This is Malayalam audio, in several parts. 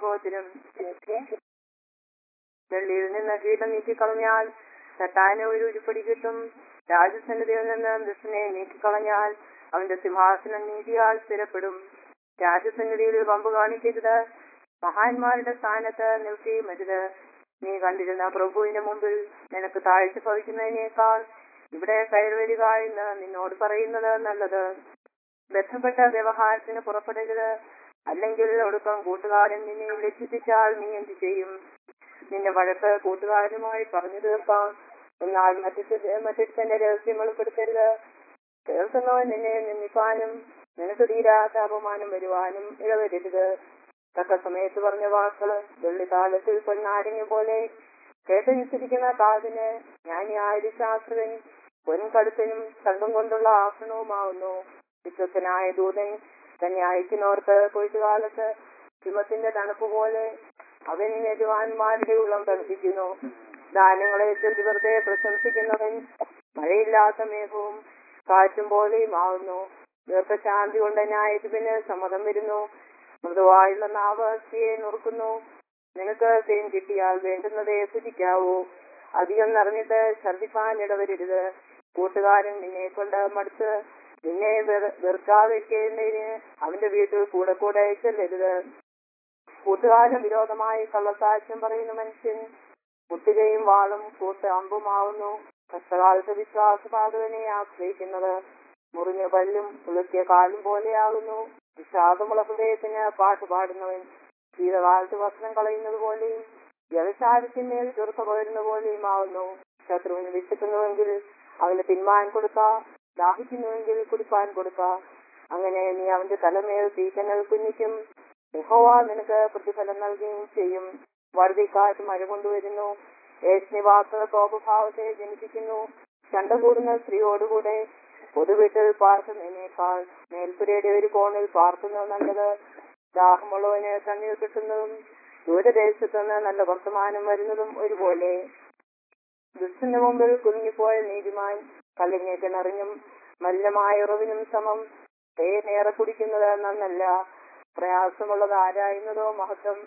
മഹോദരം വെള്ളിയിൽ നിന്ന് കീടം നീക്കിക്കളഞ്ഞാൽ തട്ടാന് ഒരു ഉരുപ്പടി കിട്ടും രാജസന്നിധിയിൽ നിന്ന് ദുഷ്ടനെ നീക്കിക്കളഞ്ഞാൽ അവന്റെ സിംഹാസനം നീതിയാൽ സ്ഥിരപ്പെടും രാജസന്നിധിയിൽ പമ്പ് കാണിക്കരുത് മഹാന്മാരുടെ സ്ഥാനത്ത് നിൽക്കുകയും അരുത് നീ കണ്ടിരുന്ന പ്രഭുവിന്റെ മുമ്പിൽ നിനക്ക് താഴ്ച ഭവിക്കുന്നതിനേക്കാൾ ഇവിടെ കയറി വരിക എന്ന് നിന്നോട് പറയുന്നത് നല്ലത് ബന്ധപ്പെട്ട വ്യവഹാരത്തിന് പുറപ്പെടരുത് അല്ലെങ്കിൽ ഒടുക്കം കൂട്ടുകാരൻ നിന്നെ ലജ്ജിപ്പിച്ചാൽ നീ എന്ത് ചെയ്യും നിന്റെ വഴക്ക് കൂട്ടുകാരനുമായി പറഞ്ഞു തീർക്കാം എന്നാൽ മറ്റു മറ്റൊരുത്തന്റെ രഹസ്യം വെളിപ്പെടുത്തരുത് കേൾക്കുന്നവൻ നിന്നെ നിന്ദിക്കാനും നിനക്ക് തീരാത്ത അപമാനം വരുവാനും ഇടവരരുത് തക്ക സമയത്ത് പറഞ്ഞ വാക്കുകള് വെള്ളിക്കാലത്തിൽ പൊന്നാരങ്ങ പോലെ കേട്ടനുസരിക്കുന്ന കാതിന് ജ്ഞാനിയായ ശാസ്ത്രകൻ പൊൻകടുത്തനും കണ്ടും കൊണ്ടുള്ള ആസനവുമാവുന്നു വിശ്വസനായ ദൂതൻ തന്നെ അയക്കുന്നവർക്ക് കൊയ്ത്തുകാലത്ത് ഹിമത്തിന്റെ തണുപ്പ് പോലെ അവൻ യജമാന്മാരുടെ ഉള്ളം തണുപ്പിക്കുന്നു ദാനങ്ങളെ ചൊല്ലി വെറുതെ പ്രശംസിക്കുന്നവൻ മഴയില്ലാത്ത മേഘവും കാറ്റും പോലെയും ആവുന്നു ദീർഘശാന്തി കൊണ്ട് ന്യായത്തിന് സമ്മതം വരുന്നു മൃദുവായുള്ള നാവസ്ഥയെ നുറുക്കുന്നു നിനക്ക് തേൻ കിട്ടിയാൽ വേണ്ടുന്നതേ ഭുജിക്കാവൂ അധികം നിറഞ്ഞിട്ട് ഛർദിപ്പാൻ ഇടവരരുത് കൂട്ടുകാരൻ നിന്നെ കൊണ്ട് മടുത്ത് നിന്നെ വെറ- വെറുക്കാതിരിക്കുന്നതിന് അവന്റെ വീട്ടിൽ കൂടെ കൂടെ ചെല്ലരുത് കൂട്ടുകാരന് വിരോധമായി കള്ളസാക്ഷ്യം പറയുന്ന മനുഷ്യൻ കുട്ടികയും വാളും കൂട്ട് അമ്പുമാവുന്നു കഷ്ടകാലത്ത് വിശ്വാസപാതകനെ ആശ്രയിക്കുന്നത് മുറിഞ്ഞ പല്ലും ഉളുക്കിയ കാലും പോലെയാകുന്നു വിഷാദമുള്ള ഹൃദയത്തിന് പാട്ട് പാടുന്നവൻ ശീതകാലത്ത് വസ്ത്രം കളയുന്നത് പോലെയും വ്യവസായത്തിന്മേൽ ചെറുക്ക പകരുന്ന പോലെയും ആവുന്നു ശത്രുവിന് വിശക്കുന്നുവെങ്കിൽ അവന് തിന്മാൻ കൊടുക്ക ദാഹിക്കുന്നുവെങ്കിൽ കുടിപ്പാൻ കൊടുക്ക അങ്ങനെ നീ അവന്റെ തലമേൽ തീക്കനൽ കുഞ്ഞിക്കും യഹോവ നിനക്ക് പ്രതിഫലം നൽകുകയും ചെയ്യും വറുതിക്കാറ്റ് മഴ കൊണ്ടുവരുന്നു ഏഷ്ണിവാസ കോപഭാവത്തെ ജനിപ്പിക്കുന്നു ചണ്ട കൂടുന്ന സ്ത്രീയോടുകൂടെ പൊതുവീട്ടിൽ പാർക്കുന്നതിനേക്കാൾ മേൽപ്പുരയുടെ ഒരു കോണിൽ പാർക്കുന്നത് നല്ലത് ദാഹമുള്ളവന് കണ്ണീർ കിട്ടുന്നതും ദൂരദേശത്തു നിന്ന് നല്ല വർത്തമാനം വരുന്നതും ഒരുപോലെ ദുഷ്ടന്റെ മുമ്പിൽ കുലുങ്ങിപ്പോയ നീതിമാൻ കല്ലിനെ കിണറിഞ്ഞും മല്ലമായ ഉറവിനും സമം തേനേറെ കുടിക്കുന്നത് നന്നല്ല പ്രയാസമുള്ളത് ആരായുന്നതോ മഹത്വം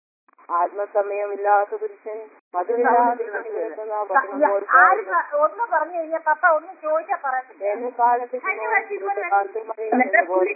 ആത്മസമയമില്ലാത്ത പുരുഷൻ മധുരില്ലാതെ കേൾക്കുന്ന ഭക്ഷണം ആര് പോലും പ- ഒന്ന് പറഞ്ഞു കഴിഞ്ഞാൽ പപ്പ ഒന്ന് ചോദിച്ചാ പറയത്തില്ല വേനൽക്കാലത്ത് കാലത്ത് മഴയുന്നത് പോലെ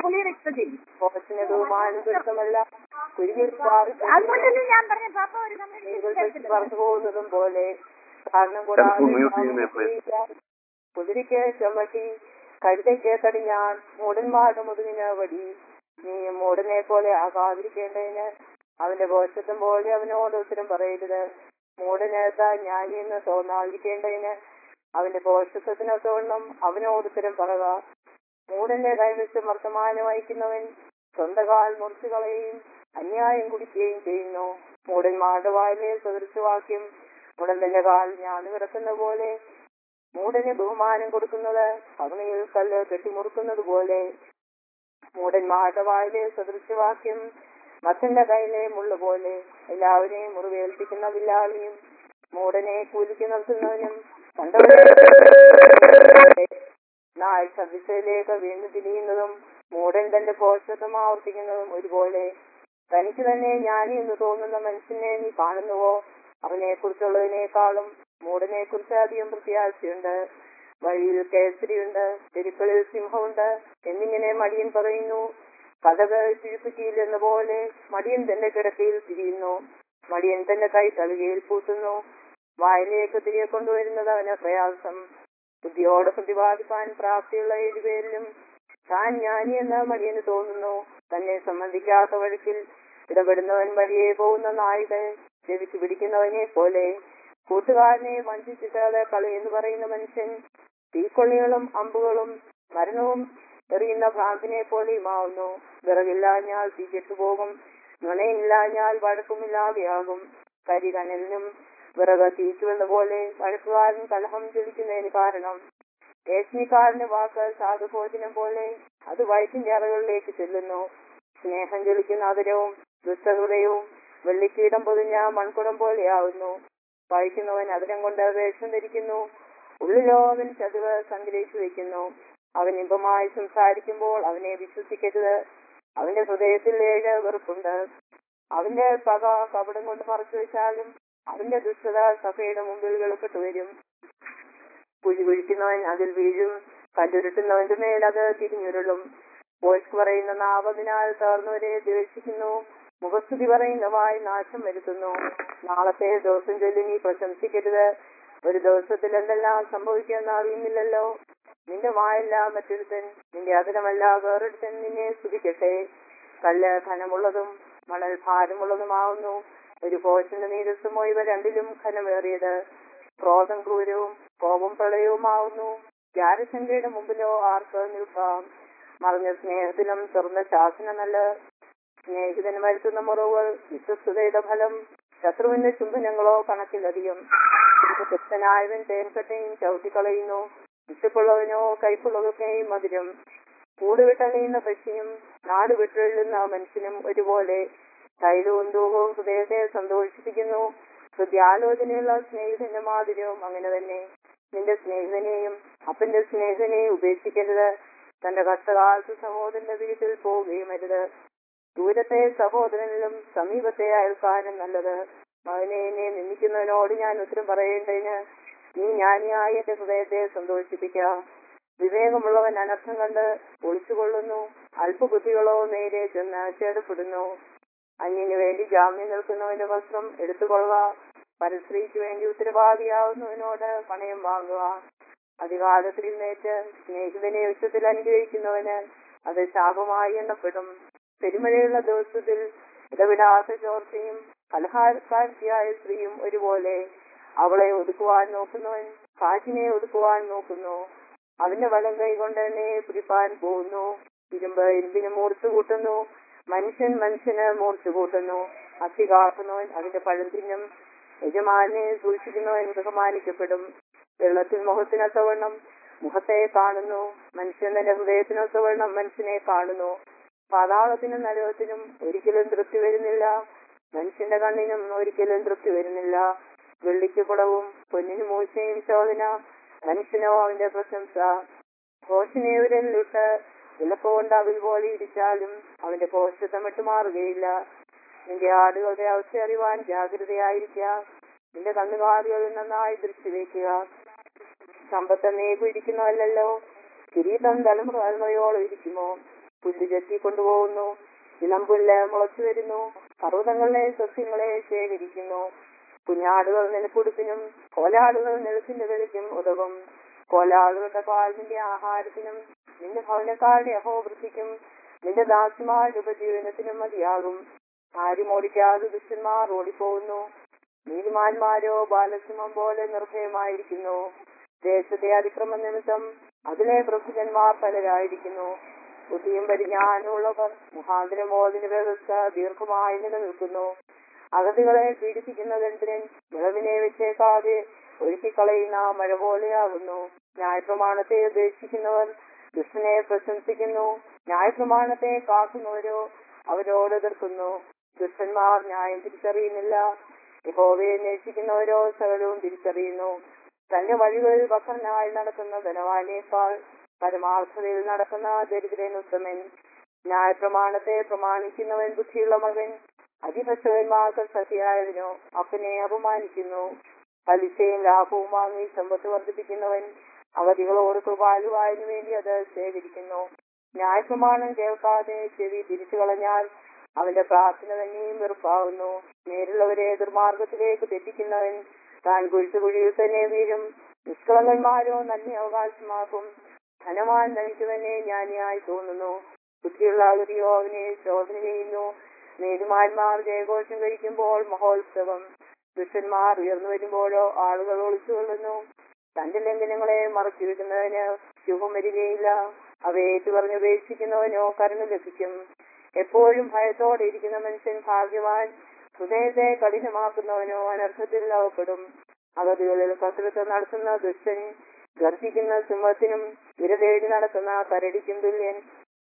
പോഷന് ബഹുമാനം ദുഷ്ടമല്ല കുരുകിൽ അതുകൊണ്ടല്ലേ ഞാൻ പറഞ്ഞു പപ്പ ഒരു കമ്മ്യൂണിസ്റ്റ് പറഞ്ഞു പോകുന്നതും പോലെ കാരണം ചിലപ്പോൾ mute ചെയ്യുന്നേ കൂടാതെ കുതിരയ്ക്ക് ചുമട്ടി കഴുതയ്ക്ക് കടിഞ്ഞാൻ മൂടന്മാരുടെ മുതുകിന് വടി നീ മൂടനെ പോലെ ആകാതിരിക്കേണ്ടതിന് അവന്റെ ഭോഷത്വം പോലെ അവനോട് ഉത്തരം പറയരുത് മൂടനേത്ത ജ്ഞാനിയെന്ന് തോന്നാതിരിക്കേണ്ടതിന് അവന്റെ ഭോഷത്വത്തിനൊത്തോണം അവനോട് ഉത്തരം പറയുക മൂടന്റെ കൈവശം വർത്തമാനം വഹിക്കുന്നവൻ സ്വന്തം കാൽ മുറിച്ചു കളയുകയും അന്യായം കുടിക്കുകയും ചെയ്യുന്നു മൂടന്മാരുടെ വായിലെ സദൃശവാക്യം മുടന്തന്റെ കാൽ ഞാൻ കിടക്കുന്ന പോലെ മൂടന് ബഹുമാനം കൊടുക്കുന്നത് അഗ്നിയിൽ കല്ല് കെട്ടിമുറുക്കുന്നത് പോലെ മൂടന്മാരുടെ വായിലെ സദൃശവാക്യം മത്തന്റെ കയ്യിലെ മുള്ള പോലെ എല്ലാവരെയും മുറിവേൽപ്പിക്കുന്ന വില്ലാളിയും മൂടനെ കൂലിക്ക് നിർത്തുന്നവനും കണ്ടവരെ നാൾ സദൃശയിലേക്ക് വീണ്ടും തിരിയുന്നതും മൂടൻ തന്റെ പോഷത്വം ആവർത്തിക്കുന്നതും ഒരുപോലെ തനിക്ക് തന്നെ ജ്ഞാനി എന്ന് തോന്നുന്ന മനുഷ്യനെ നീ കാണുന്നുവോ അവനെ കുറിച്ചുള്ളതിനേക്കാളും മൂടനെ കുറിച്ച് അധികം പ്രത്യാശയുണ്ട് വഴിയിൽ കേസരിയുണ്ട് തെരുക്കളിൽ സിംഹമുണ്ട് എന്നിങ്ങനെ മടിയൻ പറയുന്നു കഥകൾ തിരുപ്പറ്റിയില്ലെന്ന പോലെ മടിയൻ തന്റെ കിടക്കയിൽ തിരിയുന്നു മടിയൻ തന്റെ കൈ തളികയിൽ പൂട്ടുന്നു വായിലേക്ക് തിരികെ കൊണ്ടുവരുന്നത് അവന് പ്രയാസം ബുദ്ധിയോടെ പ്രതിപാദിപ്പാൻ പ്രാപ്തിയുള്ള ഏഴുപേരിലും താൻ ജ്ഞാനി എന്ന് മടിയന് തോന്നുന്നു തന്നെ സംബന്ധിക്കാത്ത വഴിക്കിൽ ഇടപെടുന്നവൻ വഴിയെ പോകുന്ന നായികൾ ചെവിക്ക് പിടിക്കുന്നവനെ പോലെ കൂട്ടുകാരനെ വഞ്ചിച്ചിട്ടാതെ കളി എന്ന് പറയുന്ന മനുഷ്യൻ തീക്കൊള്ളികളും അമ്പുകളും മരണവും എറിയുന്ന ഭ്രാന്തിനെ പോലെയുമാവുന്നു വിറകില്ലാഞ്ഞാൽ തീ കെട്ടുപോകും നുണയില്ലാഞ്ഞാൽ വഴക്കുമില്ലാതെയാകും കരികനലിനും വിറക് തീച്ചുവെന്ന പോലെ വഴക്കുകാരൻ കലഹം ജലിക്കുന്നതിന് കാരണം രശ്മിക്കാരന്റെ വാക്ക് സാധുഭോജനം പോലെ അത് വയറ്റിന്റെ അറകളിലേക്ക് ചെല്ലുന്നു സ്നേഹം ജലിക്കുന്ന ആദരവും ദുഷ്ടഹൃദയവും വെള്ളിക്കീടം പൊതിഞ്ഞ മൺകുടം പോലെയാവുന്നു വായിക്കുന്നവൻ അതിരം കൊണ്ട് വേഷം ധരിക്കുന്നു ഉള്ളിലോ അവൻ ചതിവ് സംഗ്രഹിച്ചു വെക്കുന്നു അവൻ ഇമ്പമായി സംസാരിക്കുമ്പോൾ അവനെ വിശ്വസിക്കരുത് അവന്റെ ഹൃദയത്തിൽ ഏഴ് വെറുപ്പുണ്ട് അവന്റെ പക കപടം കൊണ്ട് മറച്ചു വെച്ചാലും അവന്റെ ദുഷ്ടത സഭയുടെ മുമ്പിൽ വെളുപ്പെട്ടു വരും കുഴി കുഴിക്കുന്നവൻ അതിൽ വീഴും കല്ലുരുട്ടുന്നവന്റെ മേൽ അത് തിരിഞ്ഞുരുളും വോയിസ് പറയുന്ന നാവതിനാൽ തകർന്നവരെ ദ്വേഷിക്കുന്നു മുഖസ്തുതി പറയുന്ന വായി നാശം വരുത്തുന്നു നാളത്തെ ദിവസം ചൊല്ലി നീ പ്രശംസിക്കരുത് ഒരു ദിവസത്തിൽ എന്തെല്ലാം സംഭവിക്കുമെന്ന് അറിയുന്നില്ലല്ലോ നിന്റെ വായല്ല മറ്റൊരുത്തൻ നിന്റെ അതിരമല്ല വേറൊരുത്തൻ നിന്നെ സ്തുതിക്കട്ടെ കല്ല് ഘനമുള്ളതും മണൽ ഭാരമുള്ളതുമാവുന്നു ഒരു കോശന്റെ നീരസമോ ഇവ രണ്ടിലും ഘനമേറിയത് ക്രോധം ക്രൂരവും കോപം പ്രളയവുമാവുന്നു ജാരശങ്കയുടെ മുമ്പിലോ ആർക്ക് നിൽക്കാം മറിഞ്ഞ സ്നേഹത്തിലും തുറന്ന ശാസന നല്ല സ്നേഹിതന് വരുത്തുന്ന മുറിവുകൾ വിശ്വസ്തയുടെ ഫലം ശത്രുവിന്റെ ചുംബനങ്ങളോ കണക്കിലധികം തൃപ്തനായവൻ തേൻകട്ടയും ചവിട്ടിക്കളയുന്നു വിശപ്പുള്ളവനോ കൈപ്പുള്ളതൊക്കെയും മധുരം കൂട് വിട്ടണിയുന്ന പക്ഷിയും നാട് വിട്ടെഴുന്ന മനുഷ്യനും ഒരുപോലെ തൈലവും ധൂപവും ഹൃദയത്തെ സന്തോഷിപ്പിക്കുന്നു ഹൃദയാലോചനയുള്ള സ്നേഹിതന്റെ മാധുര്യവും അങ്ങനെ തന്നെ നിന്റെ സ്നേഹിതനെയും അപ്പന്റെ സ്നേഹിതനെയും ഉപേക്ഷിക്കരുത് തന്റെ കഷ്ടകാലത്ത് സഹോദരന്റെ വീട്ടിൽ പോവുകയും അരുത് ദൂരത്തെ സഹോദരനിലും സമീപത്തെ അയൽക്കാരൻ നല്ലത് മകനെ എന്നെ നിന്ദിക്കുന്നവനോട് ഞാൻ ഉത്തരം പറയേണ്ടതിന് നീ ജ്ഞാനിയായി എന്റെ ഹൃദയത്തെ സന്തോഷിപ്പിക്കുക വിവേകമുള്ളവൻ അനർത്ഥം കണ്ട് ഒളിച്ചുകൊള്ളുന്നു അല്പബുദ്ധികളോ നേരെ ചെന്ന് ചേടപ്പെടുന്നു അന്യന് വേണ്ടി ജാമ്യം നിൽക്കുന്നവന്റെ വസ്ത്രം എടുത്തുകൊള്ളുക പരസ്ത്രീക്ക് വേണ്ടി ഉത്തരവാദിയാവുന്നവനോട് പണയം വാങ്ങുക അധികാരത്തിൽ നേറ്റ് സ്നേഹിതനെ ഉച്ചത്തിൽ അനുഗ്രഹിക്കുന്നവന് അത് ശാപമായി എണ്ണപ്പെടും പെരുമഴയുള്ള ദിവസത്തിൽ ഇടവിടാത്ത ചോർച്ചയും കലഹാരക്കാരിയായ സ്ത്രീയും ഒരുപോലെ അവളെ ഒതുക്കുവാൻ നോക്കുന്നവൻ കാറ്റിനെ ഒതുക്കുവാൻ നോക്കുന്നു അവന്റെ വലം കൈ കൊണ്ട് തന്നെ പിടിപ്പാൻ പോകുന്നു ഇരുമ്പ് ഇരുമ്പിന് മൂർച്ച കൂട്ടുന്നു മനുഷ്യൻ മനുഷ്യന് മൂർച്ച കൂട്ടുന്നു അസ്ഥി കാക്കുന്നവൻ അതിന്റെ പഴം തിന്നും യജമാനെ സൂക്ഷിക്കുന്നവൻ ബഹുമാനിക്കപ്പെടും വെള്ളത്തിൽ മുഖത്തിനൊത്തവണ്ണം മുഖത്തെ കാണുന്നു മനുഷ്യൻ തന്റെ ഹൃദയത്തിനൊത്തവണ്ണം മനുഷ്യനെ കാണുന്നു പാതാളത്തിനും നരകത്തിനും ഒരിക്കലും തൃപ്തി വരുന്നില്ല മനുഷ്യന്റെ കണ്ണിനും ഒരിക്കലും തൃപ്തി വരുന്നില്ല വെള്ളിക്ക് കുടവും പൊന്നിന് മൂശയും ശോധന മനുഷ്യനോ അവന്റെ പ്രശംസ ഘോഷനെ വിരലിലിട്ട് വിളക്കുകൊണ്ട് അവൽ പോലെ ഇടിച്ചാലും അവന്റെ പോഷത്വം വിട്ടുമാറുകയില്ല നിന്റെ ആടുകളുടെ അവസ്ഥ അറിവാൻ ജാഗ്രതയായിരിക്കുക നിന്റെ കണ്ണുകാലുകളിൽ നന്നായി ദൃഷ്ടി വയ്ക്കുക സമ്പത്ത് നീ പിടിക്കുന്നതല്ലോ കിരീടം തലമുറയോളം ഇരിക്കുമോ പുല്ല് ചെത്തി കൊണ്ടുപോകുന്നു ഇളം പുല്ല് മുളച്ചു വരുന്നു പർവ്വതങ്ങളിലെ സസ്യങ്ങളെ ശേഖരിക്കുന്നു കുഞ്ഞാടുകൾ നിലപ്പുടുപ്പിനും കോലാടുകൾ നിലത്തിന്റെ വിലയ്ക്കും ഉതകും കോലാടുകളുടെ പാലിന്റെ ആഹാരത്തിനും നിന്റെ ഭവനക്കാരുടെ അഹോവൃത്തിക്കും നിന്റെ ദാസിമാരുടെ ഉപജീവനത്തിനും മതിയാകും ആരും ഓടിക്കാതെ ദുഷ്ടന്മാർ ഓടിപ്പോകുന്നു നീതിമാന്മാരോ ബാലസിംഹം പോലെ നിർഭയമായിരിക്കുന്നു ദേശത്തെ അതിക്രമ നിമിത്തം അതിലെ പ്രഭുജന്മാർ പലരായിരിക്കുന്നു ബുദ്ധിയും പരിജ്ഞാനമുള്ളവർ മുഖാന്തരമോദിന വ്യവസ്ഥ ദീർഘമായി നിലനിൽക്കുന്നു അഗതികളെ പീഡിപ്പിക്കുന്നതെന്തിനും വിളവിനെ വെച്ചേക്കാതെ ഒഴുക്കിക്കളയുന്ന മഴ പോലെയാകുന്നു ന്യായപ്രമാണത്തെ ഉപേക്ഷിക്കുന്നവർ ദുഷ്ടനെ പ്രശംസിക്കുന്നു ന്യായപ്രമാണത്തെ കാക്കുന്നവരോ അവരോട് എതിർക്കുന്നു ദുഷ്ടന്മാർ ന്യായം തിരിച്ചറിയുന്നില്ല യഹോവയെ അന്വേഷിക്കുന്നവരോ സകലവും തിരിച്ചറിയുന്നു തന്റെ വഴികളിൽ വക്രനായി നടക്കുന്ന ധനവാനേക്കാൾ പരമാർത്ഥതയിൽ നടക്കുന്ന ദരിദ്രൻ ഉത്തമൻ ന്യായപ്രമാണത്തെ പ്രമാണിക്കുന്നവൻ ബുദ്ധിയുള്ള മകൻ അതിപക്ഷകന്മാർക്ക് സഖിയായതിനോ അപ്പനെ അപമാനിക്കുന്നു പലിശയും ലാഭവും വാങ്ങി സമ്പത്ത് വർദ്ധിപ്പിക്കുന്നവൻ അവധികളോട് കൃപാലുവായതിനു വേണ്ടി അത് ശേഖരിക്കുന്നു ന്യായപ്രമാണം കേൾക്കാതെ ചെവി തിരിച്ചു കളഞ്ഞാൽ അവന്റെ പ്രാർത്ഥന തന്നെയും വെറുപ്പാവുന്നു നേരുള്ളവരെ ദുർമാർഗത്തിലേക്ക് തെറ്റിക്കുന്നവൻ താൻ കുഴിച്ച കുഴിയിൽ തന്നെ വീഴും നിഷ്കളങ്കന്മാരോ നന്ദി അവകാശമാക്കും ധനവാൻ തനിക്ക് തന്നെ ജ്ഞാനിയായി തോന്നുന്നു ബുദ്ധിയുള്ള ആളുകളോ അവനെ ശോധന ചെയ്യുന്നു നേരുമാന്മാർ ജയഘോഷം കഴിക്കുമ്പോൾ മഹോത്സവം ദുഷ്ടന്മാർ ഉയർന്നു വരുമ്പോഴോ ആളുകൾ ഒളിച്ചുകൊള്ളുന്നു തന്റെ ലംഘനങ്ങളെ മറച്ചു വിടുന്നതിന് ശുഭം വരികയില്ല അവയേറ്റു പറഞ്ഞുപേക്ഷിക്കുന്നവനോ കരുണ ലഭിക്കും എപ്പോഴും ഭയത്തോടെ ഇരിക്കുന്ന മനുഷ്യൻ ഭാഗ്യവാൻ ഹൃദയത്തെ കഠിനമാക്കുന്നവനോ അനർത്ഥത്തിൽ അകപ്പെടും അവധികളിൽ കസരത്ത് നടത്തുന്ന ദുഷ്ടൻ ഗർജിക്കുന്ന സിംഹത്തിനും വിരതേടി നടക്കുന്ന കരടിക്കും തുല്യൻ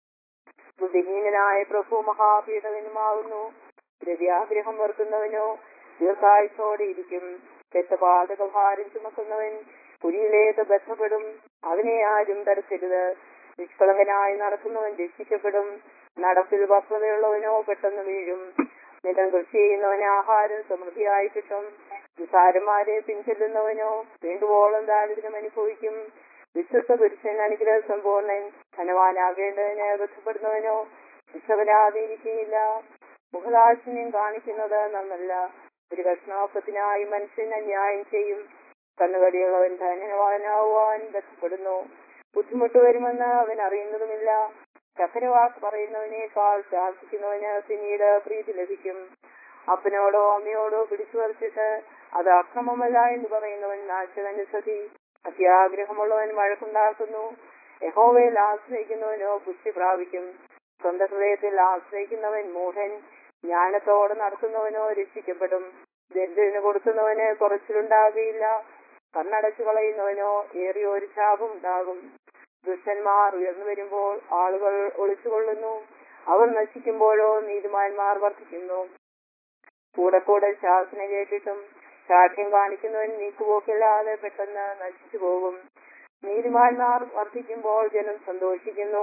ബുദ്ധിഹീനനായ പ്രഭു മഹാപീഠകനുമാകുന്നു ദ്രവ്യാഗ്രഹം വെറുക്കുന്നവനോ ദീർഘായുസോടെ ഇരിക്കും തെറ്റപാതക ഭാരം ചുമക്കുന്നവൻ കുരിയിലേക്ക് ബന്ധപ്പെടും അവനെ ആരും തരക്കരുത് നിഷ്കളങ്കനായി നടക്കുന്നവൻ രക്ഷിക്കപ്പെടും നടപ്പിൽ വക്രതയുള്ളവനോ പെട്ടെന്ന് വീഴും നിലം കൃഷി ചെയ്യുന്നവന് ആഹാരം സമൃദ്ധിയായി കിട്ടും നിസാരന്മാരെ പിൻചെല്ലുന്നവനോ വേണ്ടുവോളം ദാരിദ്ര്യം അനുഭവിക്കും വിശ്വസ്ത പുരുഷൻ അനുഗ്രഹ സമ്പൂർണ്ണൻ ധനവാനാകേണ്ടതിന് ബന്ധപ്പെടുന്നവനോ ശിക്ഷവരാതിരിക്കുകയില്ല മുഖദാക്ഷിണ്യം കാണിക്കുന്നത് നന്നല്ല ഒരു കഷ്ണാപ്പത്തിനായി മനുഷ്യൻ അന്യായം ചെയ്യും കണ്ണുകടിയുള്ളവൻ ധനവാനാവുവാൻ ബന്ധപ്പെടുന്നു ബുദ്ധിമുട്ട് വരുമെന്ന് അവൻ അറിയുന്നതുമില്ല ചക്കരവാക്ക് പറയുന്നവനേക്കാൾ പ്രാർത്ഥിക്കുന്നവന് പിന്നീട് പ്രീതി ലഭിക്കും അപ്പനോടോ അമ്മയോടോ പിടിച്ചു പറിച്ചിട്ട് അത് അക്രമമല്ല എന്ന് പറയുന്നവൻ നാശകന്റെ സതി അത്യാഗ്രഹമുള്ളവൻ വഴക്കുണ്ടാക്കുന്നു യഹോവയിൽ ആശ്രയിക്കുന്നവനോ പുഷ്ടി പ്രാപിക്കും സ്വന്തം ഹൃദയത്തിൽ ആശ്രയിക്കുന്നവൻ മൂഢൻ ജ്ഞാനത്തോടെ നടത്തുന്നവനോ രക്ഷിക്കപ്പെടും ദരിദ്രന് കൊടുക്കുന്നവന് കുറച്ചിലുണ്ടാകുകയില്ല കണ്ണടച്ചു കളയുന്നവനോ ഏറിയ ഒരു ശാപം ഉണ്ടാകും ദുഷ്ടന്മാർ ഉയർന്നു വരുമ്പോൾ ആളുകൾ ഒളിച്ചുകൊള്ളുന്നു അവർ നശിക്കുമ്പോഴോ നീതിമാന്മാർ വർദ്ധിക്കുന്നു കൂടെ കൂടെ ശാസന കേട്ടിട്ടും ശാഠ്യം കാണിക്കുന്നവൻ നീക്കുപോക്കില്ലാതെ പെട്ടെന്ന് നശിച്ചു പോകും നീതിമാന്മാർ വർദ്ധിക്കുമ്പോൾ ജനം സന്തോഷിക്കുന്നു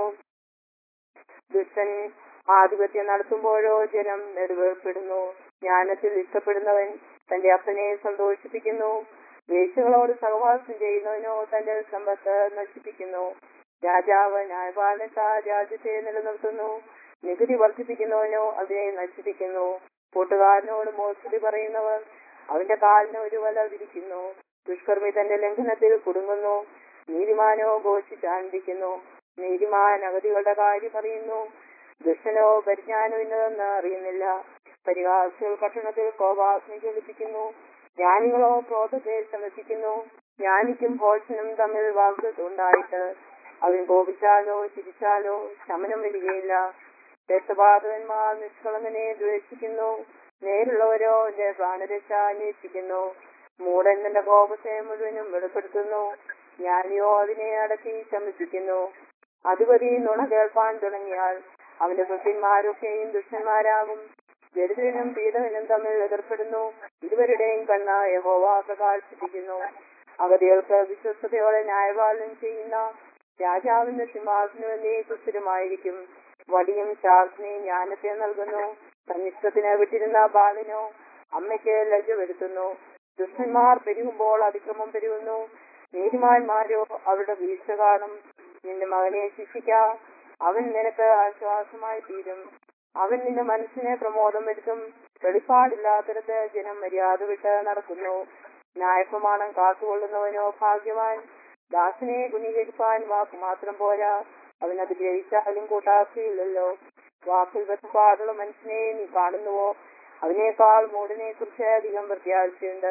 ദുഷ്ടൻ ആധിപത്യം നടത്തുമ്പോഴോ ജനം നെടുവേർപ്പെടുന്നു ജ്ഞാനത്തിൽ ഇഷ്ടപ്പെടുന്നവൻ തന്റെ അപ്പനെ സന്തോഷിപ്പിക്കുന്നു വേശ്യകളോട് സഹവാസം ചെയ്യുന്നവനോ തന്റെ സമ്പത്ത് നശിപ്പിക്കുന്നു രാജാവ് ന്യായപാലനത്താ രാജ്യത്തെ നിലനിർത്തുന്നു നികുതി വർദ്ധിപ്പിക്കുന്നവനോ അതിനെ നശിപ്പിക്കുന്നു കൂട്ടുകാരനോട് മോശടി പറയുന്നവർ അവന്റെ കാലിന് ഒരു വല വിരിക്കുന്നു ദുഷ്കർമ്മി തന്റെ ലംഘനത്തിൽ കുടുങ്ങുന്നു നീതിമാനോ ഘോഷിച്ചാനന്ദിക്കുന്നു നീതിമാൻ അഗതികളുടെ കാര്യം പറയുന്നു ദുഷ്ടനോ പരിജ്ഞാനം ഇന്നതെന്ന് അറിയുന്നില്ല പരിഹാസികൾ പട്ടണത്തിൽ കോപാഗ്നി ജ്വലിപ്പിക്കുന്നു ജ്ഞാനികളോ ക്രോധത്തെ ശമസിക്കുന്നു ജ്ഞാനിക്കും ഭോഷനും തമ്മിൽ വാഗ്ദത്തുണ്ടായിട്ട് അവൻ കോപിച്ചാലോ ചിരിച്ചാലോ ശമനം വരികയില്ല രക്തപാതകന്മാർ നിഷ്കളങ്കനെ ദ്വേഷിക്കുന്നു നേരുള്ളവരോ എന്റെ പ്രാണരക്ഷ അന്വേഷിക്കുന്നു മൂടൻ തന്റെ കോപത്തെ മുഴുവനും വെളിപ്പെടുത്തുന്നു ജ്ഞാനിയോ അതിനെ അടക്കി ശമിപ്പിക്കുന്നു അധിപതി നുണ കേൾപ്പാൻ തുടങ്ങിയാൽ അവന്റെ ഭൃത്യന്മാരൊക്കെയും ദുഷ്ടന്മാരാകും ദരിദ്രനും പീഡകനും തമ്മിൽ എതിർപ്പെടുന്നു ഇരുവരുടെയും കണ്ണ യഹോവ പ്രകാശിപ്പിക്കുന്നു അവധികൾക്ക് വിശ്വസ്തയോടെ ന്യായപാലനം ചെയ്യുന്ന രാജാവിന്റെ സിംഹാസനവെന്നേ സുസ്ഥിരമായിരിക്കും വടിയും ശാസ്ത്രയും ജ്ഞാനത്തെ നൽകുന്നു തന്നിഷ്ടത്തിന് വിട്ടിരുന്ന ബാലനോ അമ്മയ്ക്ക് ലജ്ജ വരുത്തുന്നു ദുഷ്ടന്മാർ പെരുകുമ്പോൾ അതിക്രമം പെരുകുന്നു നീതിമാന്മാരോ അവരുടെ വീഴ്ച കാണും നിന്റെ മകനെ ശിക്ഷിക്കാം അവൻ നിനക്ക് ആശ്വാസമായി തീരും അവൻ നിന്റെ മനസ്സിനെ പ്രമോദം വരുത്തും വെളിപ്പാടില്ലാത്തിടത്ത് ജനം മര്യാദ വിട്ട് നടക്കുന്നു ന്യായപ്രമാണം കാത്തുകൊള്ളുന്നവനോ ഭാഗ്യവാൻ ദാസനെ ഗുണീകരിപ്പാൻ വാക്ക് മാത്രം പോരാ അവൻ അത് ഗ്രഹിച്ചാലും കൂട്ടാക്കുകയില്ലല്ലോ വാക്കിൽ വെച്ചപാടുള്ള മനുഷ്യനെ നീ കാണുന്നുവോ അവനേക്കാൾ മൂടിനെ കുറിച്ച് അധികം പ്രത്യാശയുണ്ട്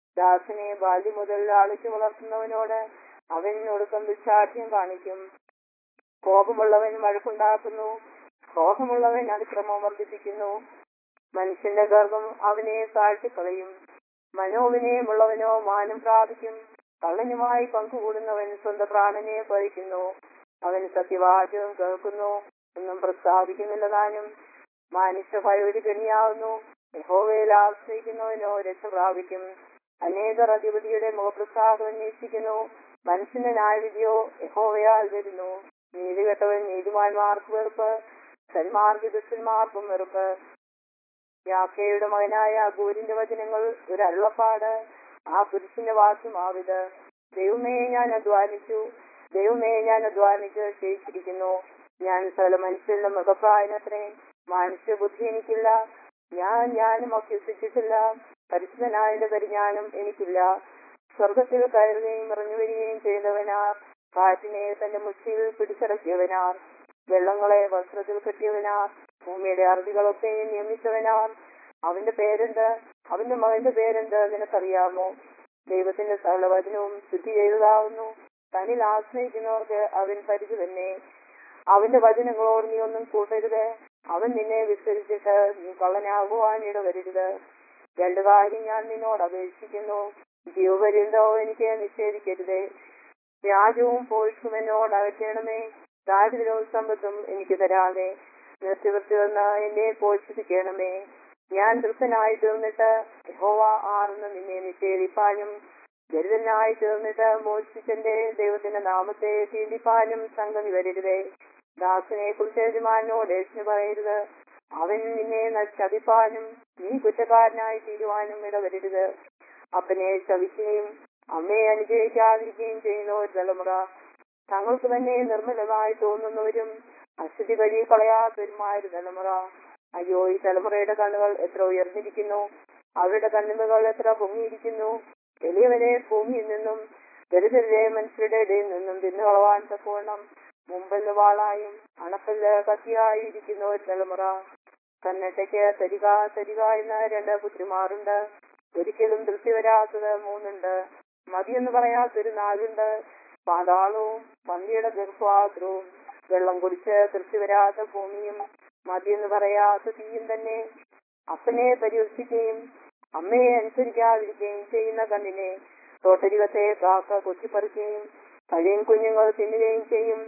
ദാസനെ ബാല്യം മുതൽ ആളിച്ചു വളർത്തുന്നവനോട് അവൻ ഒടുക്കം ദുശാഠ്യം കാണിക്കും കോപമുള്ളവൻ വഴക്കുണ്ടാക്കുന്നു ക്രോധമുള്ളവൻ അതിക്രമം വർദ്ധിപ്പിക്കുന്നു മനുഷ്യന്റെ ഗർഭം അവനെ താഴ്ത്തിക്കളയും മനോവിനയമുള്ളവനോ മാനം പ്രാപിക്കും കള്ളനുമായി പങ്കുകൂടുന്നവൻ സ്വന്തം പ്രാണനെ പറിക്കുന്നു അവൻ സത്യവാചകം കേൾക്കുന്നു ഒന്നും പ്രസ്താവിക്കുന്നില്ല താനും മാനുഷ്യ ഭയൊരു കെണിയാവുന്നു യഹോവയിൽ ആശ്രയിക്കുന്നവനോ രക്ഷ പ്രാപിക്കും അനേകർ അധിപതിയുടെ മുഖപ്രസാദം അന്വേഷിക്കുന്നു മനുഷ്യന്റെ ന്യായവിധിയോ യഹോവയാൽ വരുന്നു നീതി കെട്ടവൻ നീതിമാന്മാർക്ക് വെറുപ്പ് സന്മാർഗ ദുഷ്ടന്മാർക്കും വെറുപ്പ് യാക്കയുടെ മകനായ ഗൂരിന്റെ വചനങ്ങൾ ഒരു അരുളപ്പാട് ആ പുരുഷന്റെ വാക്യമാവിത് ദൈവമേ ഞാൻ അധ്വാനിച്ചു ദൈവമേ ഞാൻ അധ്വാനിച്ച് ശേഷിച്ചിരിക്കുന്നു ഞാൻ സകല മനുഷ്യരുടെ മൃഗപ്രായനത്രേ മനുഷ്യ ബുദ്ധി എനിക്കില്ല ഞാൻ ഞാനും അഭ്യസിച്ചിട്ടില്ല പരിശുദ്ധനായുടെ പരിജ്ഞാനം എനിക്കില്ല സ്വർഗത്തിൽ കയറുകയും ഇറങ്ങി വരികയും ചെയ്തവനാർ കാറ്റിനെ തന്റെ മുഷ്ടിയിൽ പിടിച്ചടക്കിയവനാർ വെള്ളങ്ങളെ വസ്ത്രത്തിൽ കെട്ടിയവനാർ ഭൂമിയുടെ അറുതികളൊക്കെ നിയമിച്ചവനാർ അവന്റെ പേരെന്ത് അവന്റെ മകന്റെ പേരെന്ത് നിനക്കറിയാമോ ദൈവത്തിന്റെ സകലവചനവും ശുദ്ധി ചെയ്തതാവുന്നു തന്നിൽ ആശ്രയിക്കുന്നവർക്ക് അവൻ പരിധി തന്നെ അവന്റെ വചനങ്ങളോട് നീ ഒന്നും കൂട്ടരുത് അവൻ നിന്നെ വിസ്തരിച്ചിട്ട് നീ കള്ളനാകുവാൻ ഇടവരരുത് രണ്ടു കാര്യം ഞാൻ നിന്നോട് അപേക്ഷിക്കുന്നു ജീവപര്യന്തോ എനിക്ക് നിഷേധിക്കരുതേ വ്യാജവും പോഴ്ചും എന്നോട് അകറ്റണമേ ദാരിദ്ര്യവും സമ്പത്തും എനിക്ക് തരാതെ നിർത്തിവൃത്തി വന്ന് എന്നെ പോഷിപ്പിക്കണമേ ഞാൻ തൃപ്തനായി തീർന്നിട്ട് യഹോവ ആർന്ന് നിന്നെ നിഷേധിപ്പാനും ദരിദ്രനായി തീർന്നിട്ട് മോഷിച്ചന്റെ ദൈവത്തിന്റെ നാമത്തെ ചീന്തിപ്പാനും സംഗതി വരരുതേ ദാസനെ കുറിച്ച് യജമാനോട് യേശു പറയരുത് അവൻ നിന്നെ ചതിപ്പാനും നീ കുറ്റക്കാരനായി തീരുവാനും ഇടവരരുത് അപ്പനെ ശവിക്കുകയും അമ്മയെ അനുഗ്രഹിക്കാതിരിക്കുകയും ചെയ്യുന്ന ഒരു തലമുറ തങ്ങൾക്ക് തന്നെ നിർമ്മലമായി തോന്നുന്നവരും അശുദ്ധി വഴി കളയാത്തവരുമായ ഒരു തലമുറ അയ്യോ ഈ തലമുറയുടെ കണ്ണുകൾ എത്ര ഉയർന്നിരിക്കുന്നു അവരുടെ കണ്ണുകൾ എത്ര പൊങ്ങിയിരിക്കുന്നു എളിയവരെ ഭൂമിയിൽ നിന്നും ദരിദ്രരെ മനുഷ്യരുടെ ഇടയിൽ നിന്നും തിന്നുകളവാൻ തക്കവണ്ണം മുമ്പല്ല വാളായും അണപ്പല്ല കത്തിയായി ഇരിക്കുന്ന ഒരു തലമുറ കന്നട്ടയ്ക്ക് തരിക തരിക എന്ന രണ്ട് പുത്രിമാരുണ്ട് ഒരിക്കലും തൃപ്തി വരാത്തത് മൂന്നുണ്ട് മതിയെന്ന് പറയാത്തൊരു നാലുണ്ട് പാതാളവും പന്നിയുടെ ഗർഭാത്രവും വെള്ളം കുടിച്ച് തൃപ്തി വരാത്ത ഭൂമിയും മതിയെന്ന് പറയാത്ത തീയും തന്നെ അപ്പനെ പരിഹസിക്കുകയും അമ്മയെ അനുസരിക്കാതിരിക്കുകയും ചെയ്യുന്ന കണ്ണിനെ തോട്ടരികത്തെ കാക്ക കൊത്തിപ്പറിക്കുകയും പഴയ കുഞ്ഞുങ്ങൾ തിന്നുകയും ചെയ്യും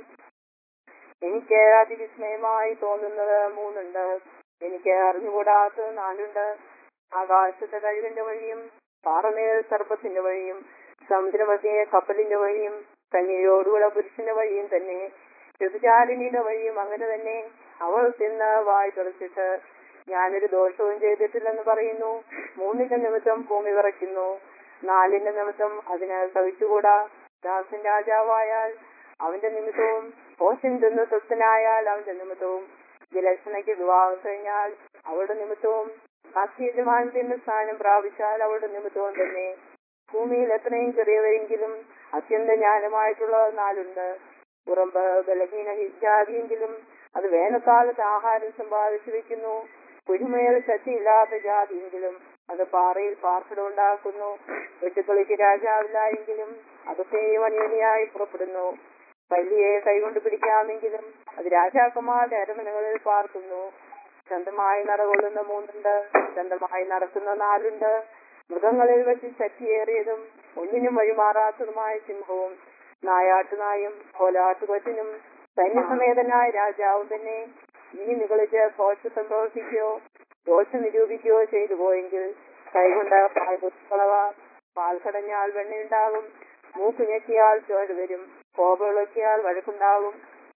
എനിക്ക് അതിവിസ്മയമായി തോന്നുന്നത് മൂന്നുണ്ട് എനിക്ക് അറിഞ്ഞുകൂടാത്തത് നാലുണ്ട് ആകാശത്തെ കഴിവിന്റെ വഴിയും പാറമേൽ സർപ്പത്തിന്റെ വഴിയും സമുദ്രമധ്യേ കപ്പലിന്റെ വഴിയും കന്യയോടുകൂടെ പുരുഷന്റെ വഴിയും തന്നെ ഋതുചാലിനിയുടെ വഴിയും അങ്ങനെ തന്നെ അവൾ തിന്ന് വായി തുറച്ചിട്ട് ഞാനൊരു ദോഷവും ചെയ്തിട്ടില്ലെന്ന് പറയുന്നു മൂന്നിന്റെ നിമിത്തം ഭൂമി വിറയ്ക്കുന്നു നാലിന്റെ നിമിത്തം അതിന് സഹിച്ചുകൂടാ ദാസൻ രാജാവായാൽ അവന്റെ നിമിത്തവും പോഷൻ തിന്ന് തൃപ്തനായാൽ അവന്റെ നിമിത്തവും വിലക്ഷണയ്ക്ക് വിവാഹം കഴിഞ്ഞാൽ അവളുടെ നിമിത്തവും കാർഷികമാനത്തിന്റെ സ്ഥാനം പ്രാപിച്ചാൽ അവളുടെ നിമിത്തവും തന്നെ ഭൂമിയിൽ എത്രയും ചെറിയവരെങ്കിലും അത്യന്ത ജ്ഞാനമായിട്ടുള്ള നാലുണ്ട് ഉറമ്പ് ബലഹീന ജാതിയെങ്കിലും അത് വേനൽക്കാലത്ത് ആഹാരം സമ്പാദിച്ചു വെക്കുന്നു കുരുമേൽ ശക്തിയില്ലാത്ത ജാതിയെങ്കിലും അത് പാറയിൽ പാർപ്പിടം ഉണ്ടാക്കുന്നു വെട്ടുക്കളിക്ക് രാജാവില്ലായെങ്കിലും അതൊക്കെയും അനിയനിയായി പുറപ്പെടുന്നു പല്ലിയെ കൈകൊണ്ട് പിടിക്കാമെങ്കിലും അത് രാജാക്കന്മാരുടെ അരമനകളിൽ പാർക്കുന്നു സ്വന്തമായി നടകൊള്ളുന്ന മൂന്നുണ്ട് സ്വന്തമായി നടക്കുന്ന നാലുണ്ട് മൃഗങ്ങളിൽ വെച്ച് ശക്തിയേറിയതും ഒന്നിനും വഴിമാറാത്തതുമായ സിംഹവും നായാട്ടുനായും കോലാട്ടുകൊറ്റനും സൈന്യസമേതനായ രാജാവും തന്നെ നീ നികളിച്ച് ഭോഷത്വം പ്രവർത്തിക്കുകയോ ദോഷം നിരൂപിക്കുകയോ ചെയ്തു പോയെങ്കിൽ കൈകൊണ്ട് പാൽ കുത്തിക്കളവ പാൽ കടഞ്ഞാൽ വെണ്ണയുണ്ടാകും മൂക്ക് ഞെക്കിയാൽ ചോര വരും കോപവിളക്കിയാൽ വഴക്കുണ്ടാകും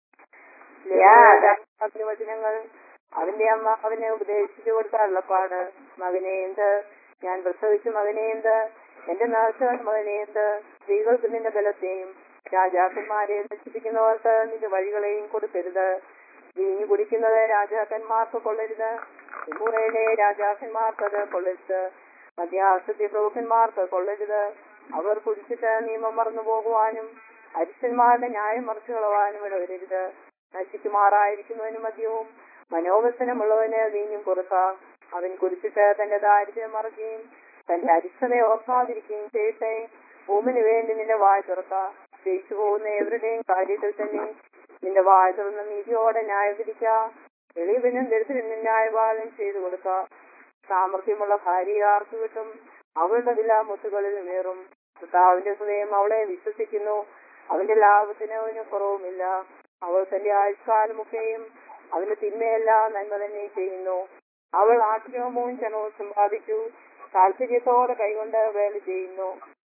അതിന് വചനങ്ങൾ അവന്റെ അമ്മ അവനെ ഉപദേശിച്ചു കൊടുത്ത അള്ളപ്പാട് മകനെ എന്ത് ഞാൻ പ്രസവിച്ച മകനെ എന്ത് എന്റെ നാശവൻ മകനെ എന്ത് സ്ത്രീകൾക്ക് നിന്റെ ബലത്തെയും രാജാക്കന്മാരെ നശിപ്പിക്കുന്നവർക്ക് നിന്റെ വഴികളെയും കൊടുക്കരുത് വീഞ്ഞു കുടിക്കുന്നത് രാജാക്കന്മാർക്ക് കൊള്ളരുത് മുറയിലെ രാജാക്കന്മാർക്ക് അത് കൊള്ളരുത് മധ്യാസത്തെ പ്രഭുക്കന്മാർക്ക് കൊള്ളരുത് അവർ കുടിച്ചിട്ട് നിയമം മറന്നു പോകുവാനും അരിശന്മാരുടെ ന്യായം മറിച്ചു കളവാനും ഇടവരരുത് നശിക്കുമാറായിരിക്കുന്നവന് മദ്യവും മനോവസനമുള്ളവന് വീഞ്ഞും കൊടുക്കാം അവൻ കുടിച്ചിട്ട് തന്റെ ദാരിദ്ര്യം മറക്കുകയും തന്റെ അരിഷ്ടതയെ ഓർക്കാതിരിക്കുകയും ചെയ്യട്ടെ ഭൂമിന് വേണ്ടി നിന്റെ വായ തുറക്ക ജയിച്ചു പോകുന്ന എവരുടെയും കാര്യത്തിൽ തന്നെ നിന്റെ വായ തുറന്ന് നീതിയോടെ ന്യായം വിധിക്ക എളിയവനും ദരിദ്രനും ന്യായപാലനം ചെയ്തു കൊടുക്ക സാമർഥ്യമുള്ള ഭാര്യ ആർക്ക് കിട്ടും അവളുടെ വില മുത്തുകളിൽ നേറും കർത്താവിന്റെ ഹൃദയം അവളെ വിശ്വസിക്കുന്നു അവന്റെ ലാഭത്തിന് അവന് കുറവുമില്ല അവൾ തന്റെ ആയുഷ്കാലമൊക്കെയും അവന് തിന്മയല്ല നന്മ തന്നെ ചെയ്യുന്നു അവൾ ആഗ്രഹവും ചനവും സമ്പാദിച്ചു താല്പര്യത്തോടെ കൈകൊണ്ട് വേല ചെയ്യുന്നു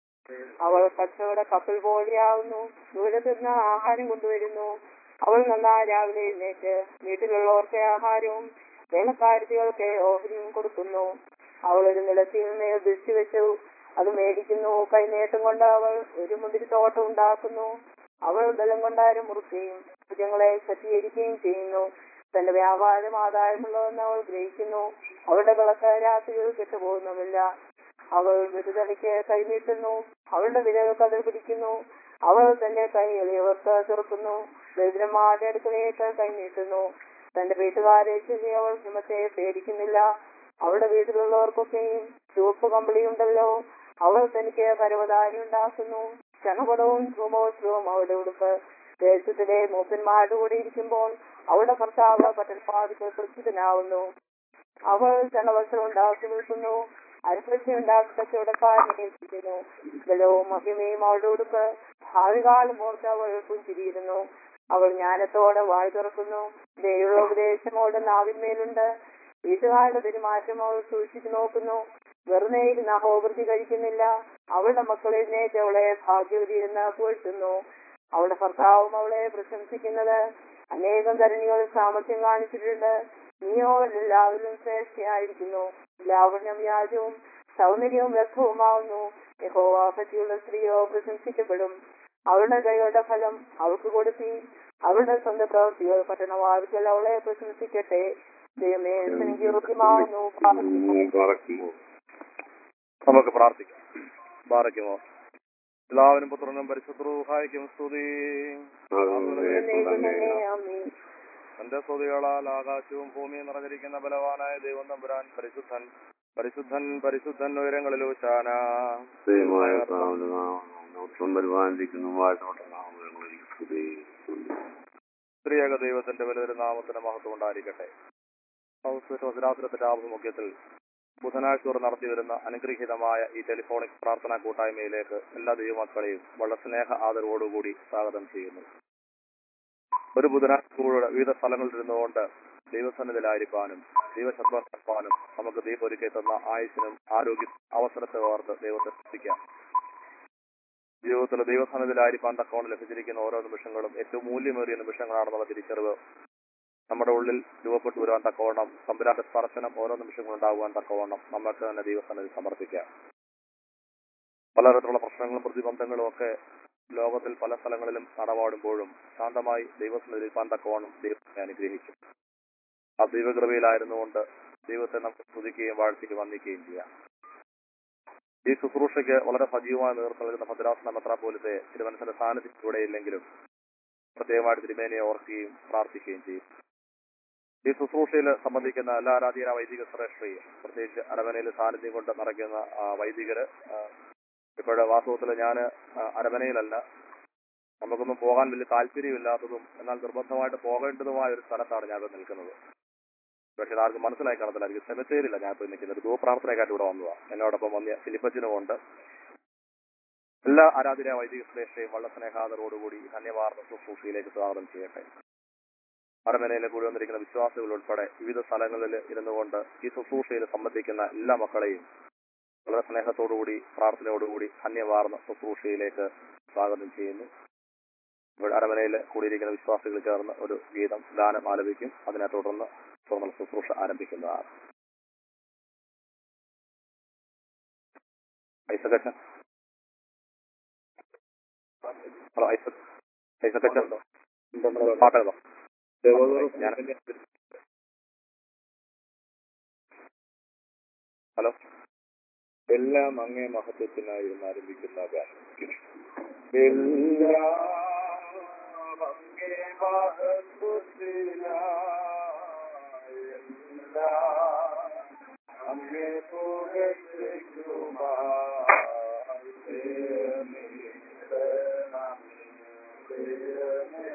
അവൾ കച്ചവട കപ്പൽ പോലെയാവുന്നു ദൂരത്ത് നിന്ന് ആഹാരം കൊണ്ടുവരുന്നു അവൾ നന്നാ രാവിലെ എഴുന്നേറ്റ് വീട്ടിലുള്ളവർക്ക് ആഹാരവും വേലക്കാരത്തികൾക്ക് ഓഹരിയും കൊടുക്കുന്നു അവൾ ഒരു നിലത്തിൽ മേൽ ദൃഷ്ടി വെച്ചു അത് മേടിക്കുന്നു കൈനേട്ടം കൊണ്ട് അവൾ ഒരു മുന്തിരിത്തോട്ടം ഉണ്ടാക്കുന്നു അവൾ ബലം കൊണ്ടാരും മുറുക്കുകയും ഭുജങ്ങളെ ശക്തീകരിക്കുകയും ചെയ്യുന്നു തന്റെ വ്യാപാരം ആദായമുള്ളതെന്ന് അവൾ ഗ്രഹിക്കുന്നു അവളുടെ വിളക്ക് രാത്രികൾ കെട്ടുപോകുന്നുമില്ല അവൾ വിരുതലയ്ക്ക് കൈനീട്ടുന്നു അവളുടെ വിരകൾ കതിർ പിടിക്കുന്നു അവൾ തന്റെ കൈ എളിയവർക്ക് തുറക്കുന്നു ദരിദ്രന്മാരുടെ അടുക്കളയേക്ക് കൈനീട്ടുന്നു തന്റെ വീട്ടുകാരെ ചൊല്ലി അവൾ ഹിമത്തെ പേടിക്കുന്നില്ല അവളുടെ വീട്ടിലുള്ളവർക്കൊക്കെയും ചുവപ്പ് കമ്പിളിയുണ്ടല്ലോ അവൾ തനിക്ക് പരവതാരി ഉണ്ടാക്കുന്നു ക്ഷണപടവും ധൂമോത്സവവും അവളുടെ ഉടുപ്പ് ദേശത്തിലെ മൂപ്പന്മാരുടെ കൂടെ ഇരിക്കുമ്പോൾ അവളുടെ ഭർത്താവ് പട്ടൽപാതികൾ പ്രസിദ്ധനാവുന്നു അവൾ ക്ഷണവസ്ത്രം ഉണ്ടാക്കി വിൽക്കുന്നു അരിപ്പശ ഉണ്ടാക്കി കച്ചവടക്കാരനെ ഏൽപ്പിക്കുന്നു ബലവും മഹിമയും അവളുടെ ഉടുപ്പ് ഭാവികാലം ഓർത്ത് അവൾ പുഞ്ചിരിയിരുന്നു അവൾ ജ്ഞാനത്തോടെ വായി തുറക്കുന്നു ദയുള്ള ഉപദേശം അവളുടെ നാവിന്മേലുണ്ട് വീട്ടുകാരുടെ പെരുമാറ്റം അവൾ സൂക്ഷിച്ചു നോക്കുന്നു വെറുതെ ഇരുന്ന് അഹോവൃത്തി കഴിക്കുന്നില്ല അവളുടെ മക്കൾ എഴുന്നേറ്റ് അവളെ ഭാഗ്യവതിയിരുന്ന് പുകഴ്ത്തുന്നു അവളുടെ ഭർത്താവും അവളെ പ്രശംസിക്കുന്നത് അനേകം തരണികൾ സാമർഥ്യം കാണിച്ചിട്ടുണ്ട് നീയോ എല്ലാവരും ശ്രേഷ്ഠയായിരിക്കുന്നു ലാവണ്യം വ്യാജവും സൗന്ദര്യവും വ്യർത്ഥവുമാവുന്നു യഹോവ പറ്റിയുള്ള സ്ത്രീയോ പ്രശംസിക്കപ്പെടും അവളുടെ ദയയുടെ ഫലം അവൾക്ക് കൊടുത്തി അവളുടെ സ്വന്തം പ്രവൃത്തികൾ പട്ടണവാദികൾ അവളെ പ്രശംസിക്കട്ടെ ദൈവമേ എനിക്ക് യോഗ്യമാവുന്നു പ്രാർത്ഥിക്കുന്നു. നമുക്ക് പ്രാർത്ഥിക്കാം ബാറയ്ക്കുമോ എല്ലാവരും പുത്രനും പരിശുദ്ധൂഹായിക്കും സ്തുതി എന്നേക്കും തന്നെ ആമേൻ. തന്റെ സ്തുതികളാൽ ആകാശവും ഭൂമിയും നിറഞ്ഞിരിക്കുന്ന ബലവാനായ ദൈവം തമ്പുരാൻ പരിശുദ്ധൻ പരിശുദ്ധൻ പരിശുദ്ധൻ ഉയരങ്ങളിൽ ഉശാന ദൈവമായ കർത്താവിന്റെ നാമം പരിപാലിക്കുന്നു വാഴ്ത്തപ്പെട്ട നാമങ്ങളിൽ സ്തുതി സ്ത്രീയക ദൈവത്തിന്റെ വലിയൊരു നാമത്തിന് മഹത്വം ഉണ്ടായിരിക്കട്ടെ വസ്ത്രാസുരത്തിന്റെ ആഭിമുഖ്യത്തിൽ ബുധനാഴ്ച തോറും നടത്തിവരുന്ന അനുഗ്രഹീതമായ ഈ ടെലിഫോണിക് പ്രാർത്ഥനാ കൂട്ടായ്മയിലേക്ക് എല്ലാ ദൈവമക്കളെയും വളരെ സ്നേഹ ആദരവോടുകൂടി സ്വാഗതം ചെയ്യുന്നു ഒരു ബുധനാഴ്ചയുടെ വിവിധ സ്ഥലങ്ങളിൽ ഇരുന്നുകൊണ്ട് ദൈവസന്നിധിയിലായിരിക്കാനും ദൈവശബ്ദം കേൾക്കാനും നമുക്ക് ദൈവം ഒരുക്കി തന്ന ആയുസിനും ആരോഗ്യ അവസരത്തെ ഓർത്ത് ദൈവത്തെ സ്തുതിക്കാം ജീവിതത്തിൽ ദൈവസന്നിധിയിലായിരിക്കാൻ തക്കവണ്ണം ലഭിച്ചിരിക്കുന്ന ഓരോ നിമിഷങ്ങളും ഏറ്റവും മൂല്യമേറിയ നിമിഷങ്ങളാണെന്നുള്ള തിരിച്ചറിവ് നമ്മുടെ ഉള്ളിൽ രൂപപ്പെട്ടു വരുവാൻ തക്കവണ്ണം തമ്പുരാന്റെ സ്പർശനം ഓരോ നിമിഷങ്ങളും ഉണ്ടാകുവാൻ തക്കവണ്ണം നമുക്ക് തന്നെ ദൈവസന്നിധി സമർപ്പിക്കാം പലതരത്തിലുള്ള പ്രശ്നങ്ങളും പ്രതിബന്ധങ്ങളും ഒക്കെ ലോകത്തിൽ പല സ്ഥലങ്ങളിലും നടപാടുമ്പോഴും ശാന്തമായി ദൈവസന്നിധി ഇരിക്കാൻ തക്കവണ്ണം ദൈവത്തെ അനുഗ്രഹിക്കും ആ ദൈവകൃപയിലായിരുന്നുകൊണ്ട് ദൈവത്തെ നമുക്ക് സ്തുതിക്കുകയും വാഴ്ത്തിക്ക് വന്ദിക്കുകയും ചെയ്യാം ഈ ശുശ്രൂഷയ്ക്ക് വളരെ സജീവമായ നേതൃത്വം നൽകുന്ന ഭദ്രാസന മെത്രാപോലത്തെ തിരുവനന്തപുരം സാന്നിധ്യം ഇവിടെ ഇല്ലെങ്കിലും പ്രത്യേകമായിട്ട് തിരുമേനിയെ ഓർക്കുകയും പ്രാർത്ഥിക്കുകയും ചെയ്യും ഈ ശുശ്രൂഷയിൽ സംബന്ധിക്കുന്ന എല്ലാ ആരാധീന വൈദിക ശ്രേഷ്ഠയും പ്രത്യേകിച്ച് അരമനയിൽ സാന്നിധ്യം കൊണ്ട് നടക്കുന്ന ആ, വൈദികര് ഇപ്പോഴ് വാസ്തവത്തിൽ ഞാൻ അരമനയിലല്ല നമുക്കൊന്നും പോകാൻ വലിയ താല്പര്യമില്ലാത്തതും എന്നാൽ നിർബന്ധമായിട്ട് പോകേണ്ടതുമായ ഒരു സ്ഥലത്താണ് ഞാൻ ഇപ്പോൾ നിൽക്കുന്നത് പക്ഷെ ആർക്കും മനസ്സിലായി കാണത്തില്ല എനിക്ക് സെമിത്തേരില്ല ഞാൻ ഇപ്പോൾ നിൽക്കുന്നത് ഒരു ദൂപ്രാർത്ഥനയ്ക്കായിട്ട് ഇവിടെ വന്നതാണ് എന്നോടൊപ്പം വന്നിയ ഫിലിപ്പച്ചനും ഉണ്ട് എല്ലാ ആരാധന വൈദിക ശ്രേഷ്ഠയും വളരെ സ്നേഹാദരോടുകൂടി ധന്യവാർന്ന ശുശ്രൂഷയിലേക്ക് സ്വാഗതം ചെയ്യട്ടെ അരമനയിലെ കൂടി വന്നിരിക്കുന്ന വിശ്വാസികൾ ഉൾപ്പെടെ വിവിധ സ്ഥലങ്ങളിൽ ഇരുന്നുകൊണ്ട് ഈ ശുശ്രൂഷയിൽ സംബന്ധിക്കുന്ന എല്ലാ മക്കളെയും വളരെ സ്നേഹത്തോടുകൂടി പ്രാർത്ഥനയോടുകൂടി ധന്യവാർന്ന ശുശ്രൂഷയിലേക്ക് സ്വാഗതം ചെയ്യുന്നു ഇവിടെ അരമനയിൽ കൂടിയിരിക്കുന്ന വിശ്വാസികൾ ചേർന്ന് ഒരു ഗീതം ഗാനം ആലപിക്കും അതിനെ തുടർന്ന് തുറന്നുള്ള ശുശ്രൂഷ ആരംഭിക്കുന്നതാണ് ഐസകച്ചൻ ഹലോ ഐസക് ഐസകച്ചൻ പാട്ടെഴുതാം ഞാൻ ഹലോ എല്ലാം അങ്ങേ മഹത്വത്തിനായിരുന്നു ആരംഭിക്കുന്ന ഗാനം എല്ലാം അങ്ങേ മഹത്വത്തിനായി എല്ലാം അങ്ങേ പുകഴ്ചയ്ക്കുമായി ദൈവമേ, ദൈവമേ,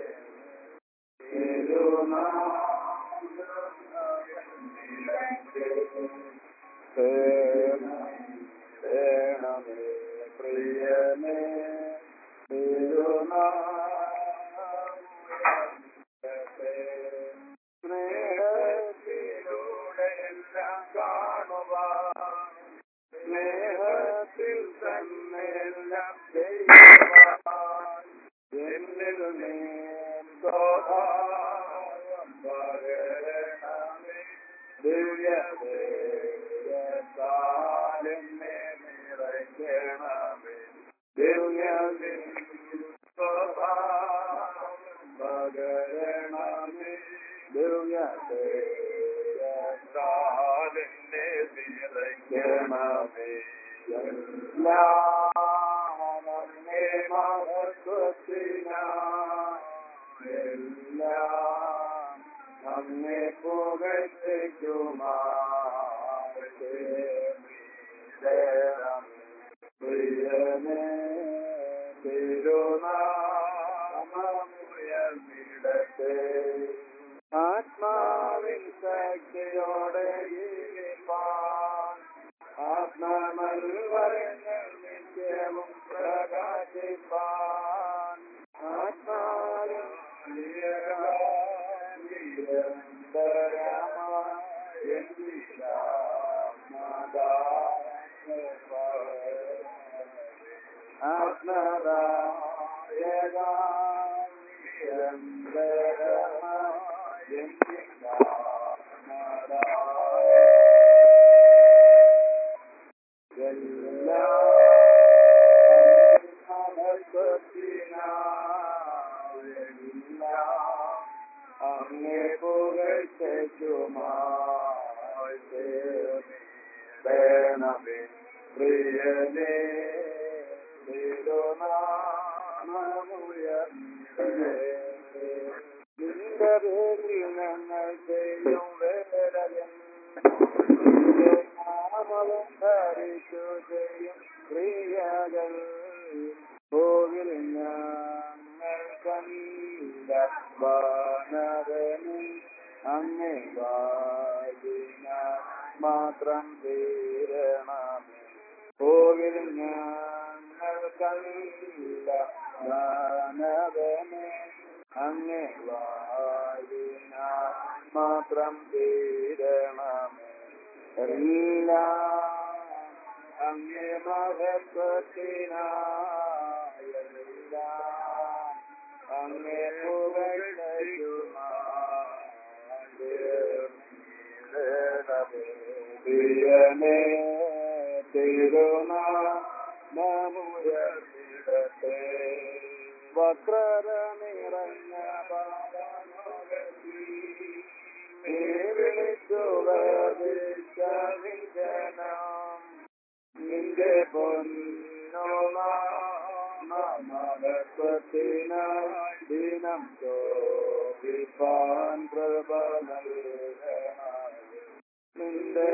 സ്നേഹത്തിൽ തന്നെ എല്ലാം ചെയ്യുവാൻ എന്നിൽ നീ സ്വഭാവം പകരണമേ ദിവ്യദേവത്താലെന്നെ നിറയ്ക്കണമേ ദിവ്യദിൻ സ്വഭാവം പകരണമേ ദിവ്യദേവത്താലെന്നെ നിറയ്ക്കണമേ എല്ലാം അങ്ങേ മഹത്വത്തിനായി എല്ലാം നമ്മെ പുകഴ്ചയ്ക്കുമാറേ പ്രിയനേ തിരുനാമമുയർന്നിടത്തെ ആത്മാവിൻ ശക്തിയോടെ ജീവിപ്പാൻ ആത്മനൽവരങ്ങൾ നിത്യവും പ്രകാശിപ്പാൻ ആത്മാവിൻ ആത്മദായക അങ്ങേ പുകഴ്ചയ്ക്കുമായി വേണമേ പ്രിയനേ നിന്റെ പേരിൽ ഞങ്ങൾ ചെയ്യും വേദന നിന്റെ നാമവും ധരിച്ചു ചെയ്യും ക്രിയകൾ കോവിൽ ഞങ്ങൾ കണ്ട വാനവനെ അങ്ങേ വായിന മാത്രം തീരണമേ കോവിൽ ഞങ്ങൾ കണ്ട വാനവനെ അങ്ങേ വായിന മാത്രം തീരണമേ എല്ലാം അങ്ങേ മഹത്വത്തിനായെല്ലാം അങ്ങേ പുകഴ്ചയുമാണേ തിരുനാമുയർത്തിടത്തെ വക്രത നിറഞ്ഞ പാപനോകത്തിൽ നീ വിളിച്ചു വേദിച്ച വിജനം നിന്റെ പൊന്നോമഹത്വത്തിനായി ദിനം ചോദിപ്പാൻ കൃപ നൽകണമേ നിന്റെ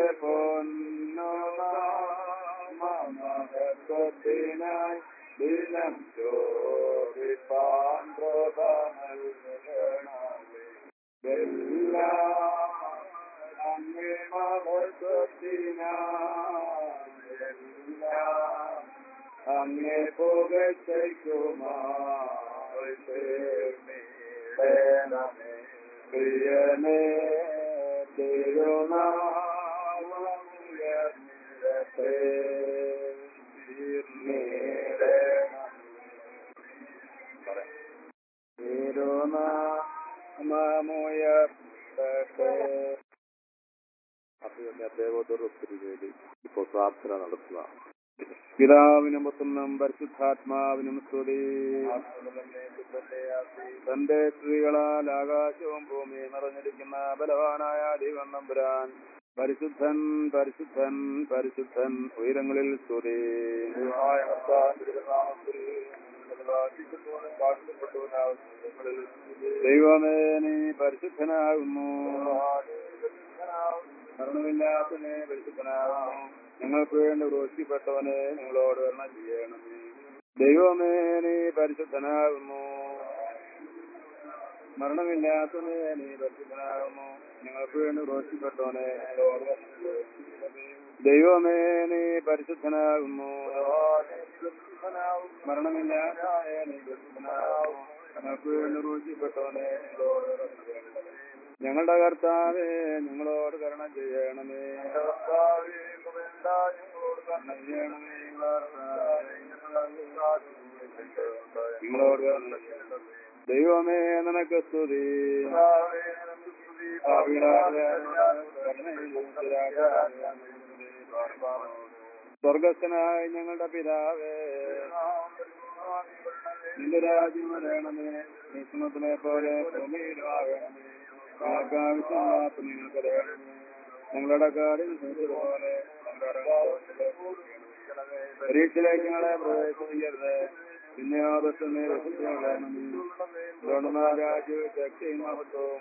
പൊന്നോമഹത്വത്തിനായി ദിനം ചോദിപ്പാൻ കൃപ നൽകണമേ എല്ലാം അങ്ങേ മഹത്വത്തിനായി എല്ലാം അങ്ങേ പുകഴ്ചയ്ക്കുമായി വേണമേ പ്രിയനേ തിരുനാമമുയർന്നിടത്തെ തിരുനാമമുയർന്നിടത്തെ അഭിമന്യ ദേവോദർ ഒത്തിരി വേണ്ടി ഇപ്പോൾ പ്രാർത്ഥന നടത്തുക പിതാവിനും പുത്രനും പരിശുദ്ധാത്മാവിനും സ്തുതി തന്റെ സ്ത്രീകളാൽ ആകാശവും ഭൂമിയും നിറഞ്ഞിരിക്കുന്ന ബലവാനായ ദൈവം നമ്പുരാൻ പരിശുദ്ധൻ പരിശുദ്ധൻ പരിശുദ്ധൻ ഉയരങ്ങളിൽ സ്തുതി ദൈവമേ നീ പരിശുദ്ധനാകുന്നു മരണമില്ലാത്തനെ പരിശുദ്ധനാകുന്നു ഞങ്ങൾക്ക് വേണ്ടി ക്രൂശിക്കപ്പെട്ടവനെ നിങ്ങളോട് കരുണ ചെയ്യണമേ ദൈവമേ നീ പരിശുദ്ധനാകുന്നു മരണമില്ലാത്തവനെ നീ പരിശുദ്ധനാകുന്നു ഞങ്ങൾക്ക് വേണ്ടി ക്രൂശിക്കപ്പെട്ടവനെ നിങ്ങളോട് കരുണ ചെയ്യണമേ. ദൈവമേ നീ പരിശുദ്ധനാകുന്നു മരണമില്ലാതായ നീ പരിശുദ്ധനാകുന്നു ഞങ്ങൾക്ക് വേണ്ടി ക്രൂശിക്കപ്പെട്ടവനെ നിങ്ങളോട് കരുണ ചെയ്യണമേ. ഞങ്ങളുടെ കർത്താവേ ഞങ്ങളോട് കരുണ ചെയ്യണമേ കരുണ ചെയ്യണമേ നിങ്ങളോട് കരുണ ചെയ്യണമേ. ദൈവമേ നിനക്ക് സ്തുതി സ്വർഗസ്ഥനായ ഞങ്ങളുടെ പിതാവേ നിന്റെ രാജ്യം വരണമേ നിസ്മത്തിനെ പോലെ ഭൂമിയിലും ആകണമേ ഞങ്ങൾക്ക് ആവശ്യമില്ലാത്ത നിങ്ങൾക്ക് തരണമേ ഞങ്ങളുടെ കാര്യം പോലെ പരീക്ഷയിലേക്ക് ഞങ്ങളെ പ്രവേശിക്കരുത് പിന്നെ ആപത്തുന്നേ രാജ്യ ശക്തിയും മഹത്വവും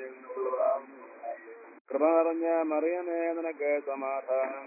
കൃപ നിറഞ്ഞ മറിയമേ നിനക്ക് സമാധാനം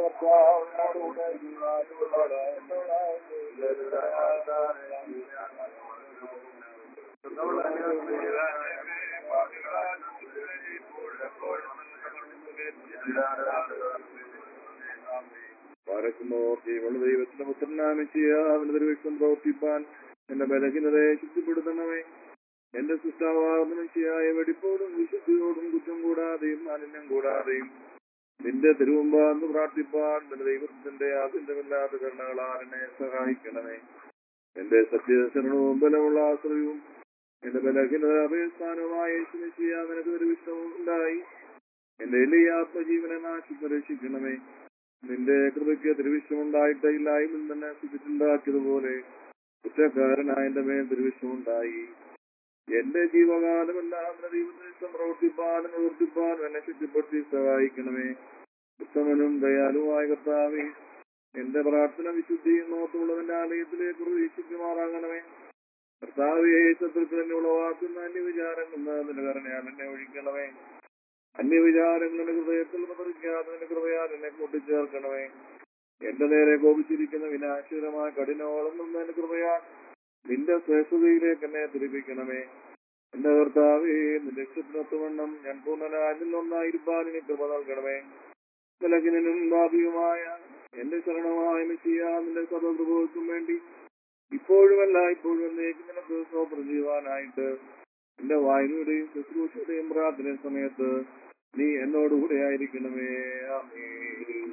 പാരക്കുമോ ജീവനുള്ള ദൈവത്തിന്റെ പുത്രനാമി ചെയ്യാവുന്ന ദൈവം പ്രവർത്തിപ്പാൻ എന്റെ ബലഹീനതയെ ശുദ്ധിപ്പെടുത്തണമേ എന്റെ സൃഷ്ടാവാകുന്ന ചെയ്യായ വെടിപ്പോടും വിശുദ്ധിയോടും കുറ്റം കൂടാതെയും മാലിന്യം കൂടാതെയും നിന്റെ തിരുവുമ്പാന്ന് പ്രാർത്ഥിപ്പാൻ നിന്റെ ദൈവത്തിന്റെ ആദ്യമില്ലാത്ത കരുണകളാൽ എന്നെ സഹായിക്കണമേ എന്റെ സത്യശരണവും ബലമുള്ള ആശ്രയവും എന്റെ ബലഹീനത അഭയസ്ഥാനവുമായ യേശുവിനെ ചെയ്യാൻ നിനക്ക് ഒരു വിഷമം ഉണ്ടായി എന്റെ എളിയ ആത്മജീവനെ നാശം രക്ഷിക്കണമേ നിന്റെ കൃപയ്ക്ക് തിരുവിശ്വമുണ്ടായിട്ട് ഇല്ലായ്മ തന്നെ സ്ഥിതിച്ചുണ്ടാക്കിയതുപോലെ കുറ്റക്കാരനായ എന്റെ മേൽ ദുർവിഷമുണ്ടായി എന്റെ ജീവകാലമെല്ലാം നിന്റെ ദൈവനിഷ്ടം പ്രവർത്തിപ്പാനും പ്രവർത്തിപ്പാനും എന്നെ ചുറ്റിപ്പറ്റി സഹായിക്കണമേ ഉത്തമനും ദയാലുവായ കർത്താവേ എന്റെ പ്രാർത്ഥന വിശുദ്ധിയും നോട്ടുള്ളതിന്റെ ആലയത്തിലേക്ക് പ്രവേശിക്കുമാറാകണമേ കർത്താവേ ശത്രുക്കൾ എന്നെ ഉളവാക്കുന്ന അന്യവിചാരങ്ങൾ നിന്റെ കരുണയാൽ എന്നെ ഒഴിക്കണമേ അന്യവിചാരങ്ങളുടെ ഹൃദയത്തിൽ പതറിക്കാതെ നിന്റെ കൃപയാൽ എന്നെ കൂട്ടിച്ചേർക്കണമേ എന്റെ നേരെ കോപിച്ചിരിക്കുന്ന വിനാശകരമായ കഠിനോളം നിന്റെ കൃപയാൽ നിന്റെ ശ്രേഷ്ഠതയിലേക്ക് എന്നെ തിരിപ്പിക്കണമേ എന്റെ കർത്താവേ നിന്റെ ഇഷ്ടത്തിനൊത്തവണ്ണം ഞാൻ പൂർണ്ണനായ നിന്നൊന്നായിരിക്കാൻ ഇനി കൃപ നൽകണമേ വിലകിനും ഭാവിയുമായ എന്റെ ശരണമായ മെസ്സിയ നിന്റെ സർവപ്രഭുത്വം വേണ്ടി ഇപ്പോഴുമല്ല ഇപ്പോഴും എന്നേക്കും നിനക്ക് സ്വപ്നം ചെയ്യുവാനായിട്ട് എന്റെ വായനയുടെയും ശുശ്രൂഷയുടെയും പ്രാർത്ഥന സമയത്ത് നീ എന്നോടുകൂടെ ആയിരിക്കണമേ ആമേൻ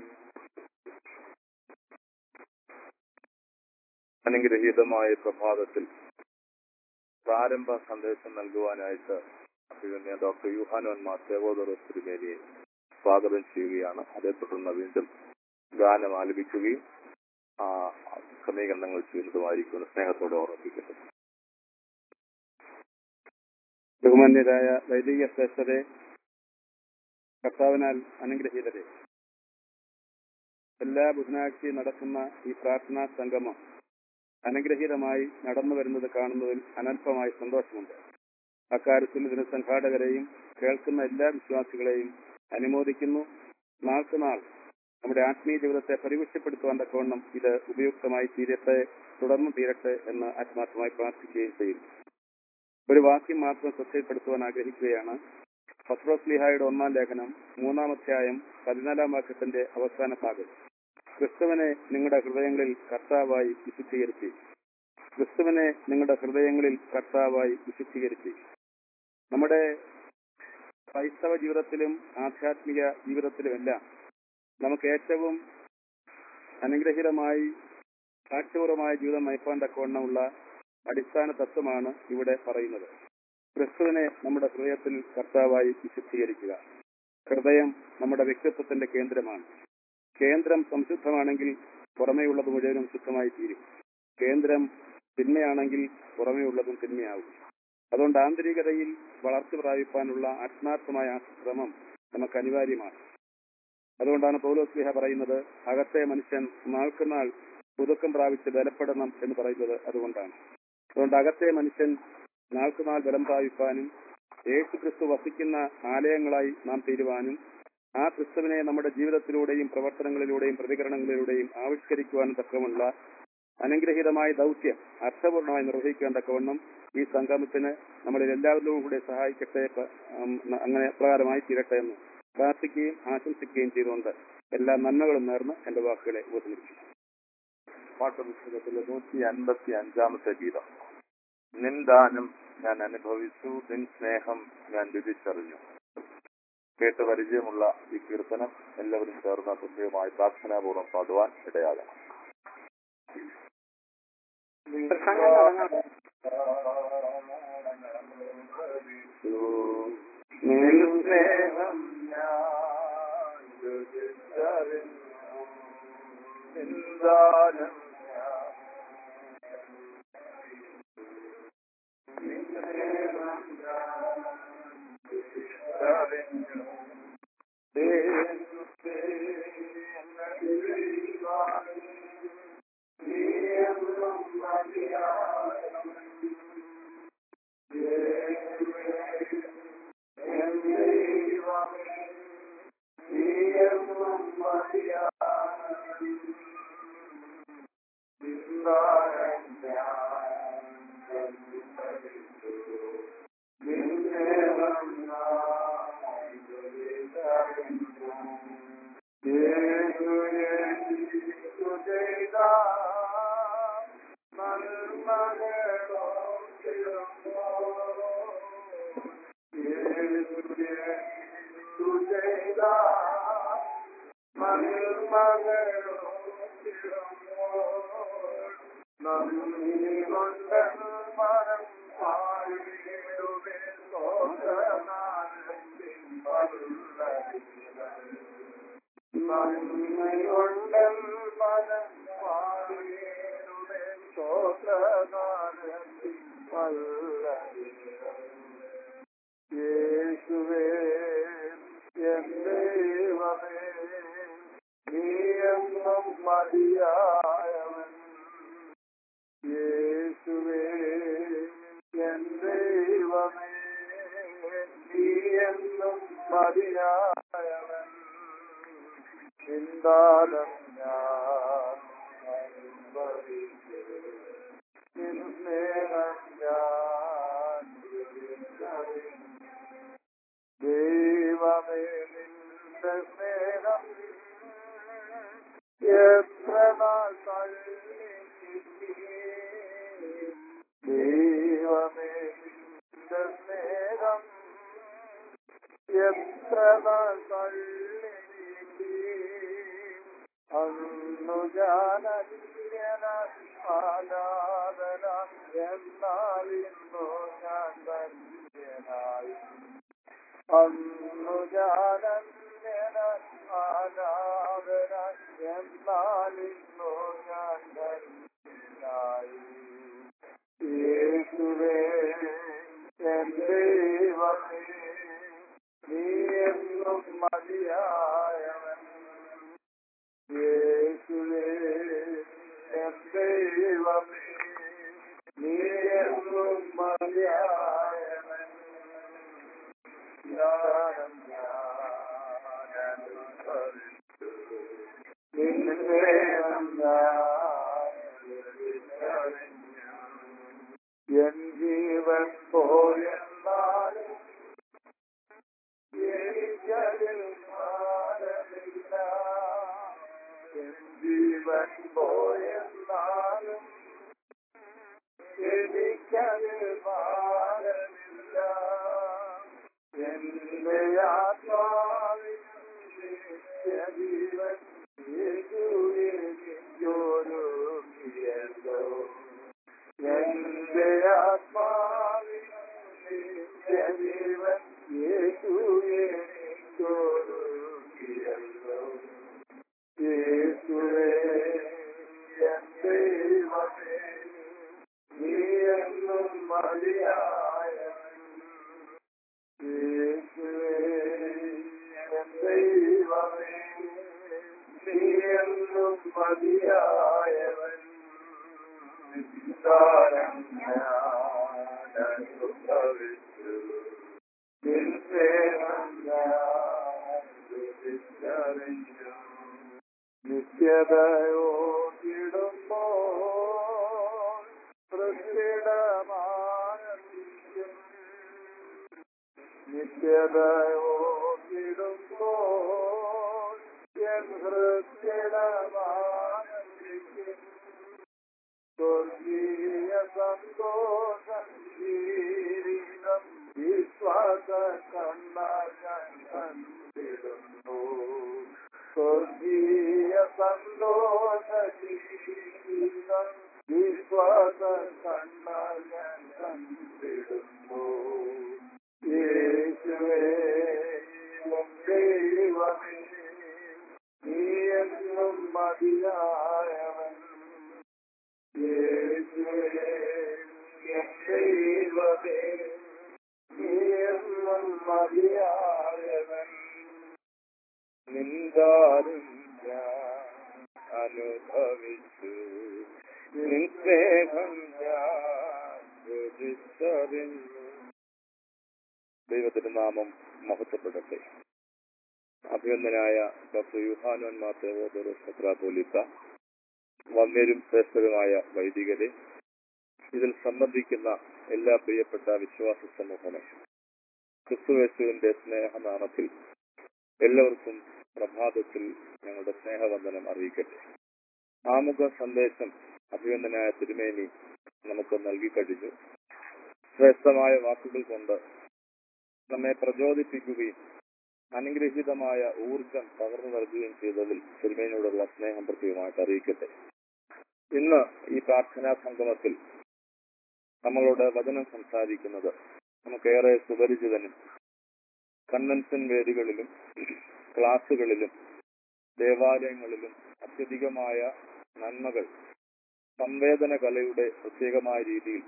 അനുഗ്രഹീതമായ പ്രഭാതത്തിൽ പ്രാരംഭ സന്ദേശം നൽകുവാനായിട്ട് അഭിമന്യ ഡോക്ടർ യുഹാനോൻ മാത്തേവോദർ തിരുമേനിയെ സ്വാഗതം ചെയ്യുകയാണ് അതേ തുടർന്ന് വീണ്ടും ഗാനം ആലപിക്കുകയും ആ ക്രമീകരണങ്ങൾ ചെയ്യുന്നതുമായിരിക്കും സ്നേഹത്തോടെ ഓർമ്മിപ്പിക്കുന്നു ബഹുമാന്യരായ വൈദിക ശ്രേഷ്ഠരെ കർത്താവിനാൽ അനുഗ്രഹീതരെ എല്ലാ ബുധനാഴ്ചയും നടക്കുന്ന ഈ പ്രാർത്ഥനാ സംഗമം അനുഗ്രഹീതമായി നടന്നു വരുന്നത് കാണുന്നതിൽ അനൽപമായി സന്തോഷമുണ്ട് അക്കാര്യത്തിൽ ഇതിന് സംഘാടകരെയും കേൾക്കുന്ന എല്ലാ വിശ്വാസികളെയും അനുമോദിക്കുന്നു നാൾക്ക് നാൾ നമ്മുടെ ആത്മീയ ജീവിതത്തെ പരിപുഷ്ടപ്പെടുത്തുവാൻ തക്കവണ്ണം ഇത് ഉപയുക്തമായി തീരട്ടെ തുടർന്ന് തീരട്ടെ എന്ന് ആത്മാർത്ഥമായി പ്രാർത്ഥിക്കുകയും ചെയ്യുന്നു ഒരു വാക്യം മാത്രം ശ്രദ്ധയിൽപ്പെടുത്തുവാൻ ആഗ്രഹിക്കുകയാണ് പത്രോസ്ലിഹായുടെ ഒന്നാം ലേഖനം മൂന്നാം അധ്യായം പതിനാലാം വാക്യത്തിന്റെ അവസാന ഭാഗം ക്രിസ്തുവിനെ നിങ്ങളുടെ ഹൃദയങ്ങളിൽ കർത്താവായി വിശുദ്ധീകരിച്ചു ക്രിസ്തുവിനെ നിങ്ങളുടെ ഹൃദയങ്ങളിൽ കർത്താവായി വിശുദ്ധീകരിച്ചു നമ്മുടെ ക്രൈസ്തവ ജീവിതത്തിലും ആധ്യാത്മിക ജീവിതത്തിലുമെല്ലാം നമുക്ക് ഏറ്റവും അനുഗ്രഹീതമായി സാക്ഷ്യപൂർവമായ ജീവിതം നയിപ്പാൻ തക്കവണ്ണമുള്ള അടിസ്ഥാന തത്വമാണ് ഇവിടെ പറയുന്നത് ക്രിസ്തുവിനെ നമ്മുടെ ഹൃദയത്തിൽ കർത്താവായി വിശുദ്ധീകരിക്കുക ഹൃദയം നമ്മുടെ വ്യക്തിത്വത്തിന്റെ കേന്ദ്രമാണ് കേന്ദ്രം സംശുദ്ധമാണെങ്കിൽ പുറമേയുള്ളത് മുഴുവനും ശുദ്ധമായി തീരും കേന്ദ്രം തിന്മയാണെങ്കിൽ പുറമേയുള്ളതും തിന്മയാവും അതുകൊണ്ട് ആന്തരികതയിൽ വളർച്ച പ്രാപിപ്പാനുള്ള ആത്മാർത്ഥമായ ആ ശ്രമം നമുക്ക് അനിവാര്യമാണ് അതുകൊണ്ടാണ് പൗലോസ്ലിഹ പറയുന്നത് അകത്തെ മനുഷ്യൻ നാൾക്കുനാൾ പുതുക്കം പ്രാപിച്ച് ബലപ്പെടണം എന്ന് പറയുന്നത് അതുകൊണ്ടാണ് അതുകൊണ്ട് അകത്തെ മനുഷ്യൻ നാൾക്കുനാൾ ബലം പ്രാപിപ്പാനും യേശു ക്രിസ്തു വസിക്കുന്ന ആലയങ്ങളായി നാം തീരുവാനും ആ ക്രിസ്തുവിനെ നമ്മുടെ ജീവിതത്തിലൂടെയും പ്രവർത്തനങ്ങളിലൂടെയും പ്രതികരണങ്ങളിലൂടെയും ആവിഷ്കരിക്കുവാനും തക്കമുള്ള അനുഗ്രഹീതമായ ദൗത്യം അർത്ഥപൂർണമായി നിർവഹിക്കാൻ തക്കവണ്ണം ഈ സംഗമത്തിന് നമ്മളിൽ എല്ലാവരിലും കൂടെ സഹായിക്കട്ടെ പ- ഉം, അങ്ങനെ പ്രകാരമായി തീരട്ടെ എന്ന് പ്രാർത്ഥിക്കുകയും ആശംസിക്കുകയും ചെയ്തുകൊണ്ട് എല്ലാ നന്മകളും നേർന്ന് എന്റെ വാക്കുകളെ ഉപസംഹരിക്കുന്നു പാഠപുസ്തകത്തിലെ നൂറ്റി അൻപത്തി അഞ്ചാമത്തെ ഗീതം നിൻ ദാനം ഞാൻ അനുഭവിച്ചു നിൻ സ്നേഹം ഞാൻ രുചിച്ചറിഞ്ഞു കേട്ട് പരിചയമുള്ള ഈ കീർത്തനം എല്ലാവരും ചേർന്ന തുല്യമായി പ്രാർത്ഥനാപൂർവ്വം പാടുവാൻ ഇടയാകണം പ്രസംഗം തുടങ്ങാം നിൻ സ്നേഹം ഞാൻ രുചിച്ചറിഞ്ഞു നിൻ ദാനം ഞാൻ നല്ല യേശുവേ എന്റെ ദൈവമേ നീ എന്നും മതിയായവൻ യേശുവേ എന്റെ ദൈവമേ നീ എന്നും മതിയായവൻ ചിന്താലം ഞാൻ അനുഭവിച്ചു നിൻ സ്നേഹം ഞാൻ രുചിച്ചറിഞ്ഞു. ദൈവമേ നിന്റെ സ്നേഹം എത്ര നാൾ തള്ളി നീക്കി. ദൈവമേ നിന്റെ സ്നേഹം എത്ര നാൾ തള്ളി നീക്കി. അന്നു ഞാൻ അന്യനാഥന എന്നാൽ ഇന്നു ഞാൻ ധന്യനായി അന്നു ഞാൻ അന്യനാഥന എന്നാൽ ഇന്നു ഞാൻ ധന്യനായി യേശുവേ എന്റെ ദൈവമേ നീ എന്നും മതിയായവൻ യേശുവേ എന്റെ ദൈവമേ നീ എന്നും മതിയായവൻ ജ്ഞാനം ഞാൻ അനുഭവിച്ചു. നിന്റെ സ്നേഹം ഞാൻ രുചിച്ചറിഞ്ഞു. എൻ ജീവൻ പോയെന്നാലും എനിക്കതിൽ മാനമില്ല എൻ ജീവൻ പോയെന്നാലും എനിക്കതിൽ മാനമില്ല എന്റെ ആത്മാവിൻ നിത്യജീവൻ യേശുവിനോരുക്കിയല്ലോ എന്റെ ആത്മാവിൻ നിത്യജീവൻ യേശുവിനോരുക്കിയല്ലോ യേശുവേ എന്റെ ദൈവമേ നീ എന്നും മതിയായവൻ യേശുവേ എന്റെ ദൈവമേ നീ എന്നും മതിയായവൻ നിസ്സാരം ഞാൻ അനുഭവിച്ചു നിൻ സ്നേഹം ഞാൻ രുചിച്ചറിഞ്ഞു നിത്യതയോടിടുമ്പോ പ്രസിഡമാനന്ദിക്കും നിത്യതയോടിടുമ്പോ എൻ ഹൃദയമാനന്ദിക്കും സ്വർഗീയ സന്തോഷം ജീവിതം വിശ്വാസ കണ്ണാൻ കണ്ടിടുന്നു സ്വർഗീയ സന്തോഷ ജീവിതം വിശ്വാസ കണ്ണാൻ കണ്ടിടുന്നു യേശുവേ ദൈവമേ നീ എന്നും മതിയായവൻ യേശുവേ ദൈവമേ നീ എന്നും മതിയായവൻ നിന്ദാരും ഞാൻ അനുഭവിച്ചു നിൻ സ്നേഹം ഞാൻ രുചിച്ചറിഞ്ഞു ദൈവത്തിന്റെ നാമം മഹത്വപ്പെടട്ടെ അഭിനന്ദനായ ഡോക്ടർ യുഹാനോൻ മാത്തേവോദോറോ സക്രാപോലിത്ത വന്യരും ശ്രേഷ്ഠരുമായ വൈദികരെ ഇതിൽ സംബന്ധിക്കുന്ന എല്ലാ പ്രിയപ്പെട്ട വിശ്വാസ സമൂഹമേ ക്രിസ്തുവേശുവിന്റെ സ്നേഹനാമത്തിൽ എല്ലാവർക്കും പ്രഭാതത്തിൽ ഞങ്ങളുടെ സ്നേഹവന്ദനം അറിയിക്കട്ടെ ആമുഖ സന്ദേശം അഭിനന്ദനായ തിരുമേനി നമുക്ക് നൽകിക്കഴിഞ്ഞു ശ്രേഷ്ഠമായ വാക്കുകൾ കൊണ്ട് നമ്മെ പ്രചോദിപ്പിക്കുകയും അനുഗ്രഹീതമായ ഊർജം പകർന്നു നൽകുകയും ചെയ്തതിൽ തിരുമേനിയോടുള്ള സ്നേഹം പ്രത്യേകമായിട്ട് അറിയിക്കട്ടെ ഇന്ന് ഈ പ്രാർത്ഥനാ സംഗമത്തിൽ നമ്മളോട് വചനം സംസാരിക്കുന്നത് നമുക്കേറെ സുപരിചിതനും കൺവെൻഷൻ വേദികളിലും ക്ലാസുകളിലും ദേവാലയങ്ങളിലും അത്യധികമായ നന്മകൾ സംവേദന കലയുടെ പ്രത്യേകമായ രീതിയിൽ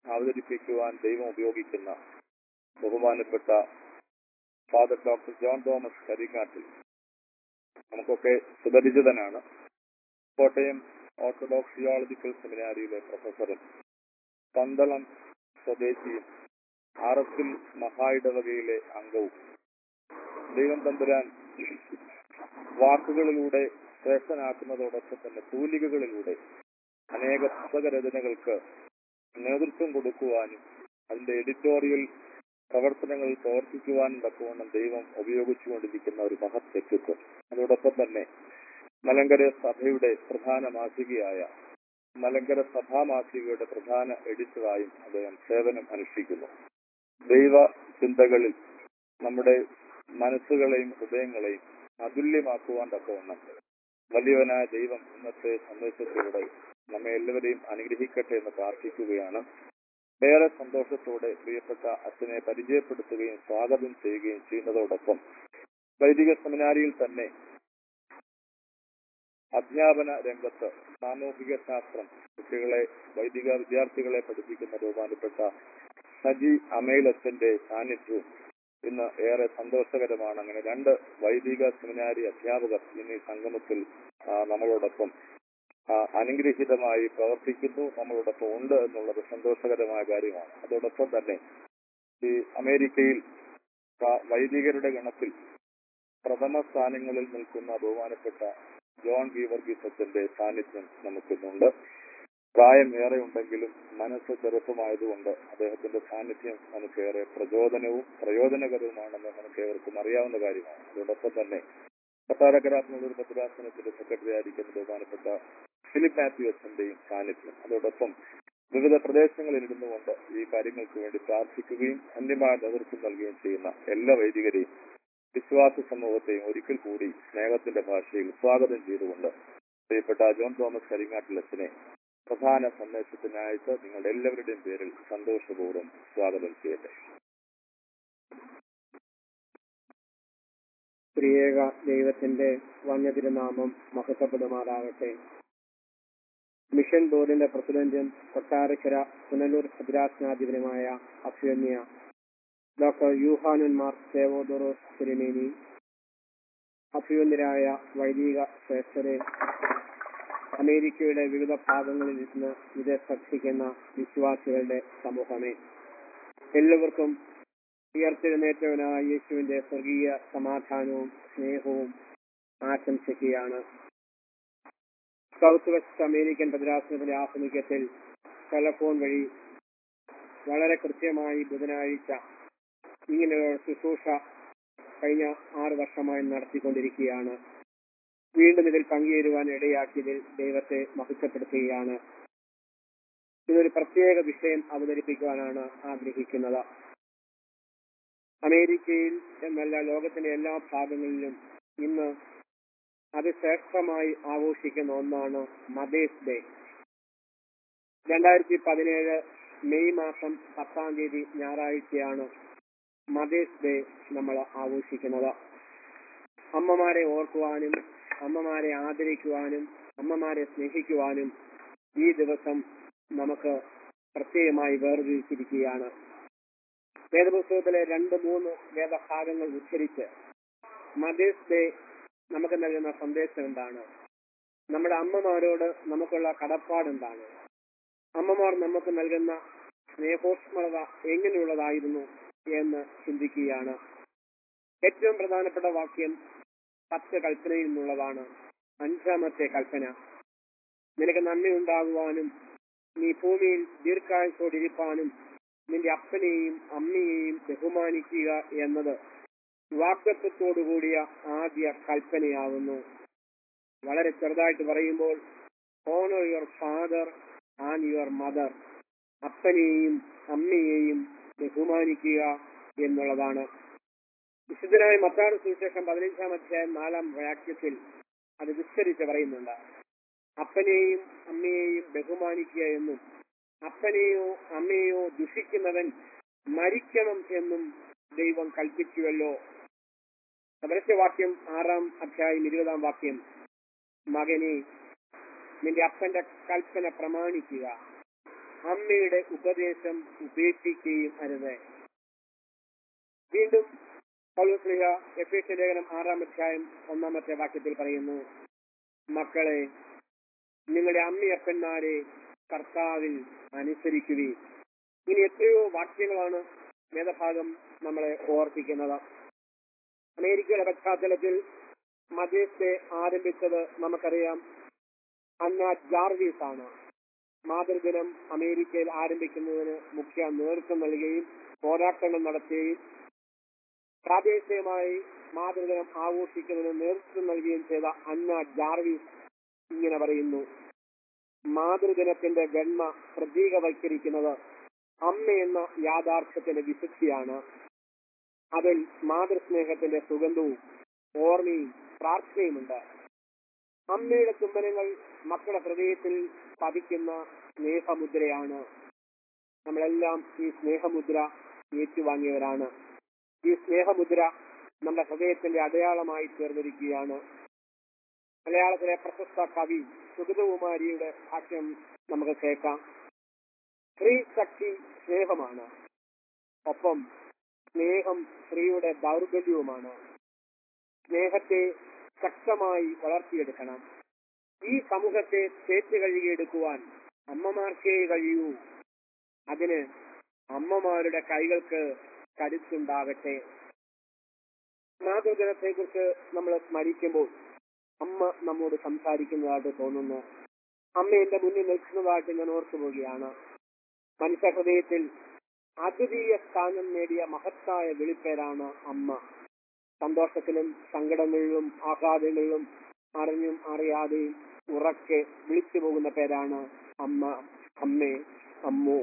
അവതരിപ്പിക്കുവാൻ ദൈവം ഉപയോഗിക്കുന്ന ബഹുമാനപ്പെട്ട ഫാദർ ഡോക്ടർ ജോൺ തോമസ് കരിക്കാട്ടിൽ നമുക്കൊക്കെ സുപരിചിതനാണ് കോട്ടയം ഓർത്തഡോക്സ് തിയോളജിക്കൽ സെമിനാരിയിലെ പ്രൊഫസറും പന്തളം സ്വദേശിയും ആറത്തിൽ മഹായിടവകയിലെ അംഗവും ദൈവം തമ്പുരാൻ വാക്കുകളിലൂടെ ശ്രേഷ്ഠനാക്കുന്നതോടൊപ്പം തന്നെ തൂലികകളിലൂടെ അനേക പുസ്തകരചനകൾക്ക് നേതൃത്വം കൊടുക്കുവാനും അതിന്റെ എഡിറ്റോറിയൽ പ്രവർത്തനങ്ങളിൽ പ്രവർത്തിക്കുവാനും തക്കവണ്ണം ദൈവം ഉപയോഗിച്ചുകൊണ്ടിരിക്കുന്ന ഒരു മഹത് വ്യക്തിത്വം അതോടൊപ്പം തന്നെ മലങ്കര സഭയുടെ പ്രധാന മാസികയായ മലങ്കര സഭാ മാസികയുടെ പ്രധാന എഡിറ്ററായും അദ്ദേഹം സേവനം അനുഷ്ഠിക്കുന്നു ദൈവ ചിന്തകളിൽ നമ്മുടെ മനസ്സുകളെയും ഹൃദയങ്ങളെയും അതുല്യമാക്കുവാൻ തക്കവണ്ണം വലിയവനായ ദൈവം ഇന്നത്തെ സന്ദേശത്തിലൂടെ നമ്മെ എല്ലാവരെയും അനുഗ്രഹിക്കട്ടെ എന്ന് പ്രാർത്ഥിക്കുകയാണ് ഏറെ സന്തോഷത്തോടെ പ്രിയപ്പെട്ട അച്ഛനെ പരിചയപ്പെടുത്തുകയും സ്വാഗതം ചെയ്യുകയും ചെയ്യുന്നതോടൊപ്പം വൈദിക സെമിനാരിയിൽ തന്നെ അധ്യാപന രംഗത്ത് സാമൂഹിക ശാസ്ത്രം കുട്ടികളെ വൈദിക വിദ്യാർത്ഥികളെ പഠിപ്പിക്കുന്ന ബഹുമാനപ്പെട്ട സജി അമേലച്ചന്റെ സാന്നിധ്യവും ഇന്ന് ഏറെ സന്തോഷകരമാണ് അങ്ങനെ രണ്ട് വൈദിക സെമിനാരി അധ്യാപകർ ഇന്ന് ഈ സംഗമത്തിൽ ആ, നമ്മളോടൊപ്പം ആ, അനുഗ്രഹീതമായി പ്രവർത്തിക്കുന്നു നമ്മളോടൊപ്പം ഉണ്ട് എന്നുള്ളത് സന്തോഷകരമായ കാര്യമാണ് അതോടൊപ്പം തന്നെ ഈ അമേരിക്കയിൽ പ്ര- വൈദികരുടെ ഗണത്തിൽ പ്രഥമ സ്ഥാനങ്ങളിൽ നിൽക്കുന്ന ബഹുമാനപ്പെട്ട ജോൺ വി വർഗീസ് അച്ഛന്റെ സാന്നിധ്യം നമുക്കിന്നുണ്ട് പ്രായം ഏറെ ഉണ്ടെങ്കിലും മനസ്സ് ചെറുപ്പമായതുകൊണ്ട് അദ്ദേഹത്തിന്റെ സാന്നിധ്യം നമുക്കേറെ പ്രചോദനവും പ്രയോജനകരവുമാണെന്ന് നമുക്ക് ഏവർക്കും അറിയാവുന്ന കാര്യമാണ് അതോടൊപ്പം തന്നെ കൊട്ടാരക്കര പുനലൂർ ഭദ്രാസനത്തിന്റെ സെക്രട്ടറി ആയിരിക്കുന്ന ബഹുമാനപ്പെട്ട ഫിലിപ്പ് മാത്യു അച്ഛന്റെയും സാന്നിധ്യം അതോടൊപ്പം വിവിധ പ്രദേശങ്ങളിൽ ഇരുന്നുകൊണ്ട് ഈ കാര്യങ്ങൾക്ക് വേണ്ടി പ്രാർത്ഥിക്കുകയും അന്യമായ നേതൃത്വം നൽകുകയും ചെയ്യുന്ന എല്ലാ വൈദികരെയും വിശ്വാസ സമൂഹത്തെയും ഒരിക്കൽ കൂടി സ്നേഹത്തിന്റെ ഭാഷയിൽ സ്വാഗതം ചെയ്തുകൊണ്ട് പ്രിയപ്പെട്ട ജോൺ തോമസ് കരിങ്ങാട്ടിലച്ഛനെ പ്രധാന സന്ദേശത്തിനായിട്ട് നിങ്ങളുടെ എല്ലാവരുടെയും പേരിൽ സന്തോഷപൂർവ്വം സ്വാഗതം ചെയ്യട്ടെ ത്രിയേക ദൈവത്തിന്റെ വന്യതിരുനാമം മഹത്വപ്പെടുമാറാകട്ടെ മിഷൻ ബോർഡിന്റെ പ്രസിഡന്റും കൊട്ടാരക്കര പുനലൂർ ഭദ്രാസനാധിപനുമായ അഭ്യന്യ ഡോക്ടർ യൂഹാനന്മാർ സേവോദോറോസ് തിരുമേനി അഭ്യുന്നരായ വൈദിക ശ്രേഷ്ഠരെ അമേരിക്കയുടെ വിവിധ ഭാഗങ്ങളിൽ നിന്ന് ഇത് ശ്രദ്ധിക്കുന്ന വിശ്വാസികളുടെ സമൂഹമേ എല്ലാവർക്കും ഉയർത്തെഴുന്നേറ്റവനായ യേശുവിന്റെ സ്വർഗീയ സമാധാനവും സ്നേഹവും ആശംസിക്കുകയാണ് സൗത്ത് വെസ്റ്റ് അമേരിക്കൻ ഭദ്രാസനത്തിന്റെ ആഭിമുഖ്യത്തിൽ ടെലഫോൺ വഴി വളരെ കൃത്യമായി ബുധനാഴ്ച ഇങ്ങനെയുള്ള ശുശ്രൂഷ കഴിഞ്ഞ ആറ് വർഷമായി നടത്തിക്കൊണ്ടിരിക്കുകയാണ് വീണ്ടും ഇതിൽ പങ്കുചേരുവാൻ ഇടയാക്കിയതിൽ ദൈവത്തെ മഹത്വപ്പെടുത്തുകയാണ് ഇതൊരു പ്രത്യേക വിഷയം അവതരിപ്പിക്കുവാനാണ് ആഗ്രഹിക്കുന്നത് അമേരിക്കയിൽ എന്നല്ല ലോകത്തിന്റെ എല്ലാ ഭാഗങ്ങളിലും ഇന്ന് അതിശ്രേഷ്ഠമായി ആഘോഷിക്കുന്ന ഒന്നാണ് മദേഴ്സ് ഡേ രണ്ടായിരത്തി പതിനേഴ് മെയ് മാസം പത്താം തീയതി ഞായറാഴ്ചയാണ് മദേഴ്സ് ഡേ നമ്മൾ ആഘോഷിക്കുന്നത് അമ്മമാരെ ഓർക്കുവാനും അമ്മമാരെ ആദരിക്കുവാനും അമ്മമാരെ സ്നേഹിക്കുവാനും ഈ ദിവസം നമുക്ക് പ്രത്യേകമായി വേർതിരിച്ചിരിക്കുകയാണ് വേദപുസ്തകത്തിലെ രണ്ട് മൂന്ന് വേദഭാഗങ്ങൾ ഉച്ചരിച്ച് മദേഴ്സ് ഡേ നമുക്ക് നൽകുന്ന സന്ദേശം എന്താണ് നമ്മുടെ അമ്മമാരോട് നമുക്കുള്ള കടപ്പാട് എന്താണ് അമ്മമാർ നമുക്ക് നൽകുന്ന സ്നേഹോഷ്മളത എങ്ങനെയുള്ളതായിരുന്നു എന്ന് ചിന്തിക്കുകയാണ് ഏറ്റവും പ്രധാനപ്പെട്ട വാക്യം പത്ത് കൽപ്പനയിൽ നിന്നുള്ളതാണ് അഞ്ചാമത്തെ കൽപ്പന നിനക്ക് നന്ദി ഉണ്ടാകുവാനും നീ ഭൂമിയിൽ ദീർഘായുസോടിരിപ്പാനും നിന്റെ അപ്പനെയും അമ്മയെയും ബഹുമാനിക്കുക എന്നത് വാക്തത്വത്തോടുകൂടിയ ആദ്യ കൽപ്പനയാവുന്നു വളരെ ചെറുതായിട്ട് പറയുമ്പോൾ honour your father and your mother അപ്പനെയും അമ്മയെയും ബഹുമാനിക്കുക എന്നുള്ളതാണ് വിശുദ്ധനായ മത്താട് സുവിശേഷം പതിനഞ്ചാം അധ്യായം നാലാം വാക്യത്തിൽ അത് വിസ്തരിച്ച് പറയുന്നുണ്ട് അപ്പനെയും അമ്മയെയും ബഹുമാനിക്കുക എന്നും അപ്പനെയോ അമ്മയെയോ ദുഷിക്കുന്നവൻ മരിക്കണം എന്നും ദൈവം കൽപ്പിച്ചുവല്ലോ പരസ്യവാക്യം ആറാം അധ്യായം ഇരുപതാം വാക്യം മകനെ നിന്റെ അപ്പന്റെ കൽപ്പന പ്രമാണിക്കുക അമ്മയുടെ ഉപദേശം ഉപേക്ഷിക്കുകയും അരുത് വീണ്ടും പൗലോസ്ലിഹ എഫേസ്യ ലേഖനം ആറാം അധ്യായം ഒന്നാമത്തെ വാക്യത്തിൽ പറയുന്നു മക്കളെ നിങ്ങളുടെ അമ്മയപ്പന്മാരെ കർത്താവിൽ അനുസരിക്കുകയും ഇനി എത്രയോ വാക്യങ്ങളാണ് വേദഭാഗം നമ്മളെ ഓർപ്പിക്കുന്നത് അമേരിക്കയുടെ പശ്ചാത്തലത്തിൽ മതേസ് ഡേ ആരംഭിച്ചത് നമുക്കറിയാം അന്ന ജാർവീസ് ആണ് മാതൃദിനം അമേരിക്കയിൽ ആരംഭിക്കുന്നതിന് മുഖ്യ നേതൃത്വം നൽകുകയും പോരാട്ടങ്ങൾ നടത്തുകയും പ്രാദേശികമായി മാതൃദിനം ആഘോഷിക്കുന്നതിന് നേതൃത്വം നൽകുകയും ചെയ്ത അന്ന ജാർവീസ് ഇങ്ങനെ പറയുന്നു മാതൃദിനത്തിന്റെ ഗൺമ പ്രതീകവൽക്കരിക്കുന്നത് അമ്മ എന്ന യാഥാർത്ഥ്യത്തിന്റെ വിശുദ്ധിയാണ് അതിൽ മാതൃസ്നേഹത്തിന്റെ സുഗന്ധവും ഓർമ്മയും പ്രാർത്ഥനയുമുണ്ട് അമ്മയുടെ ചുംബനങ്ങൾ മക്കളുടെ ഹൃദയത്തിൽ പതിക്കുന്ന സ്നേഹമുദ്രയാണ് നമ്മളെല്ലാം ഈ സ്നേഹമുദ്ര ഏറ്റുവാങ്ങിയവരാണ് ഈ സ്നേഹമുദ്ര നമ്മുടെ ഹൃദയത്തിന്റെ അടയാളമായി തീർന്നിരിക്കുകയാണ് മലയാളത്തിലെ പ്രശസ്ത കവി സുഗതകുമാരിയുടെ ഭാഷ്യം നമുക്ക് കേൾക്കാം സ്ത്രീ ശക്തി സ്നേഹമാണ് ഒപ്പം സ്നേഹം സ്ത്രീയുടെ ദൗർബല്യവുമാണ് സ്നേഹത്തെ ശക്തമായി വളർത്തിയെടുക്കണം ഈ സമൂഹത്തെ തേച്ച് കഴുകിയെടുക്കുവാൻ അമ്മമാർക്കേ കഴിയൂ അതിന് അമ്മമാരുടെ കൈകൾക്ക് കരുത്തുണ്ടാകട്ടെ മാതൃദിനത്തെ കുറിച്ച് നമ്മൾ സ്മരിക്കുമ്പോൾ അമ്മ നമ്മോട് സംസാരിക്കുന്നതായിട്ട് തോന്നുന്നു അമ്മ എന്റെ മുന്നിൽ നിൽക്കുന്നതായിട്ട് ഞാൻ ഓർത്തു പോവുകയാണ് മനുഷ്യ ഹൃദയത്തിൽ അദ്വിതീയ സ്ഥാനം നേടിയ മഹത്തായ വിളിപ്പേരാണ് അമ്മ സന്തോഷത്തിലും സങ്കടങ്ങളിലും ആഹ്ലാദങ്ങളിലും അറിഞ്ഞും അറിയാതെയും ഉറക്കെ വിളിച്ചു പോകുന്ന പേരാണ് അമ്മ അമ്മേ അമ്മു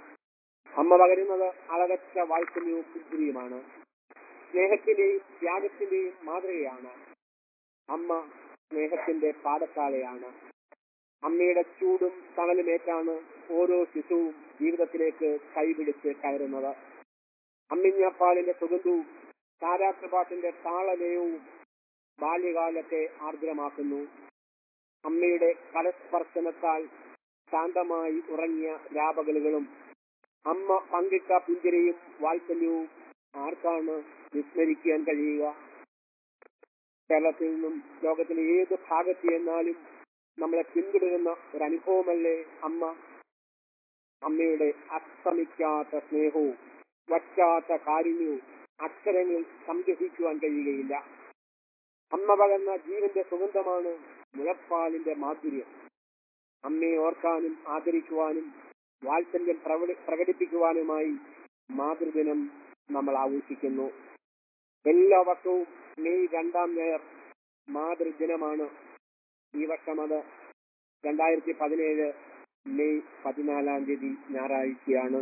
അമ്മ പകരുന്നത് അളവറ്റ വാത്സല്യവും പുത്രിയുമാണ് സ്നേഹത്തിന്റെയും ത്യാഗത്തിന്റെയും മാതൃകയാണ് അമ്മ സ്നേഹത്തിന്റെ പാഠശാലയാണ് അമ്മയുടെ ചൂടും തണലുമേറ്റാണ് ഓരോ ശിശുവും ജീവിതത്തിലേക്ക് കൈപിടിച്ച് കയറുന്നത് അമ്മിഞ്ഞപ്പാലിന്റെ സുഗന്ധവും താരാട്ടുപാട്ടിന്റെ താളലയവും ബാല്യകാലത്തെ ആർദ്രമാക്കുന്നു അമ്മയുടെ കരസ്പർശനത്താൽ ശാന്തമായി ഉറങ്ങിയ രാപകലുകളും അമ്മ പങ്കിട്ട പുഞ്ചിരിയും വാത്സല്യവും ആർക്കാണ് വിസ്മരിക്കാൻ കഴിയുക കേരളത്തിൽ നിന്നും ലോകത്തിലെ ഏത് ഭാഗത്ത് ചെന്നാലും നമ്മളെ പിന്തുടരുന്ന ഒരു അനുഭവമല്ലേ അമ്മ അമ്മയുടെ അസ്തമിക്കാത്ത സ്നേഹവും വറ്റാത്ത കാരുണ്യവും അക്ഷരങ്ങളിൽ സംഗ്രഹിക്കുവാൻ കഴിയുകയില്ല അമ്മ പകർന്ന ജീവന്റെ സുഗന്ധമാണ് മുലപ്പാലിന്റെ മാധുര്യം അമ്മയെ ഓർക്കാനും ആദരിക്കുവാനും വാത്സല്യം പ്രവടി- പ്രകടിപ്പിക്കുവാനുമായി മാതൃദിനം നമ്മൾ ആഘോഷിക്കുന്നു എല്ലാ വർഷവും മെയ് രണ്ടാം ഞായർ മാതൃദിനമാണ് ഈ വർഷം അത് രണ്ടായിരത്തി പതിനേഴ് മെയ് പതിനാലാം തീയതി ഞായറാഴ്ചയാണ്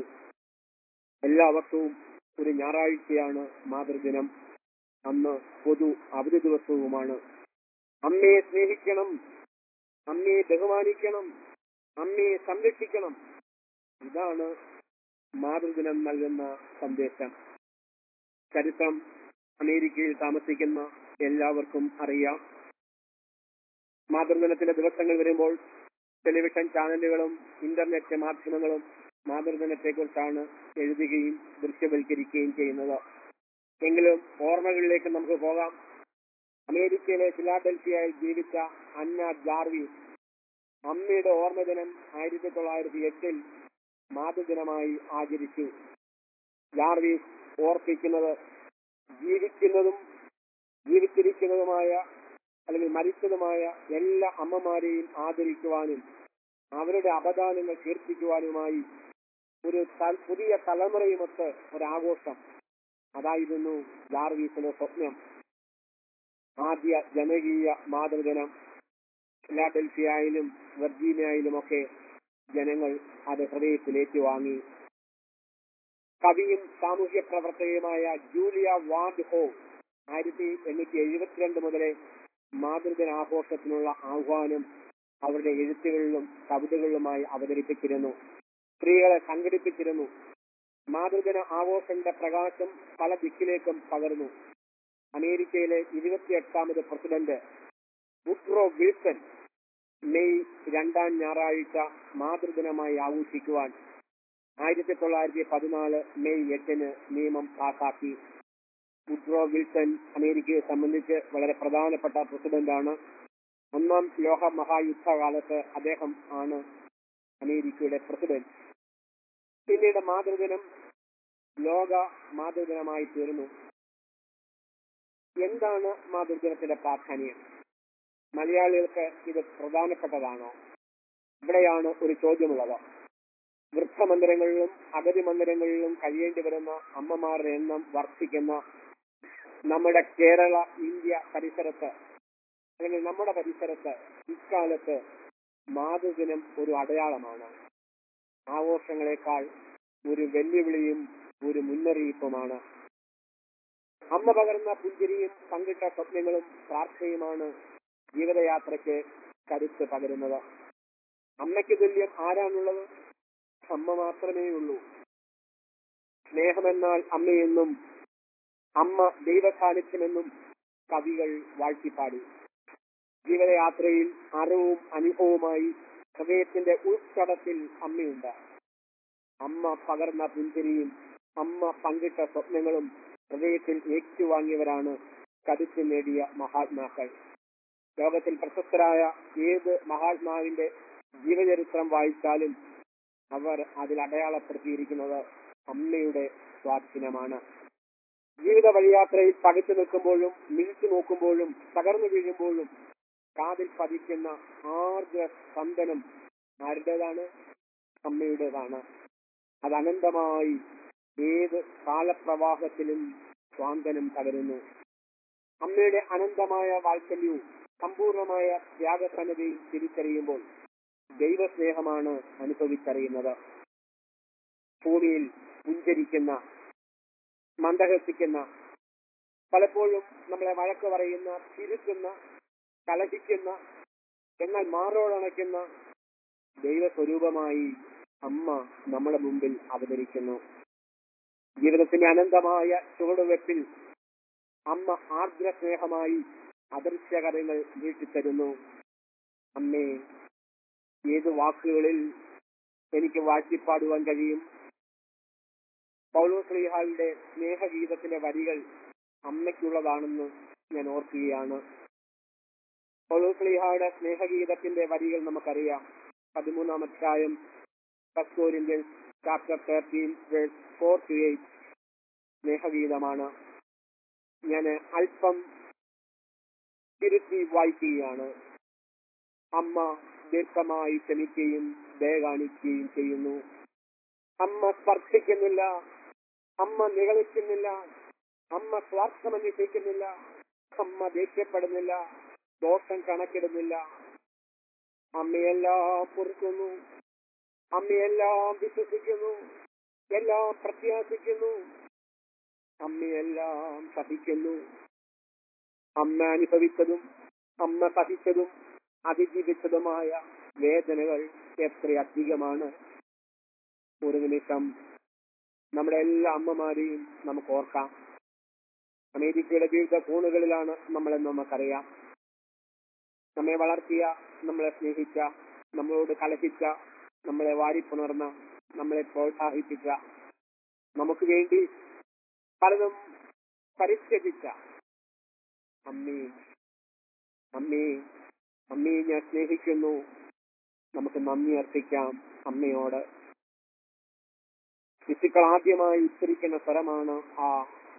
എല്ലാ വർഷവും ഒരു ഞായറാഴ്ചയാണ് മാതൃദിനം അന്ന് പൊതു അവധി ദിവസവുമാണ് അമ്മയെ സ്നേഹിക്കണം അമ്മയെ ബഹുമാനിക്കണം അമ്മയെ സംരക്ഷിക്കണം ഇതാണ് മാതൃദിനം നൽകുന്ന സന്ദേശം ചരിത്രം അമേരിക്കയിൽ താമസിക്കുന്ന എല്ലാവർക്കും അറിയാം മാതൃദിനത്തിന്റെ ദിവസങ്ങൾ വരുമ്പോൾ ടെലിവിഷൻ ചാനലുകളും ഇന്റർനെറ്റ് മാധ്യമങ്ങളും മാതൃദിനത്തെ കുറിച്ചാണ് എഴുതുകയും ദൃശ്യവൽക്കരിക്കുകയും ചെയ്യുന്നത് എങ്കിലും ഓർമ്മകളിലേക്ക് നമുക്ക് പോകാം അമേരിക്കയിലെ ഫിലാഡൽഫിയയിൽ ജീവിച്ച അന്ന ജാർവീസ് അമ്മയുടെ ഓർമ്മദിനം ആയിരത്തി തൊള്ളായിരത്തി എട്ടിൽ മാതൃദിനമായി ആചരിച്ചു ജാർവീസ് ഓർപ്പിക്കുന്നത് ജീവിക്കുന്നതും ജീവിച്ചിരിക്കുന്നതുമായ അല്ലെങ്കിൽ മരിച്ചതുമായ എല്ലാ അമ്മമാരെയും ആദരിക്കുവാനും അവരുടെ അപദാനങ്ങൾ കീർത്തിക്കുവാനുമായി ഒരു ത- പുതിയ തലമുറയുമൊത്ത് ഒരാഘോഷം അതായിരുന്നു ജാർവീസിന്റെ സ്വപ്നം ആദ്യ ജനകീയ മാതൃദിനം ഫിലാഡൽഫിയയിലും വെർജീനിയയിലുമൊക്കെ ജനങ്ങൾ അത് ഹൃദയത്തിൽ ഏറ്റുവാങ്ങി കവിയും സാമൂഹ്യ പ്രവർത്തകയുമായ ജൂലിയ വാർഡ് ഹോ ആയിരത്തി എണ്ണൂറ്റി എഴുപത്തിരണ്ട് മുതലേ മാതൃദിനാഘോഷത്തിനുള്ള ആഹ്വാനം അവരുടെ എഴുത്തുകളിലും കവിതകളിലുമായി അവതരിപ്പിച്ചിരുന്നു സ്ത്രീകളെ സംഘടിപ്പിച്ചിരുന്നു മാതൃദിന ആഘോഷങ്ങളുടെ പ്രകാശം പല ദിക്കിലേക്കും പകർന്നു അമേരിക്കയിലെ ഇരുപത്തിയെട്ടാമത് പ്രസിഡന്റ് വുഡ്രോ വിൽസൺ മെയ് രണ്ടാം ഞായറാഴ്ച മാതൃദിനമായി ആഘോഷിക്കുവാൻ ആയിരത്തി തൊള്ളായിരത്തി പതിനാല് മെയ് എട്ടിന് നിയമം പാസാക്കി വുഡ്രോ വിൽസൺ അമേരിക്കയെ സംബന്ധിച്ച് വളരെ പ്രധാനപ്പെട്ട പ്രസിഡന്റാണ് ഒന്നാം ലോക മഹായുദ്ധകാലത്ത് അദ്ദേഹം ആണ് അമേരിക്കയുടെ പ്രസിഡന്റ് പിന്നീട് മാതൃദിനം ലോക മാതൃദിനമായി തീർന്നു എന്താണ് മാതൃദിനത്തിന്റെ പ്രാധാന്യം മലയാളികൾക്ക് ഇത് പ്രധാനപ്പെട്ടതാണോ ഇവിടെയാണ് ഒരു ചോദ്യമുള്ളത് വൃദ്ധമന്ദിരങ്ങളിലും അഗതി മന്ദിരങ്ങളിലും കഴിയേണ്ടി വരുന്ന അമ്മമാരുടെ എണ്ണം വർദ്ധിക്കുന്ന നമ്മുടെ കേരള ഇന്ത്യ പരിസരത്ത് അല്ലെങ്കിൽ നമ്മുടെ പരിസരത്ത് ഇക്കാലത്ത് മാതൃദിനം ഒരു അടയാളമാണ് ആഘോഷങ്ങളെക്കാൾ ഒരു വെല്ലുവിളിയും ഒരു മുന്നറിയിപ്പുമാണ് അമ്മ പകർന്ന പുഞ്ചിരിയും പങ്കിട്ട സ്വപ്നങ്ങളും പ്രാർത്ഥനയുമാണ് ജീവിതയാത്രയ്ക്ക് കരുത്ത് പകരുന്നത് അമ്മയ്ക്ക് തുല്യം ആരാണുള്ളത് അമ്മ മാത്രമേ ഉള്ളൂ സ്നേഹമെന്നാൽ അമ്മയെന്നും അമ്മ ദൈവസാന്നിധ്യമെന്നും കവികൾ വാഴ്ത്തിപ്പാടി ജീവിതയാത്രയിൽ അറിവും അനുഭവവുമായി ഹൃദയത്തിന്റെ ഉൾക്കടത്തിൽ അമ്മയുണ്ട് അമ്മ പകർന്ന പുഞ്ചിരിയും അമ്മ പങ്കിട്ട സ്വപ്നങ്ങളും ഹൃദയത്തിൽ ഏറ്റുവാങ്ങിയവരാണ് കരുത്ത് നേടിയ മഹാത്മാക്കൾ ലോകത്തിൽ പ്രശസ്തരായ ഏത് മഹാത്മാവിന്റെ ജീവചരിത്രം വായിച്ചാലും അവർ അതിൽ അടയാളപ്പെടുത്തിയിരിക്കുന്നത് അമ്മയുടെ സ്വാധീനമാണ് ജീവിത വഴിയാത്രയിൽ പകച്ചു നിൽക്കുമ്പോഴും മിഴിച്ചു നോക്കുമ്പോഴും തകർന്നു വീഴുമ്പോഴും കാതിൽ പതിക്കുന്ന ആർദ്ര സ്പന്ദനം ആരുടേതാണ് അമ്മയുടേതാണ് അത് അനന്തമായി ഏത് കാലപ്രവാഹത്തിലും സ്വാന്തനം പകരുന്നു അമ്മയുടെ അനന്തമായ വാത്സല്യവും സമ്പൂർണമായ ത്യാഗസന്നതയും തിരിച്ചറിയുമ്പോൾ ദൈവസ്നേഹമാണ് അനുഭവിച്ചറിയുന്നത് ഭൂമിയിൽ പുഞ്ചരിക്കുന്ന മന്ദഹസിക്കുന്ന പലപ്പോഴും നമ്മളെ വഴക്ക് പറയുന്ന തിരുത്തുന്ന കലഹിക്കുന്ന എന്നാൽ മാറോടണയ്ക്കുന്ന ദൈവസ്വരൂപമായി അമ്മ നമ്മുടെ മുമ്പിൽ അവതരിക്കുന്നു ജീവിതത്തിന്റെ അനന്തമായ ചുവടുവെപ്പിൽ അമ്മ ആർദ്ര സ്നേഹമായി അദൃശ്യകരങ്ങൾ നീട്ടിത്തരുന്നു അമ്മേ ഏത് വാക്കുകളിൽ എനിക്ക് വാഴ്ത്തിപ്പാടുവാൻ കഴിയും പൗലോസ്ലിഹായുടെ സ്നേഹഗീതത്തിലെ വരികൾ അമ്മയ്ക്കുള്ളതാണെന്ന് ഞാൻ ഓർക്കുകയാണ് പൗലോസ്ലിഹായുടെ സ്നേഹഗീതത്തിന്റെ വരികൾ നമുക്കറിയാം പതിമൂന്നാം അധ്യായം first chapter thirteen verse four to eight സ്നേഹഗീതമാണ് ഞാൻ അല്പം തിരുത്തി വായിക്കുകയാണ് അമ്മ ദീർഘമായി ക്ഷമിക്കുകയും ദയ കാണിക്കുകയും ചെയ്യുന്നു അമ്മ സ്പർശിക്കുന്നില്ല അമ്മ നികളിക്കുന്നില്ല അമ്മ സ്വാർത്ഥം അന്വേഷിക്കുന്നില്ല അമ്മ ദേഷ്യപ്പെടുന്നില്ല ദോഷം കണക്കിടുന്നില്ല അമ്മയെല്ലാം പൊറുക്കുന്നു അമ്മയെല്ലാം വിശ്വസിക്കുന്നു എല്ലാം പ്രത്യാശിക്കുന്നു അമ്മയെല്ലാം സഹിക്കുന്നു അമ്മ അനുഭവിച്ചതും അമ്മ സഹിച്ചതും അതിജീവിച്ചതുമായ വേദനകൾ എത്രയധികമാണ് ഒരു നിമിഷം നമ്മുടെ എല്ലാ അമ്മമാരെയും നമുക്ക് ഓർക്കാം അമേരിക്കയുടെ വിവിധ കോണുകളിലാണ് നമ്മളെന്ന് നമുക്കറിയാം നമ്മെ വളർത്തിയ നമ്മളെ സ്നേഹിച്ച നമ്മളോട് കലഹിച്ച നമ്മളെ വാരിപ്പുണർന്ന നമ്മളെ പ്രോത്സാഹിപ്പിച്ച നമുക്ക് വേണ്ടി പലതും പരിത്യജിച്ച അമ്മേ അമ്മേ അമ്മയെ ഞാൻ സ്നേഹിക്കുന്നു നമുക്ക് നന്ദി അർപ്പിക്കാം അമ്മയോട് ശിശുക്കൾ ആദ്യമായി ഉച്ചരിക്കുന്ന സ്വരമാണ് ആ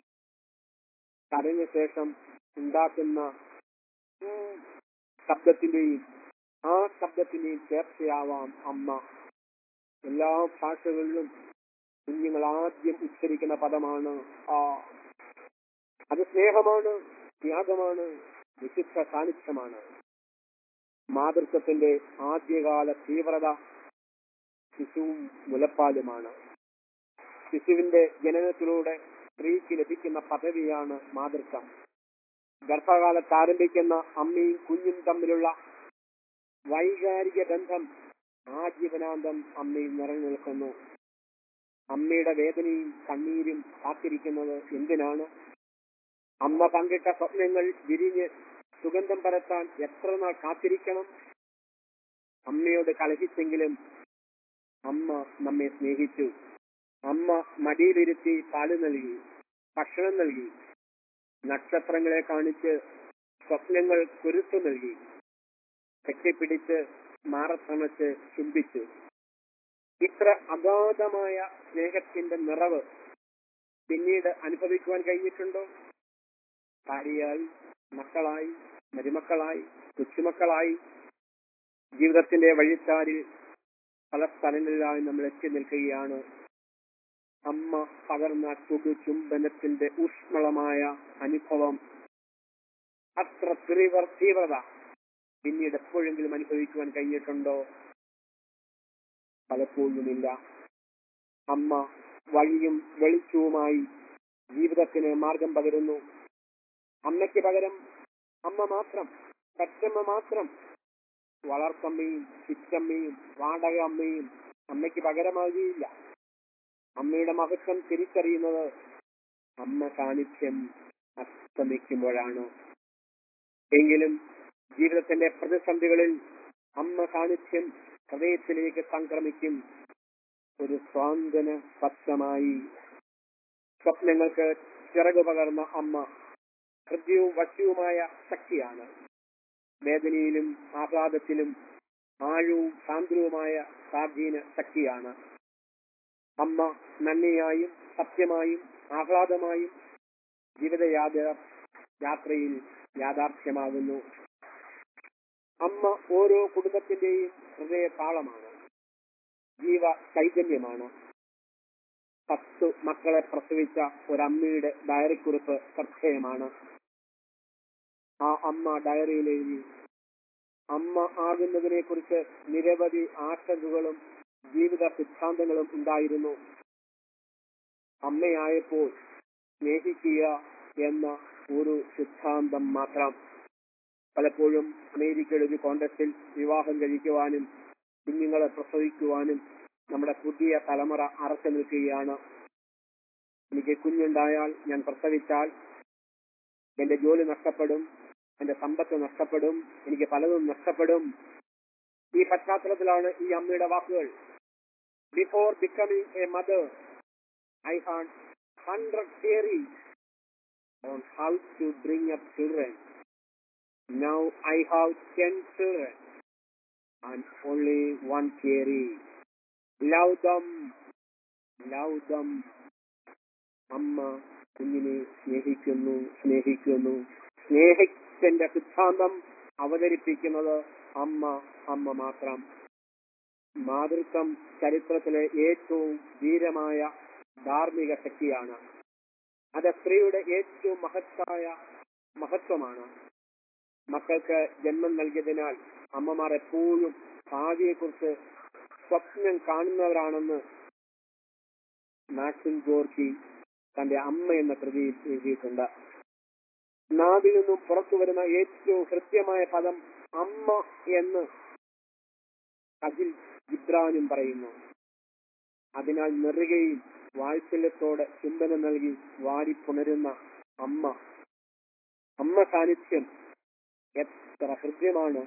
കരഞ്ഞ ശേഷം ഉണ്ടാക്കുന്ന ഉം ശബ്ദത്തിന്റെയും ആ ശബ്ദത്തിന്റെയും ചേർച്ചയാവാം അമ്മ എല്ലാ ഭാഷകളിലും കുഞ്ഞുങ്ങൾ ആദ്യം ഉച്ചരിക്കുന്ന പദമാണ് ആ അത് സ്നേഹമാണ് ത്യാഗമാണ് വിശുദ്ധ സാന്നിധ്യമാണ് മാതൃത്വത്തിന്റെ ആദ്യകാല തീവ്രത ശിശുവും മുലപ്പാലുമാണ് ശിശുവിന്റെ ജനനത്തിലൂടെ സ്ത്രീക്ക് ലഭിക്കുന്ന പദവിയാണ് മാതൃത്വം ഗർഭകാലത്ത് ആരംഭിക്കുന്ന അമ്മയും കുഞ്ഞും തമ്മിലുള്ള വൈകാരിക ബന്ധം ആജീവനാന്തം അമ്മയിൽ നിറഞ്ഞു നിൽക്കുന്നു അമ്മയുടെ വേദനയും കണ്ണീരും കാത്തിരിക്കുന്നത് എന്തിനാണ് അമ്മ പങ്കിട്ട സ്വപ്നങ്ങൾ വിരിഞ്ഞ് സുഗന്ധം പരത്താൻ എത്ര നാൾ കാത്തിരിക്കണം അമ്മയോട് കലഹിച്ചെങ്കിലും അമ്മ നമ്മെ സ്നേഹിച്ചു അമ്മ മടിയിലിരുത്തി പാല് നൽകി ഭക്ഷണം നൽകി നക്ഷത്രങ്ങളെ കാണിച്ച് സ്വപ്നങ്ങൾ കുരുത്തു നൽകി കെട്ടിപ്പിടിച്ച് മാറത്തണച്ച് ചുംബിച്ചു ഇത്ര അഗാധമായ സ്നേഹത്തിന്റെ നിറവ് പിന്നീട് അനുഭവിക്കുവാൻ കഴിഞ്ഞിട്ടുണ്ടോ ഭാര്യയായി മക്കളായി മരുമക്കളായി കൊച്ചുമക്കളായി ജീവിതത്തിന്റെ വഴിത്താരിൽ പല സ്ഥലങ്ങളിലായി നമ്മൾ എത്തി നിൽക്കുകയാണ് അമ്മ പകർന്ന ചുടു ചുംബനത്തിന്റെ ഊഷ്മളമായ അനുഭവം അത്ര തീവ്ര തീവ്രത പിന്നീട് എപ്പോഴെങ്കിലും അനുഭവിക്കുവാൻ കഴിഞ്ഞിട്ടുണ്ടോ പലപ്പോഴുമില്ല അമ്മ വഴിയും വെളിച്ചവുമായി ജീവിതത്തിന് മാർഗം പകരുന്നു അമ്മയ്ക്ക് പകരം അമ്മ മാത്രം പറ്റമ്മ മാത്രം വളർത്തമ്മയും ചിറ്റമ്മയും വാടക അമ്മയും അമ്മയ്ക്ക് പകരമാകുകയില്ല അമ്മയുടെ മഹത്വം തിരിച്ചറിയുന്നത് അമ്മ സാന്നിധ്യം അസ്തമിക്കുമ്പോഴാണ് എങ്കിലും ജീവിതത്തിന്റെ പ്രതിസന്ധികളിൽ അമ്മ സാന്നിധ്യം ഹൃദയത്തിലേക്ക് സംക്രമിക്കും ഒരു സ്വാന്തന പത്രമായി സ്വപ്നങ്ങൾക്ക് ചിറകു പകർന്ന അമ്മ ഹൃദ്യവും വശ്യവുമായ ശക്തിയാണ് വേദനയിലും ആഹ്ലാദത്തിലും ആഴവും സാന്ദ്രവുമായ സ്വാധീന ശക്തിയാണ് അമ്മ നന്ദിയായും സത്യമായും ആഹ്ലാദമായും ജീവിതയാത്ര യാത്രയിൽ യാഥാർത്ഥ്യമാകുന്നു അമ്മ ഓരോ കുടുംബത്തിന്റെയും ഹൃദയ താളമാണ് ജീവ ചൈതന്യമാണ് പത്ത് മക്കളെ പ്രസവിച്ച ഒരമ്മയുടെ ഡയറിക്കുറിപ്പ് ശ്രദ്ധേയമാണ് ആ അമ്മ ഡയറിയിൽ എഴുതി അമ്മ ആകുന്നതിനെ കുറിച്ച് നിരവധി ആശങ്കകളും ജീവിത സിദ്ധാന്തങ്ങളും ഉണ്ടായിരുന്നു അമ്മയായപ്പോൾ സ്നേഹിക്കുക എന്ന ഒരു സിദ്ധാന്തം മാത്രം പലപ്പോഴും അമേരിക്കയുടെ ഒരു കോണ്ടസ്റ്റിൽ വിവാഹം കഴിക്കുവാനും കുഞ്ഞുങ്ങളെ പ്രസവിക്കുവാനും നമ്മുടെ പുതിയ തലമുറ അറച്ചു നിൽക്കുകയാണ് എനിക്ക് കുഞ്ഞുണ്ടായാൽ ഞാൻ പ്രസവിച്ചാൽ എന്റെ ജോലി നഷ്ടപ്പെടും എന്റെ സമ്പത്ത് നഷ്ടപ്പെടും എനിക്ക് പലതും നഷ്ടപ്പെടും ഈ പശ്ചാത്തലത്തിലാണ് ഈ അമ്മയുടെ വാക്കുകൾ before becoming a mother I had hundred theories on how to bring up children now I have ten children and only one theory love them love them അമ്മ കുഞ്ഞിനെ സ്നേഹിക്കുന്നു സ്നേഹിക്കുന്നു സ്നേഹത്തിന്റെ സിദ്ധാന്തം അവതരിപ്പിക്കുന്നത് അമ്മ അമ്മ മാത്രം മാതൃത്വം ചരിത്രത്തിലെ ഏറ്റവും ധീരമായ ധാർമ്മിക ശക്തിയാണ് അത് സ്ത്രീയുടെ ഏറ്റവും മഹത്തായ മഹത്വമാണ് മക്കൾക്ക് ജന്മം നൽകിയതിനാൽ അമ്മമാർ എപ്പോഴും ഭാവിയെക്കുറിച്ച് സ്വപ്നം കാണുന്നവരാണെന്ന് മാക്സിം ഗോർക്കി തന്റെ അമ്മ എന്ന കൃതിയിൽ എഴുതിയിട്ടുണ്ട് നാവിൽ നിന്നും പുറത്തു വരുന്ന ഏറ്റവും കൃത്യമായ പദം അമ്മ എന്ന് അഖിൽ ജിബ്രാനും പറയുന്നു അതിനാൽ നെറുകയും വാത്സല്യത്തോടെ ചുംബനം നൽകി വാരിപ്പുണരുന്ന അമ്മ അമ്മ സാന്നിധ്യം എത്ര ഹൃദ്യമാണ്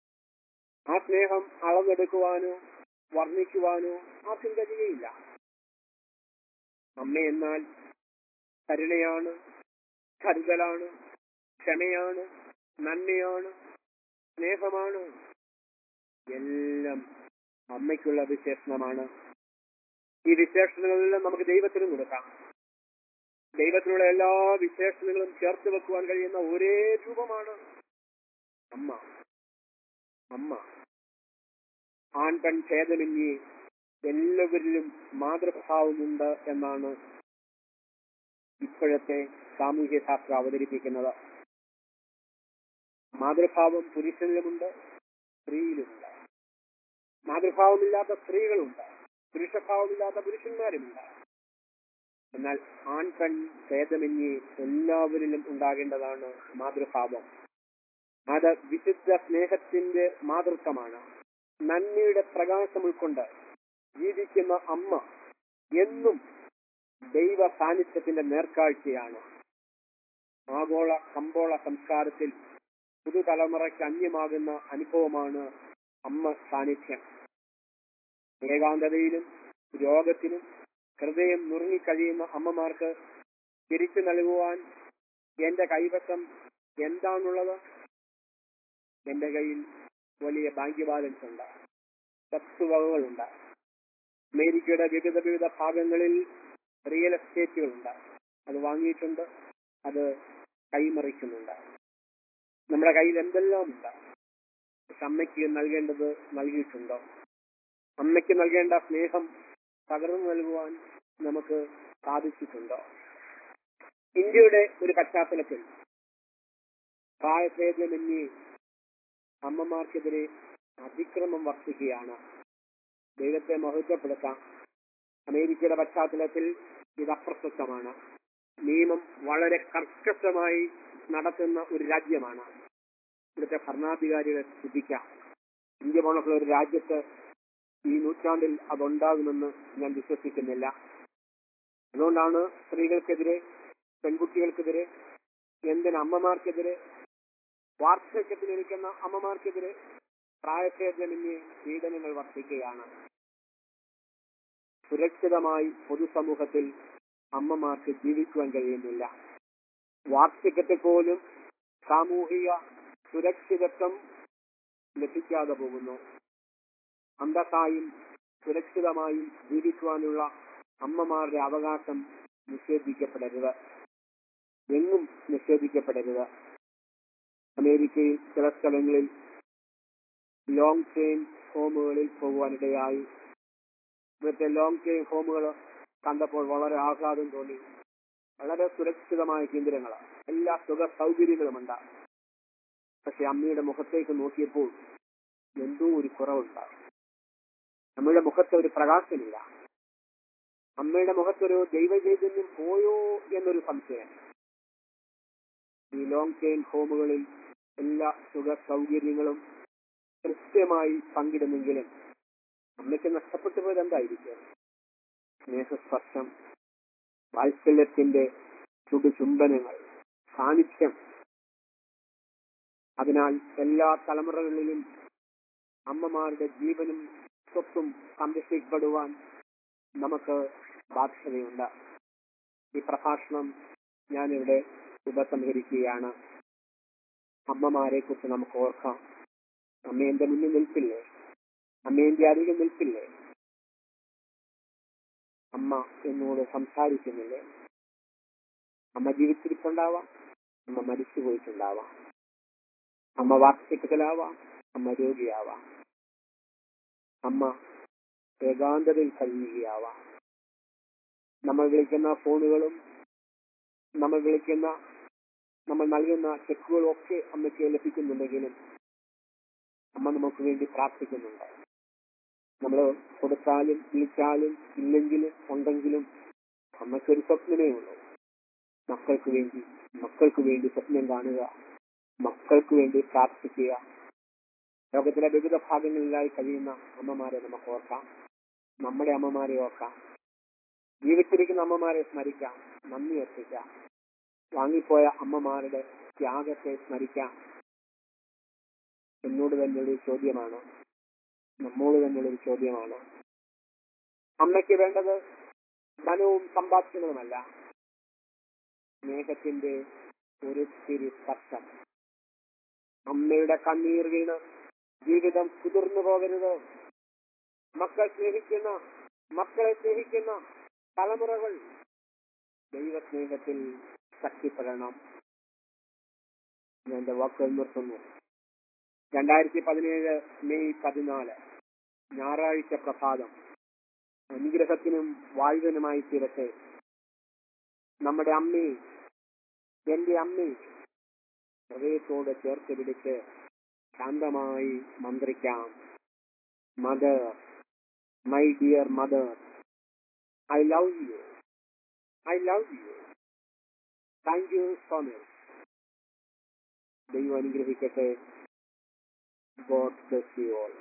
ആ സ്നേഹം അളന്നെടുക്കുവാനോ വർണ്ണിക്കുവാനോ ആർക്കും കഴിയുകയില്ല അമ്മ എന്നാൽ കരുണയാണ് കരുതലാണ് ക്ഷമയാണ് നന്മയാണ് സ്നേഹമാണ് എല്ലാം അമ്മയ്ക്കുള്ള വിശേഷണമാണ് ഈ വിശേഷണങ്ങളെല്ലാം നമുക്ക് ദൈവത്തിന് കൊടുക്കാം ദൈവത്തിനുള്ള എല്ലാ വിശേഷണങ്ങളും ചേർത്ത് വെക്കുവാൻ കഴിയുന്ന ഒരേ രൂപമാണ് അമ്മ അമ്മ ആൺ പെൺ ഭേദമന്യേ എല്ലാവരിലും മാതൃഭാവമുണ്ട് എന്നാണ് ഇപ്പോഴത്തെ സാമൂഹ്യ ശാസ്ത്രം അവതരിപ്പിക്കുന്നത് മാതൃഭാവം പുരുഷനിലുമുണ്ട് സ്ത്രീയിലുമുണ്ട് മാതൃഭാവമില്ലാത്ത സ്ത്രീകളുണ്ട് പുരുഷഭാവമില്ലാത്ത പുരുഷന്മാരുമുണ്ട് എന്നാൽ ആൺ പെൺ ഭേദമന്യേ എല്ലാവരിലും ഉണ്ടാകേണ്ടതാണ് മാതൃഭാവം അത് വിശുദ്ധ സ്നേഹത്തിന്റെ മാതൃത്വമാണ് നന്മയുടെ പ്രകാശം ഉൾക്കൊണ്ട് ജീവിക്കുന്ന അമ്മ എന്നും ദൈവ സാന്നിധ്യത്തിന്റെ നേർക്കാഴ്ചയാണ് ആഗോള കമ്പോള സംസ്കാരത്തിൽ പുതുതലമുറയ്ക്ക് അന്യമാകുന്ന അനുഭവമാണ് അമ്മ സാന്നിധ്യം ഏകാന്തതയിലും രോഗത്തിലും ഹൃദയം നുറുങ്ങിക്കഴിയുന്ന അമ്മമാർക്ക് തിരിച്ചു നൽകുവാൻ എന്റെ കൈവശം എന്താണുള്ളത് എന്റെ കയ്യിൽ വലിയ ബാങ്ക് ബാലൻസ് ഉണ്ട് വസ്തുവകകളുണ്ട് അമേരിക്കയുടെ വിവിധ വിവിധ ഭാഗങ്ങളിൽ റിയൽ എസ്റ്റേറ്റുകളുണ്ട് അത് വാങ്ങിയിട്ടുണ്ട് അത് കൈമറിക്കുന്നുണ്ട് നമ്മുടെ കയ്യിൽ എന്തെല്ലാം ഉണ്ട് പക്ഷെ അമ്മയ്ക്ക് നൽകേണ്ടത് നൽകിയിട്ടുണ്ടോ അമ്മയ്ക്ക് നൽകേണ്ട സ്നേഹം പകർന്നു നൽകുവാൻ നമുക്ക് സാധിച്ചിട്ടുണ്ടോ ഇന്ത്യയുടെ ഒരു പശ്ചാത്തലത്തിൽ പ്രായഭേദമന്യേ അമ്മമാർക്കെതിരെ അതിക്രമം വർദ്ധിക്കുകയാണ് ദൈവത്തെ മഹത്വപ്പെടുത്താം അമേരിക്കയുടെ പശ്ചാത്തലത്തിൽ ഇത് അപ്രസക്തമാണ് നിയമം വളരെ കർക്കശമായി നടത്തുന്ന ഒരു രാജ്യമാണ് ഇവിടുത്തെ ഭരണാധികാരികളെ ശ്രദ്ധിക്കാം ഇന്ത്യ പോലുള്ള ഒരു രാജ്യത്ത് ഈ നൂറ്റാണ്ടിൽ അതുണ്ടാകുമെന്ന് ഞാൻ വിശ്വസിക്കുന്നില്ല അതുകൊണ്ടാണ് സ്ത്രീകൾക്കെതിരെ പെൺകുട്ടികൾക്കെതിരെ എന്തിന് അമ്മമാർക്കെതിരെ വാർദ്ധക്യത്തിലിരിക്കുന്ന അമ്മമാർക്കെതിരെ പ്രായഭേദമന്യേ പീഡനങ്ങൾ വർദ്ധിക്കുകയാണ് സുരക്ഷിതമായി പൊതുസമൂഹത്തിൽ അമ്മമാർക്ക് ജീവിക്കുവാൻ കഴിയുന്നില്ല വാർദ്ധക്യത്തിൽ പോലും സാമൂഹിക സുരക്ഷിതത്വം ലഭിക്കാതെ പോകുന്നു അന്തസ്സായും സുരക്ഷിതമായും ജീവിക്കുവാനുള്ള അമ്മമാരുടെ അവകാശം നിഷേധിക്കപ്പെടരുത് എങ്ങും നിഷേധിക്കപ്പെടരുത് അമേരിക്കയിൽ ചില സ്ഥലങ്ങളിൽ ലോങ് ചെയിൻ ഹോമുകളിൽ പോകുവാനിടയായി ഇവിടുത്തെ ലോങ് ചെയിൻ ഹോമുകൾ കണ്ടപ്പോൾ വളരെ ആഹ്ലാദം തോന്നി വളരെ സുരക്ഷിതമായ കേന്ദ്രങ്ങളാണ് എല്ലാ സുഖ സൗകര്യങ്ങളുമുണ്ട് പക്ഷെ അമ്മയുടെ മുഖത്തേക്ക് നോക്കിയപ്പോൾ എന്തോ ഒരു കുറവുണ്ട് അമ്മയുടെ മുഖത്ത് ഒരു പ്രകാശമില്ല അമ്മയുടെ മുഖത്തൊരു ദൈവചൈതന്യം പോയോ എന്നൊരു സംശയം ഈ ലോങ് ചെയിൻ ഹോമുകളിൽ എല്ലാ സുഖ സൗകര്യങ്ങളും കൃത്യമായി പങ്കിടുന്നെങ്കിലും അമ്മയ്ക്ക് നഷ്ടപ്പെട്ടു പോയത് എന്തായിരിക്കും സ്നേഹസ്പർശം വാത്സല്യത്തിന്റെ ചുടുചുംബനങ്ങൾ സാന്നിധ്യം അതിനാൽ എല്ലാ തലമുറകളിലും അമ്മമാരുടെ ജീവനും സ്വത്തും സംരക്ഷിക്കപ്പെടുവാൻ നമുക്ക് ബാധ്യതയുണ്ട് ഈ പ്രഭാഷണം ഞാനിവിടെ ഉപസംഹരിക്കുകയാണ് അമ്മമാരെ കുറിച്ച് നമുക്ക് ഓർക്കാം അമ്മ എന്റെ മുന്നിൽ നിൽപ്പില്ലേ അമ്മ എന്റെ അരികിൽ നിൽപ്പില്ലേ അമ്മ എന്നോട് സംസാരിക്കുന്നില്ലേ അമ്മ ജീവിച്ചിരിപ്പുണ്ടാവാം അമ്മ മരിച്ചു പോയിട്ടുണ്ടാവാം അമ്മ വാർദ്ധക്യത്തിലാവാം അമ്മ രോഗിയാവാം അമ്മ ഏകാന്തതയിൽ കഴിയുകയാവാം നമ്മൾ വിളിക്കുന്ന ഫോണുകളും നമ്മൾ വിളിക്കുന്ന നമ്മൾ നൽകുന്ന ചെക്കുകളും ഒക്കെ അമ്മയ്ക്ക് ലഭിക്കുന്നുണ്ടെങ്കിലും അമ്മ നമുക്ക് വേണ്ടി പ്രാർത്ഥിക്കുന്നുണ്ട് നമ്മൾ കൊടുത്താലും വിളിച്ചാലും ഇല്ലെങ്കിലും ഉണ്ടെങ്കിലും അമ്മയ്ക്കൊരു സ്വപ്നമേ ഉള്ളൂ മക്കൾക്ക് വേണ്ടി മക്കൾക്ക് വേണ്ടി സ്വപ്നം കാണുക മക്കൾക്ക് വേണ്ടി പ്രാർത്ഥിക്കുക ലോകത്തിലെ വിവിധ ഭാഗങ്ങളിലായി കഴിയുന്ന അമ്മമാരെ നമുക്ക് ഓർക്കാം നമ്മുടെ അമ്മമാരെ ഓർക്കാം ജീവിച്ചിരിക്കുന്ന അമ്മമാരെ സ്മരിക്കാം നന്ദി അർപ്പിക്കാം വാങ്ങിപ്പോയ അമ്മമാരുടെ ത്യാഗത്തെ സ്മരിക്കാം എന്നോട് തന്നെയുള്ളൊരു ചോദ്യമാണ് നമ്മോട് തന്നെയുള്ളൊരു ചോദ്യമാണ് അമ്മയ്ക്ക് വേണ്ടത് ധനവും സമ്പാദ്യങ്ങളുമല്ല സ്നേഹത്തിന്റെ ഒരു തിരി സ്പർശം അമ്മയുടെ കണ്ണീർ വീണ് ജീവിതം കുതിർന്നു പോകരുത് മക്കൾ സ്നേഹിക്കുന്ന മക്കളെ സ്നേഹിക്കുന്ന തലമുറകൾ ദൈവസ്നേഹത്തിൽ ശക്തിപ്പെടണം ഞാൻ എന്റെ വാക്കുകൾ നിർത്തുന്നു രണ്ടായിരത്തി പതിനേഴ് മെയ് പതിനാല് ഞായറാഴ്ച പ്രഭാതം അനുഗ്രഹത്തിനും വായുവിനുമായി തീരട്ടെ നമ്മുടെ അമ്മയെ എന്റെ അമ്മയെ ഹൃദയത്തോട് ചേർത്ത് പിടിച്ച് ശാന്തമായി മന്ത്രിക്കാം mother my dear mother I love you I love you thank you so much ദൈവം അനുഗ്രഹിക്കട്ടെ ഗോഡ് ബ്ലസ് യു ഓൾ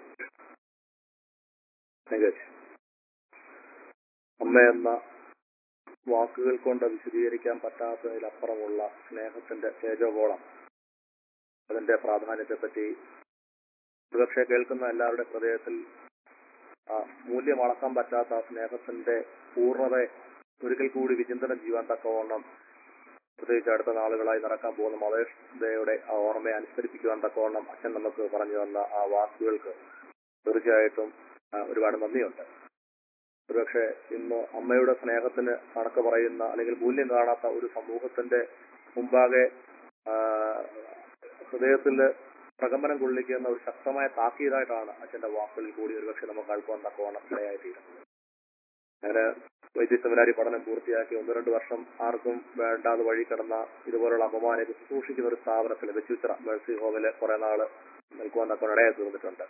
അമ്മ എന്ന വാക്കുകൾ കൊണ്ട് വിശദീകരിക്കാൻ പറ്റാത്തതിലപ്പുറമുള്ള സ്നേഹത്തിന്റെ തേജോഗോളം അതിന്റെ പ്രാധാന്യത്തെപ്പറ്റി ഒരുപക്ഷെ കേൾക്കുന്ന എല്ലാവരുടെ ഹൃദയത്തിൽ ആ മൂല്യം അളക്കാൻ പറ്റാത്ത ആ സ്നേഹത്തിന്റെ പൂർണ്ണത ഒരിക്കൽ കൂടി വിചിന്തനം ചെയ്യുവാൻ തക്കവണ്ണം പ്രത്യേകിച്ച് അടുത്ത നാളുകളായി നടക്കാൻ പോകുന്ന മതേഷ് ഡേയുടെ ആ ഓർമ്മയെ അനുസ്മരിപ്പിക്കുവാൻ തക്കവണ്ണം അച്ഛൻ നമുക്ക് പറഞ്ഞു തന്ന ആ വാക്കുകൾക്ക് തീർച്ചയായിട്ടും ആ, ഒരുപാട് നന്ദിയുണ്ട് ഒരുപക്ഷെ ഇന്ന് അമ്മയുടെ സ്നേഹത്തിന് കണക്ക് പറയുന്ന അല്ലെങ്കിൽ മൂല്യം കാണാത്ത ഒരു സമൂഹത്തിന്റെ മുമ്പാകെ ആ, ഹൃദയത്തിൽ പ്രകമ്പനം കൊള്ളിക്കുന്ന ഒരു ശക്തമായ താക്കീതായിട്ടാണ് അച്ഛന്റെ വാക്കുകളിൽ കൂടി ഒരുപക്ഷെ നമുക്ക് കേൾക്കുവാൻ തക്കവണ്ണം ഇടയായിത്തീരുന്നത് അങ്ങനെ വൈദ്യ സെമിനാരി പഠനം പൂർത്തിയാക്കി ഒന്ന് രണ്ട് വർഷം ആർക്കും വേണ്ടാതെ വഴി കിടന്ന ഇതുപോലുള്ള അമ്മമാരെ ശുശ്രൂഷിക്കുന്ന ഒരു സ്ഥാപനത്തിൽ വെച്ചുച്ചിറ മേഴ്സി ഹോമില് കുറെ നാള് നിൽക്കുവാൻ തക്കവണ്ണം ഇടയായി തീർന്നിട്ടുണ്ട്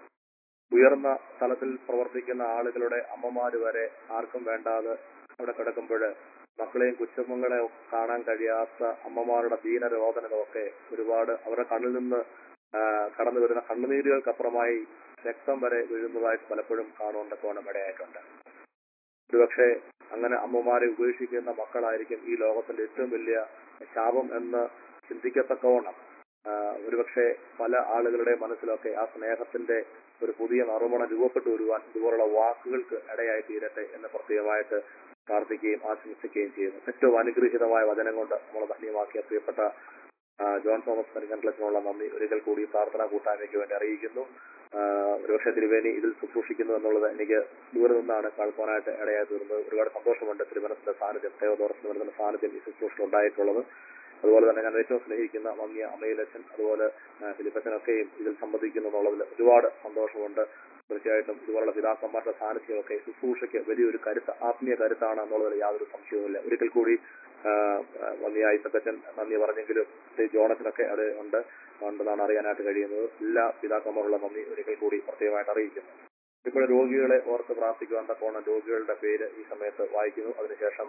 ഉയർന്ന തലത്തിൽ പ്രവർത്തിക്കുന്ന ആളുകളുടെ അമ്മമാര് വരെ ആർക്കും വേണ്ടാതെ അവിടെ കിടക്കുമ്പോൾ മക്കളെയും കുറ്റമങ്ങളെയും കാണാൻ കഴിയാത്ത അമ്മമാരുടെ ദീനരോധനകളൊക്കെ ഒരുപാട് അവരുടെ കണ്ണിൽ നിന്ന് ആ, കടന്നു വരുന്ന കണ്ണുനീരുകൾക്കപ്പുറമായി രക്തം വരെ വീഴുന്നതായിട്ട് പലപ്പോഴും കാണുവാൻ തക്കവണ്ണം ഇടയായിട്ടുണ്ട് ഒരുപക്ഷെ അങ്ങനെ അമ്മമാരെ ഉപേക്ഷിക്കുന്ന മക്കളായിരിക്കും ഈ ലോകത്തിന്റെ ഏറ്റവും വലിയ ശാപം എന്ന് ചിന്തിക്കത്തക്കവണ്ണം ആ, ഒരുപക്ഷെ പല ആളുകളുടെ മനസ്സിലൊക്കെ ആ സ്നേഹത്തിന്റെ ഒരു പുതിയ നറുമണം രൂപപ്പെട്ടു വരുവാൻ ഇതുപോലുള്ള വാക്കുകൾക്ക് ഇടയായി തീരട്ടെ എന്ന് പ്രത്യേകമായിട്ട് പ്രാർത്ഥിക്കുകയും ആശംസിക്കുകയും ചെയ്യുന്നു ഏറ്റവും അനുഗ്രഹീതമായ വചനം കൊണ്ട് നമ്മൾ ധന്യമാക്കിയ പ്രിയപ്പെട്ട ആ, ജോൺ തോമസ് കരിങ്കണ്ടലത്തിനുള്ള നന്ദി ഒരിക്കൽ കൂടി പ്രാർത്ഥനാ കൂട്ടായ്മയ്ക്ക് വേണ്ടി അറിയിക്കുന്നു ആ, ഒരുപക്ഷെ തിരുവേനി ഇതിൽ ശുശ്രൂഷിക്കുന്നു എന്നുള്ളത് എനിക്ക് ദൂരെ നിന്നാണ് കേൾക്കാനായിട്ട് ഇടയായി തീർന്നത് ഒരുപാട് സന്തോഷമുണ്ട് തിരുവനന്തപുരത്തിന്റെ സാന്നിധ്യം തേവദോറസ് തിരുവനന്തപുരം സാന്നിധ്യം ഈ ശുശ്രൂഷയിൽ ഉണ്ടായിട്ടുള്ളത് അതുപോലെ തന്നെ ഞാൻ ഏറ്റവും സ്നേഹിക്കുന്ന മങ്ങിയ അമ്മയിലച്ഛൻ അതുപോലെ ആ, ഫിലിപ്പച്ചനൊക്കെയും ഇതിൽ സംബന്ധിക്കുന്നു എന്നുള്ളതിൽ ഒരുപാട് സന്തോഷമുണ്ട് തീർച്ചയായിട്ടും ഇതുപോലുള്ള പിതാക്കന്മാരുടെ സാന്നിധ്യമൊക്കെ ശുശ്രൂഷയ്ക്ക് വലിയൊരു കരുത്ത് ആത്മീയ കരുത്താണ് എന്നുള്ളതിൽ യാതൊരു സംശയവുമില്ല ഒരിക്കൽ കൂടി ആ, ആ, മങ്ങിയ ഐസക്കച്ചൻ നന്ദി പറഞ്ഞെങ്കിലും ശ്രീ ജോണസിനൊക്കെ അത് ഉണ്ട് ഉണ്ടെന്നാണ് അറിയാനായിട്ട് കഴിയുന്നത് എല്ലാ പിതാക്കന്മാരുള്ള നന്ദി ഒരിക്കൽ കൂടി പ്രത്യേകമായിട്ട് അറിയിക്കുന്നു ഇപ്പോൾ രോഗികളെ ഓർത്ത് പ്രാർത്ഥിക്കുവാൻ തക്കോണം രോഗികളുടെ പേര് ഈ സമയത്ത് വായിക്കുന്നു അതിനുശേഷം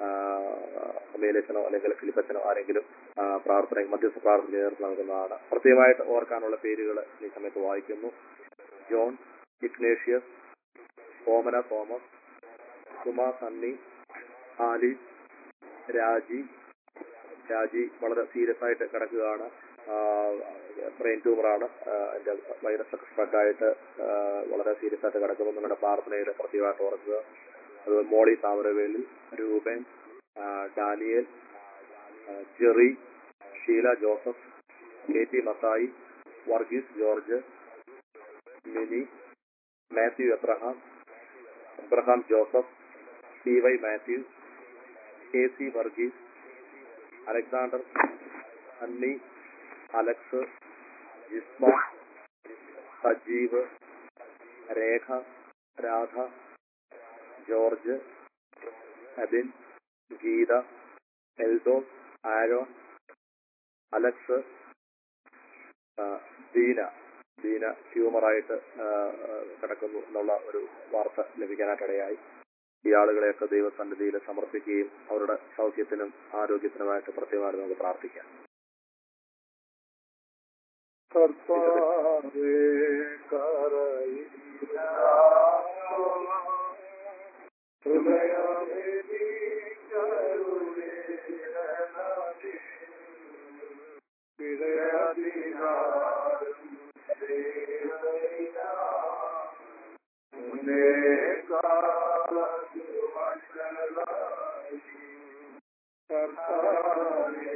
അമേലച്ചനോ അല്ലെങ്കിൽ ഫിലിപ്പച്ചനോ ആരെങ്കിലും ആ, പ്രാർത്ഥന മധ്യസ്ഥ പ്രാർത്ഥന നേതൃത്വം നൽകുന്നതാണ് പ്രത്യേകമായിട്ട് ഓർക്കാനുള്ള പേരുകൾ ഈ സമയത്ത് വായിക്കുന്നു John Ignatius Omana Thomas Suma Sunny Alice Raji Raji വളരെ സീരിയസ് ആയിട്ട് കിടക്കുകയാണ് ബ്രെയിൻ ട്യൂമറാണ് അതിന്റെ വൈറസ് സ്പ്രെഡ് ആയിട്ട് ആ, വളരെ സീരിയസ് ആയിട്ട് കിടക്കുന്നു നിങ്ങളുടെ പ്രാർത്ഥനയിൽ പ്രത്യേകമായിട്ട് ഓർക്കുക അത് മോളി താമരവേലി രൂപൻ ആ, ഡാനിയൽ ആ, Jerry Sheela Joseph K P Mathai Varghese George Mini Mathew Abraham Abraham Joseph C Y Mathew K C Varghese Alexander Annie Alex Jisma Sajeev Rekha Radha George Abin Geetha Eldhose Aaron Alex ആ, ദീന ദീന ട്യൂമറായിട്ട് ആ, ആ, കിടക്കുന്നു എന്നുള്ള ഒരു വാർത്ത ലഭിക്കാനായിട്ടിടയായി ഈ ആളുകളെയൊക്കെ ദൈവസന്നിധിയിൽ സമർപ്പിക്കുകയും അവരുടെ സൗഖ്യത്തിനും ആരോഗ്യത്തിനുമായിട്ട് പ്രത്യേകമായിട്ട് നമുക്ക് പ്രാർത്ഥിക്കാം കർത്താവേ കരയില്ല ഹൃദയമേ നീ കരുണേണമേ. പിഴയധികാരം ചെയ്തില്ല. മുന്നേ കാലത്തു വഷളായി. കർത്താവേ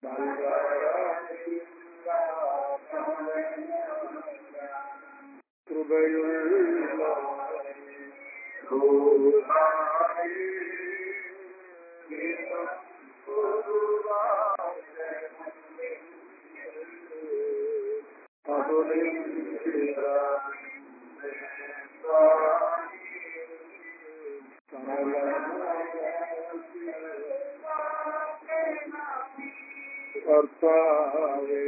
കർത്താവേ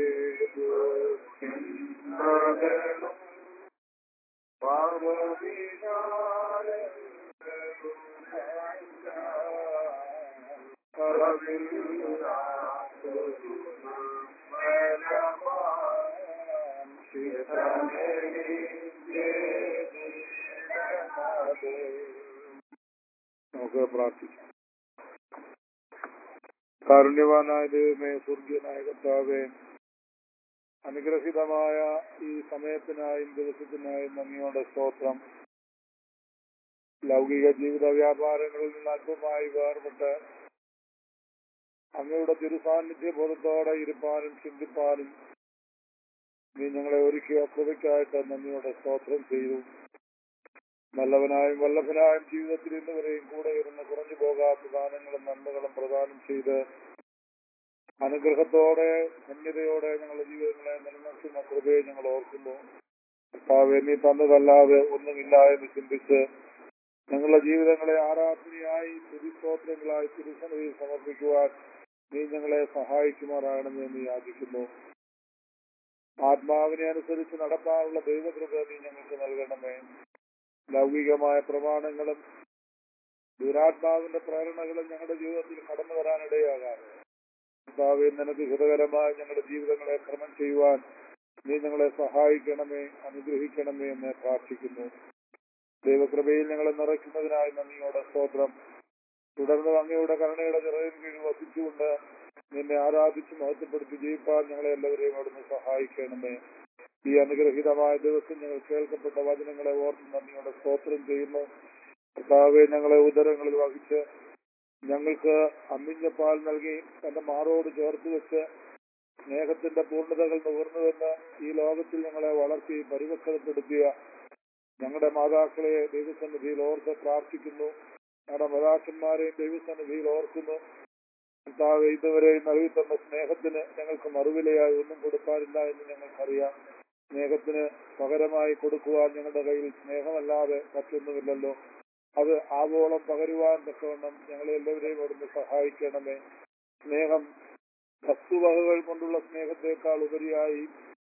നമുക്ക് പ്രാർത്ഥിക്കാം കാരുണ്യവാനായ ദൈവമേ സ്വർഗീയനായ കർത്താവേ അനുഗ്രഹിതമായ ഈ സമയത്തിനായും ദിവസത്തിനായും നന്ദിയോടെ സ്തോത്രം ലൗകിക ജീവിത വ്യാപാരങ്ങളിൽ നിന്ന് അല്പമായി വേർപെട്ട് അങ്ങയുടെ തിരുസാന്നിധ്യ ബോധത്തോടെ ഇരുപ്പാനും ചിന്തിപ്പാനും നീ ഞങ്ങളെ ഒരുക്കിയ കൃപയ്ക്കായിട്ട് നന്ദിയോടെ സ്തോത്രം ചെയ്തു നല്ലവനായും വല്ലഭനായും ജീവിതത്തിൽ ഇന്നുവരെയും കൂടെ ഇരുന്ന് കുറഞ്ഞു പോകാത്ത ദാനങ്ങളും നന്മകളും പ്രദാനം ചെയ്ത് അനുഗ്രഹത്തോടെ ധന്യതയോടെ ഞങ്ങളുടെ ജീവിതങ്ങളെ നിലനിർത്തുന്ന കൃപയെ ഞങ്ങൾ ഓർക്കുന്നു കർത്താവെ നീ തന്നതല്ലാതെ ഒന്നുമില്ല എന്ന് ചിന്തിച്ച് ഞങ്ങളുടെ ജീവിതങ്ങളെ ആരാധനയായി തിരുസ്തോത്രങ്ങളായി തിരുസന്നിധിയിൽ സമർപ്പിക്കുവാൻ നീ ഞങ്ങളെ സഹായിക്കുമാറാണെന്ന് നീ യാചിക്കുന്നു ആത്മാവിനെ അനുസരിച്ച് നടത്താനുള്ള ദൈവകൃപ നീ ഞങ്ങൾക്ക് നൽകണമേ ലൗകികമായ പ്രമാണങ്ങളും ദുരാത്മാവിന്റെ പ്രേരണകളും ഞങ്ങളുടെ ജീവിതത്തിൽ കടന്നു വരാനിടയാകാതെ കർത്താവെ നിനക്ക് ഹിതകരമായി ഞങ്ങളുടെ ജീവിതങ്ങളെ ക്രമം ചെയ്യുവാൻ നീ ഞങ്ങളെ സഹായിക്കണമേ അനുഗ്രഹിക്കണമേ എന്ന് പ്രാർത്ഥിക്കുന്നു ദൈവകൃപയിൽ ഞങ്ങളെ നിറയ്ക്കുന്നതിനായി നന്ദിയോടെ സ്തോത്രം തുടർന്ന് അങ്ങയുടെ കരുണയുടെ ചിറകിൻ കീഴിൽ വസിച്ചുകൊണ്ട് നിന്നെ ആരാധിച്ച് മഹത്വപ്പെടുത്തി ജീവിപ്പാൻ ഞങ്ങളെ എല്ലാവരെയും അവിടുന്ന് സഹായിക്കണമേ ഈ അനുഗ്രഹീതമായ ദിവസം ഞങ്ങൾ കേൾക്കപ്പെട്ട വചനങ്ങളെ ഓർത്ത് നന്ദിയോടെ സ്തോത്രം ചെയ്യുന്നു കർത്താവെ ഞങ്ങളെ ഉദരങ്ങളിൽ വഹിച്ച് ഞങ്ങൾക്ക് അമ്മിഞ്ഞ പാൽ നൽകി തന്റെ മാറോട് ചേർത്ത് വെച്ച് സ്നേഹത്തിന്റെ പൂർണ്ണതകൾ നുകർന്നുവെന്ന് ഈ ലോകത്തിൽ ഞങ്ങളെ വളർത്തി പരിവക്കതപ്പെടുത്തിയ ഞങ്ങളുടെ മാതാക്കളെ ദൈവസന്നിധിയിൽ ഓർത്ത് പ്രാർത്ഥിക്കുന്നു ഞങ്ങളുടെ മാതാക്കന്മാരെയും ദൈവസന്നിധിയിൽ ഓർക്കുന്നു കർത്താവ് ഇതുവരെ നൽകി തന്ന സ്നേഹത്തിന് ഞങ്ങൾക്ക് മറുവിലയായി ഒന്നും കൊടുക്കാനില്ല എന്ന് ഞങ്ങൾക്കറിയാം സ്നേഹത്തിന് പകരമായി കൊടുക്കുവാൻ ഞങ്ങളുടെ കയ്യിൽ സ്നേഹമല്ലാതെ മറ്റൊന്നുമില്ലല്ലോ അത് ആവോളം പകരുവാൻ തക്കവണ്ണം ഞങ്ങളെ എല്ലാവരെയും അവിടുന്ന് സഹായിക്കണമേ സ്നേഹം വസ്തുവകകൾ കൊണ്ടുള്ള സ്നേഹത്തെക്കാൾ ഉപരിയായി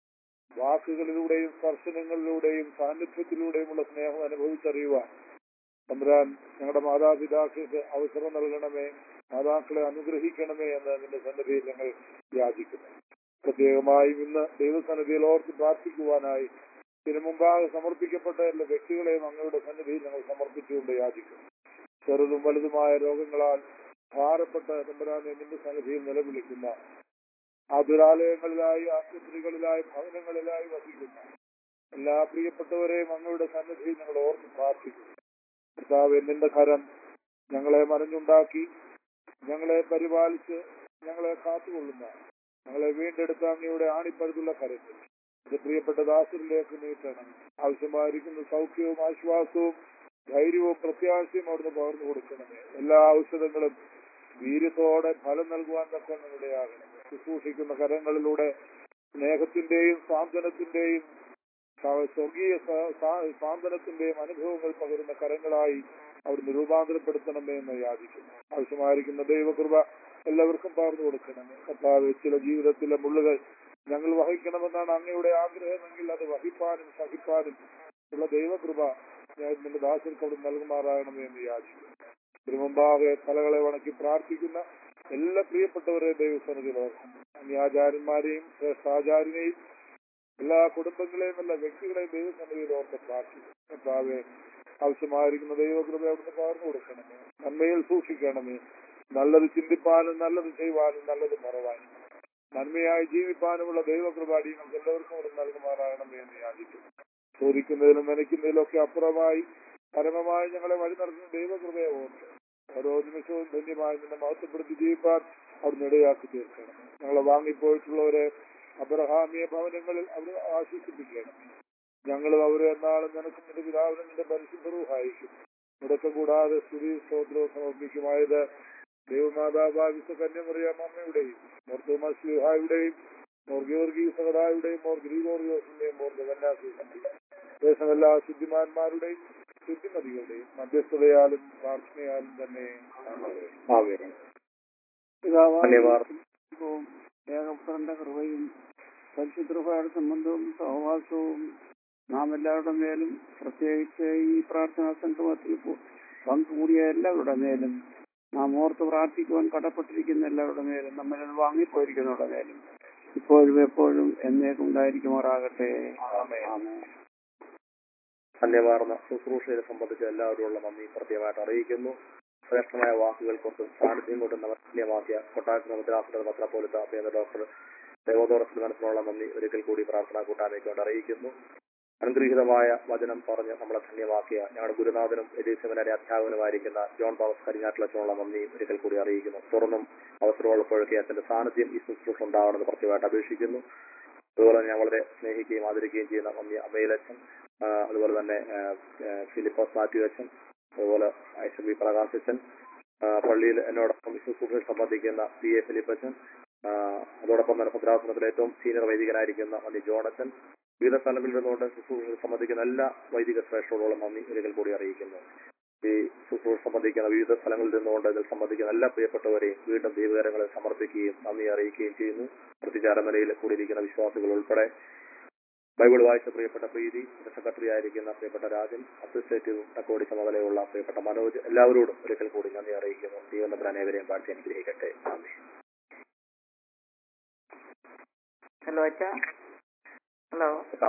വാക്കുകളിലൂടെയും സ്പർശനങ്ങളിലൂടെയും സാന്നിധ്യത്തിലൂടെയുമുള്ള സ്നേഹം അനുഭവിച്ചറിയുവാൻ തമ്പുരാൻ ഞങ്ങളുടെ മാതാപിതാക്കൾക്ക് അവസരം നൽകണമേ മാതാക്കളെ അനുഗ്രഹിക്കണമേ എന്ന് നിന്റെ സന്നിധിയിൽ ഞങ്ങൾ യാചിക്കുന്നു പ്രത്യേകമായും ഇന്ന് ദൈവസന്നിധിയിൽ ഓർത്ത് പ്രാർത്ഥിക്കുവാനായി ഇതിനു മുമ്പാകെ സമർപ്പിക്കപ്പെട്ട എല്ലാ വ്യക്തികളെയും അങ്ങയുടെ സന്നിധിയിൽ ഞങ്ങൾ സമർപ്പിച്ചുകൊണ്ട് യാചിക്കുന്നു ചെറുതും വലുതുമായ രോഗങ്ങളാൽ ഭാരപ്പെട്ട തമ്പുരാനെ നിന്റെ സന്നിധിയിൽ നിലവിളിക്കുന്ന ആതുരാലയങ്ങളിലായി ആശുപത്രികളിലായി ഭവനങ്ങളിലായി വസിക്കുന്ന എല്ലാ പ്രിയപ്പെട്ടവരെയും അങ്ങയുടെ സന്നിധിയിൽ ഞങ്ങൾ ഓർത്ത് പ്രാർത്ഥിക്കുന്നു കർത്താവ് നിന്റെ കരം ഞങ്ങളെ മനഞ്ഞുണ്ടാക്കി ഞങ്ങളെ പരിപാലിച്ച് ഞങ്ങളെ കാത്തുകൊള്ളുന്ന ഞങ്ങളെ വീണ്ടെടുത്ത അങ്ങയുടെ ആണിപ്പഴുതുള്ള കരത്തിൽ ഇത് പ്രിയപ്പെട്ട ദാസരിലേക്ക് നീട്ടണം ആവശ്യമായിരിക്കുന്ന സൗഖ്യവും ആശ്വാസവും ധൈര്യവും പ്രത്യാശയും അവിടുന്ന് പകർന്നു കൊടുക്കണമേ എല്ലാ ഔഷധങ്ങളും വീര്യത്തോടെ ഫലം നൽകുവാൻ തക്കവണ്ണം ഇടയാകണം ശുശ്രൂഷിക്കുന്ന കരങ്ങളിലൂടെ സ്നേഹത്തിന്റെയും സാന്ത്വനത്തിന്റെയും സ- സ്വർഗീയ സ- സാ- സാന്ത്വനത്തിന്റെയും അനുഭവങ്ങൾ പകരുന്ന കരങ്ങളായി അവിടുന്ന് രൂപാന്തരപ്പെടുത്തണമേ എന്ന് യാചിക്കുന്നു ആവശ്യമായിരിക്കുന്ന ദൈവകൃപ എല്ലാവർക്കും പകർന്നു കൊടുക്കണമേ കർത്താവ് ചില ജീവിതത്തിലെ മുള്ളുകൾ ഞങ്ങൾ വഹിക്കണമെന്നാണ് അങ്ങയുടെ ആഗ്രഹമെങ്കിൽ അത് വഹിപ്പാനും സഹിപ്പാനും ഉള്ള ദൈവകൃപ ഞാൻ നിന്റെ ദാസർക്ക് അവിടെ നൽകുമാറാകണമേ എന്ന് യാചിക്കുന്നു ഇതിനു മുമ്പാകെ തലകളെ വണക്കി പ്രാർത്ഥിക്കുന്ന എല്ലാ പ്രിയപ്പെട്ടവരെയും ദൈവസന്നിധിയിൽ ഓർക്കുന്നു അന്യാചാര്യന്മാരെയും ശ്രേഷ്ഠാചാര്യനെയും എല്ലാ കുടുംബങ്ങളെയും എല്ലാ വ്യക്തികളെയും ദൈവസന്നിധിയിൽ ഓർത്ത് പ്രാർത്ഥിക്കുന്നു കർത്താവെ ആവശ്യമായിരിക്കുന്ന ദൈവകൃപ അവിടുന്ന് പകർന്നു കൊടുക്കണമേ നന്മയിൽ സൂക്ഷിക്കണമേ നല്ലത് ചിന്തിപ്പാനും നല്ലത് ചെയ്യുവാനും നല്ലത് മറവാനും നന്മയായി ജീവിപ്പാനുമുള്ള ദൈവകൃപ അടിയങ്ങൾക്ക് എല്ലാവർക്കും അവിടെ നൽകുമാറാകണമേ എന്ന് യാചിക്കുന്നു ചോദിക്കുന്നതിലും നനയ്ക്കുന്നതിലും ഒക്കെ അപ്പുറമായി പരമമായി ഞങ്ങളെ വഴി നടത്തുന്ന ദൈവകൃപയെ ഓർത്ത് ഓരോ നിമിഷവും ധന്യമായി നിന്നെ മഹത്വപ്പെടുത്തി ജീവിപ്പാൻ അവിടുന്ന് ഇടയാക്കി തീർക്കണം ഞങ്ങളെ വാങ്ങിപ്പോയിട്ടുള്ളവരെ അബ്രഹാമിയ ഭവനങ്ങളിൽ അവർ ആശ്വസിപ്പിക്കണം ഞങ്ങളും അവരെ എന്നാളും നിനക്ക് നിന്റെ പിതാവിനും നിന്റെ പരിശുദ്ധവും മുടക്കം കൂടാതെ സ്തുതി സ്തോത്രവും സമർപ്പിക്കുമായത് ദൈവമാതാവായ വിശ്വകന്യമറിയാം അമ്മയുടെയും മോർത്തോമാസ്ലിഹായുടെയും മോർ ഗീവർഗീസ് സഹടായുടെയും മോർ ഗ്രീഗോറിയോസിന്റെയും മോർ ജഗന്നാഥിന്റെയും ദേശം എല്ലാ ശുദ്ധിമാന്മാരുടെയും ശുദ്ധിമതികളുടെയും മധ്യസ്ഥതയാലും പ്രാർത്ഥനയാലും തന്നെ ആമേൻ. ധന്യവാദം ദൈവവും ഏകപുത്രന്റെ കൃപയും പരിശുദ്ധയുടെ സംബന്ധവും സഹവാസവും നാം എല്ലാവരുടെ മേലും പ്രത്യേകിച്ച് ഈ പ്രാർത്ഥനാ സംഗമത്തിൽ പു- പങ്കുകൂടിയ എല്ലാവരുടെ മേലും നാം ഓർത്ത് പ്രാർത്ഥിക്കുവാൻ കടപ്പെട്ടിരിക്കുന്ന എല്ലാവരുടെ മേലും നമ്മളിൽ വാങ്ങിപ്പോയിരിക്കുന്നവരുടെ മേലും ഇപ്പോഴും എപ്പോഴും എന്നേക്കും ഉണ്ടായിരിക്കുമാറാകട്ടെ ആമേൻ ധന്യവാർന്ന ശുശ്രൂഷയെ സംബന്ധിച്ച് എല്ലാവരോടുള്ള നന്ദി പ്രത്യേകമായിട്ട് അറിയിക്കുന്നു ശ്രേഷ്ഠമായ വാക്കുകൾക്കൊട്ടും സാന്നിധ്യം കൊണ്ടും നമ്മൾ ധന്യമാക്കിയ കൊട്ടാരത്തിന് മുദ്രാസന പത്രപോലത്തെ അഭ്യന്തര ഡോക്ടർ ദേവദോറസ് മനസ്സിനുള്ള നന്ദി ഒരിക്കൽ കൂടി പ്രാർത്ഥനാ കൂട്ടായ്മയ്ക്ക് കൊണ്ട് അറിയിക്കുന്നു അനുഗ്രഹീതമായ വചനം പറഞ്ഞ് നമ്മളെ ധന്യമാക്കിയ ഞങ്ങളുടെ ഗുരുനാഥനും എലീസവനരെ അധ്യാപകനുമായിരിക്കുന്ന ജോൺ തോമസ് കരിഞ്ഞാട്ടിലച്ചനുള്ള നന്ദി ഒരിക്കൽ കൂടി അറിയിക്കുന്നു തുറന്നും അവസരമുള്ളപ്പോഴൊക്കെ അച്ഛന്റെ സാന്നിധ്യം ഈ ശുശ്രൂഷ ഉണ്ടാവണമെന്ന് പ്രത്യേകമായിട്ട് അപേക്ഷിക്കുന്നു അതുപോലെ തന്നെ ഞാൻ വളരെ സ്നേഹിക്കുകയും ആദരിക്കുകയും ചെയ്യുന്ന നന്ദി അമ്മയിലച്ഛൻ ആ, അതുപോലെ തന്നെ ആ, ആ, ഫിലിപ്പോസ് മാത്യു അച്ഛൻ അതുപോലെ ഐശ്വർ ബി പ്രകാശ് അച്ഛൻ ആ, പള്ളിയിൽ എന്നോടൊപ്പം ശുശ്രൂഷയിൽ സംബന്ധിക്കുന്ന പി എ ഫിലിപ്പ് അച്ഛൻ ആ, അതോടൊപ്പം തന്നെ ഭദ്രാസനത്തിലെ ഏറ്റവും സീനിയർ വൈദികനായിരിക്കുന്ന നന്ദി ജോൺ അച്ഛൻ വിവിധ സ്ഥലങ്ങളിൽ നിന്നുകൊണ്ട് ശുശ്രൂഷയിൽ സംബന്ധിക്കുന്ന എല്ലാ വൈദിക ശ്രേഷ്ഠരോടുള്ള നന്ദി ഒരിക്കൽ കൂടി അറിയിക്കുന്നു ഈ ശുശ്രൂഷ സംബന്ധിക്കുന്ന വിവിധ സ്ഥലങ്ങളിൽ നിന്നുകൊണ്ട് ഇതിൽ സംബന്ധിക്കുന്ന എല്ലാ പ്രിയപ്പെട്ടവരെയും വീണ്ടും ദൈവകരങ്ങളിൽ സമർപ്പിക്കുകയും നന്ദി അറിയിക്കുകയും ചെയ്യുന്നു പ്രതിചാരമലയിൽ കൂടിയിരിക്കുന്ന വിശ്വാസികൾ ഉൾപ്പെടെ ബൈബിൾ വായിച്ച പ്രിയപ്പെട്ട പ്രീതി സെക്രട്ടറി ആയിരിക്കുന്ന പ്രിയപ്പെട്ട രാജൻ അഡ്മിനിസ്ട്രേറ്റീവ് റെക്കോർഡ് ചുമതലയുള്ള പ്രിയപ്പെട്ട മനോജ് എല്ലാവരോടും ഒരിക്കൽ കൂടി നന്ദി അറിയിക്കുന്നു ദൈവം നമ്മുടെ അനേവരെയും പാഴ്ത്തി അനുഗ്രഹിക്കട്ടെ നന്ദി ഹലോ അച്ഛാ ഹലോ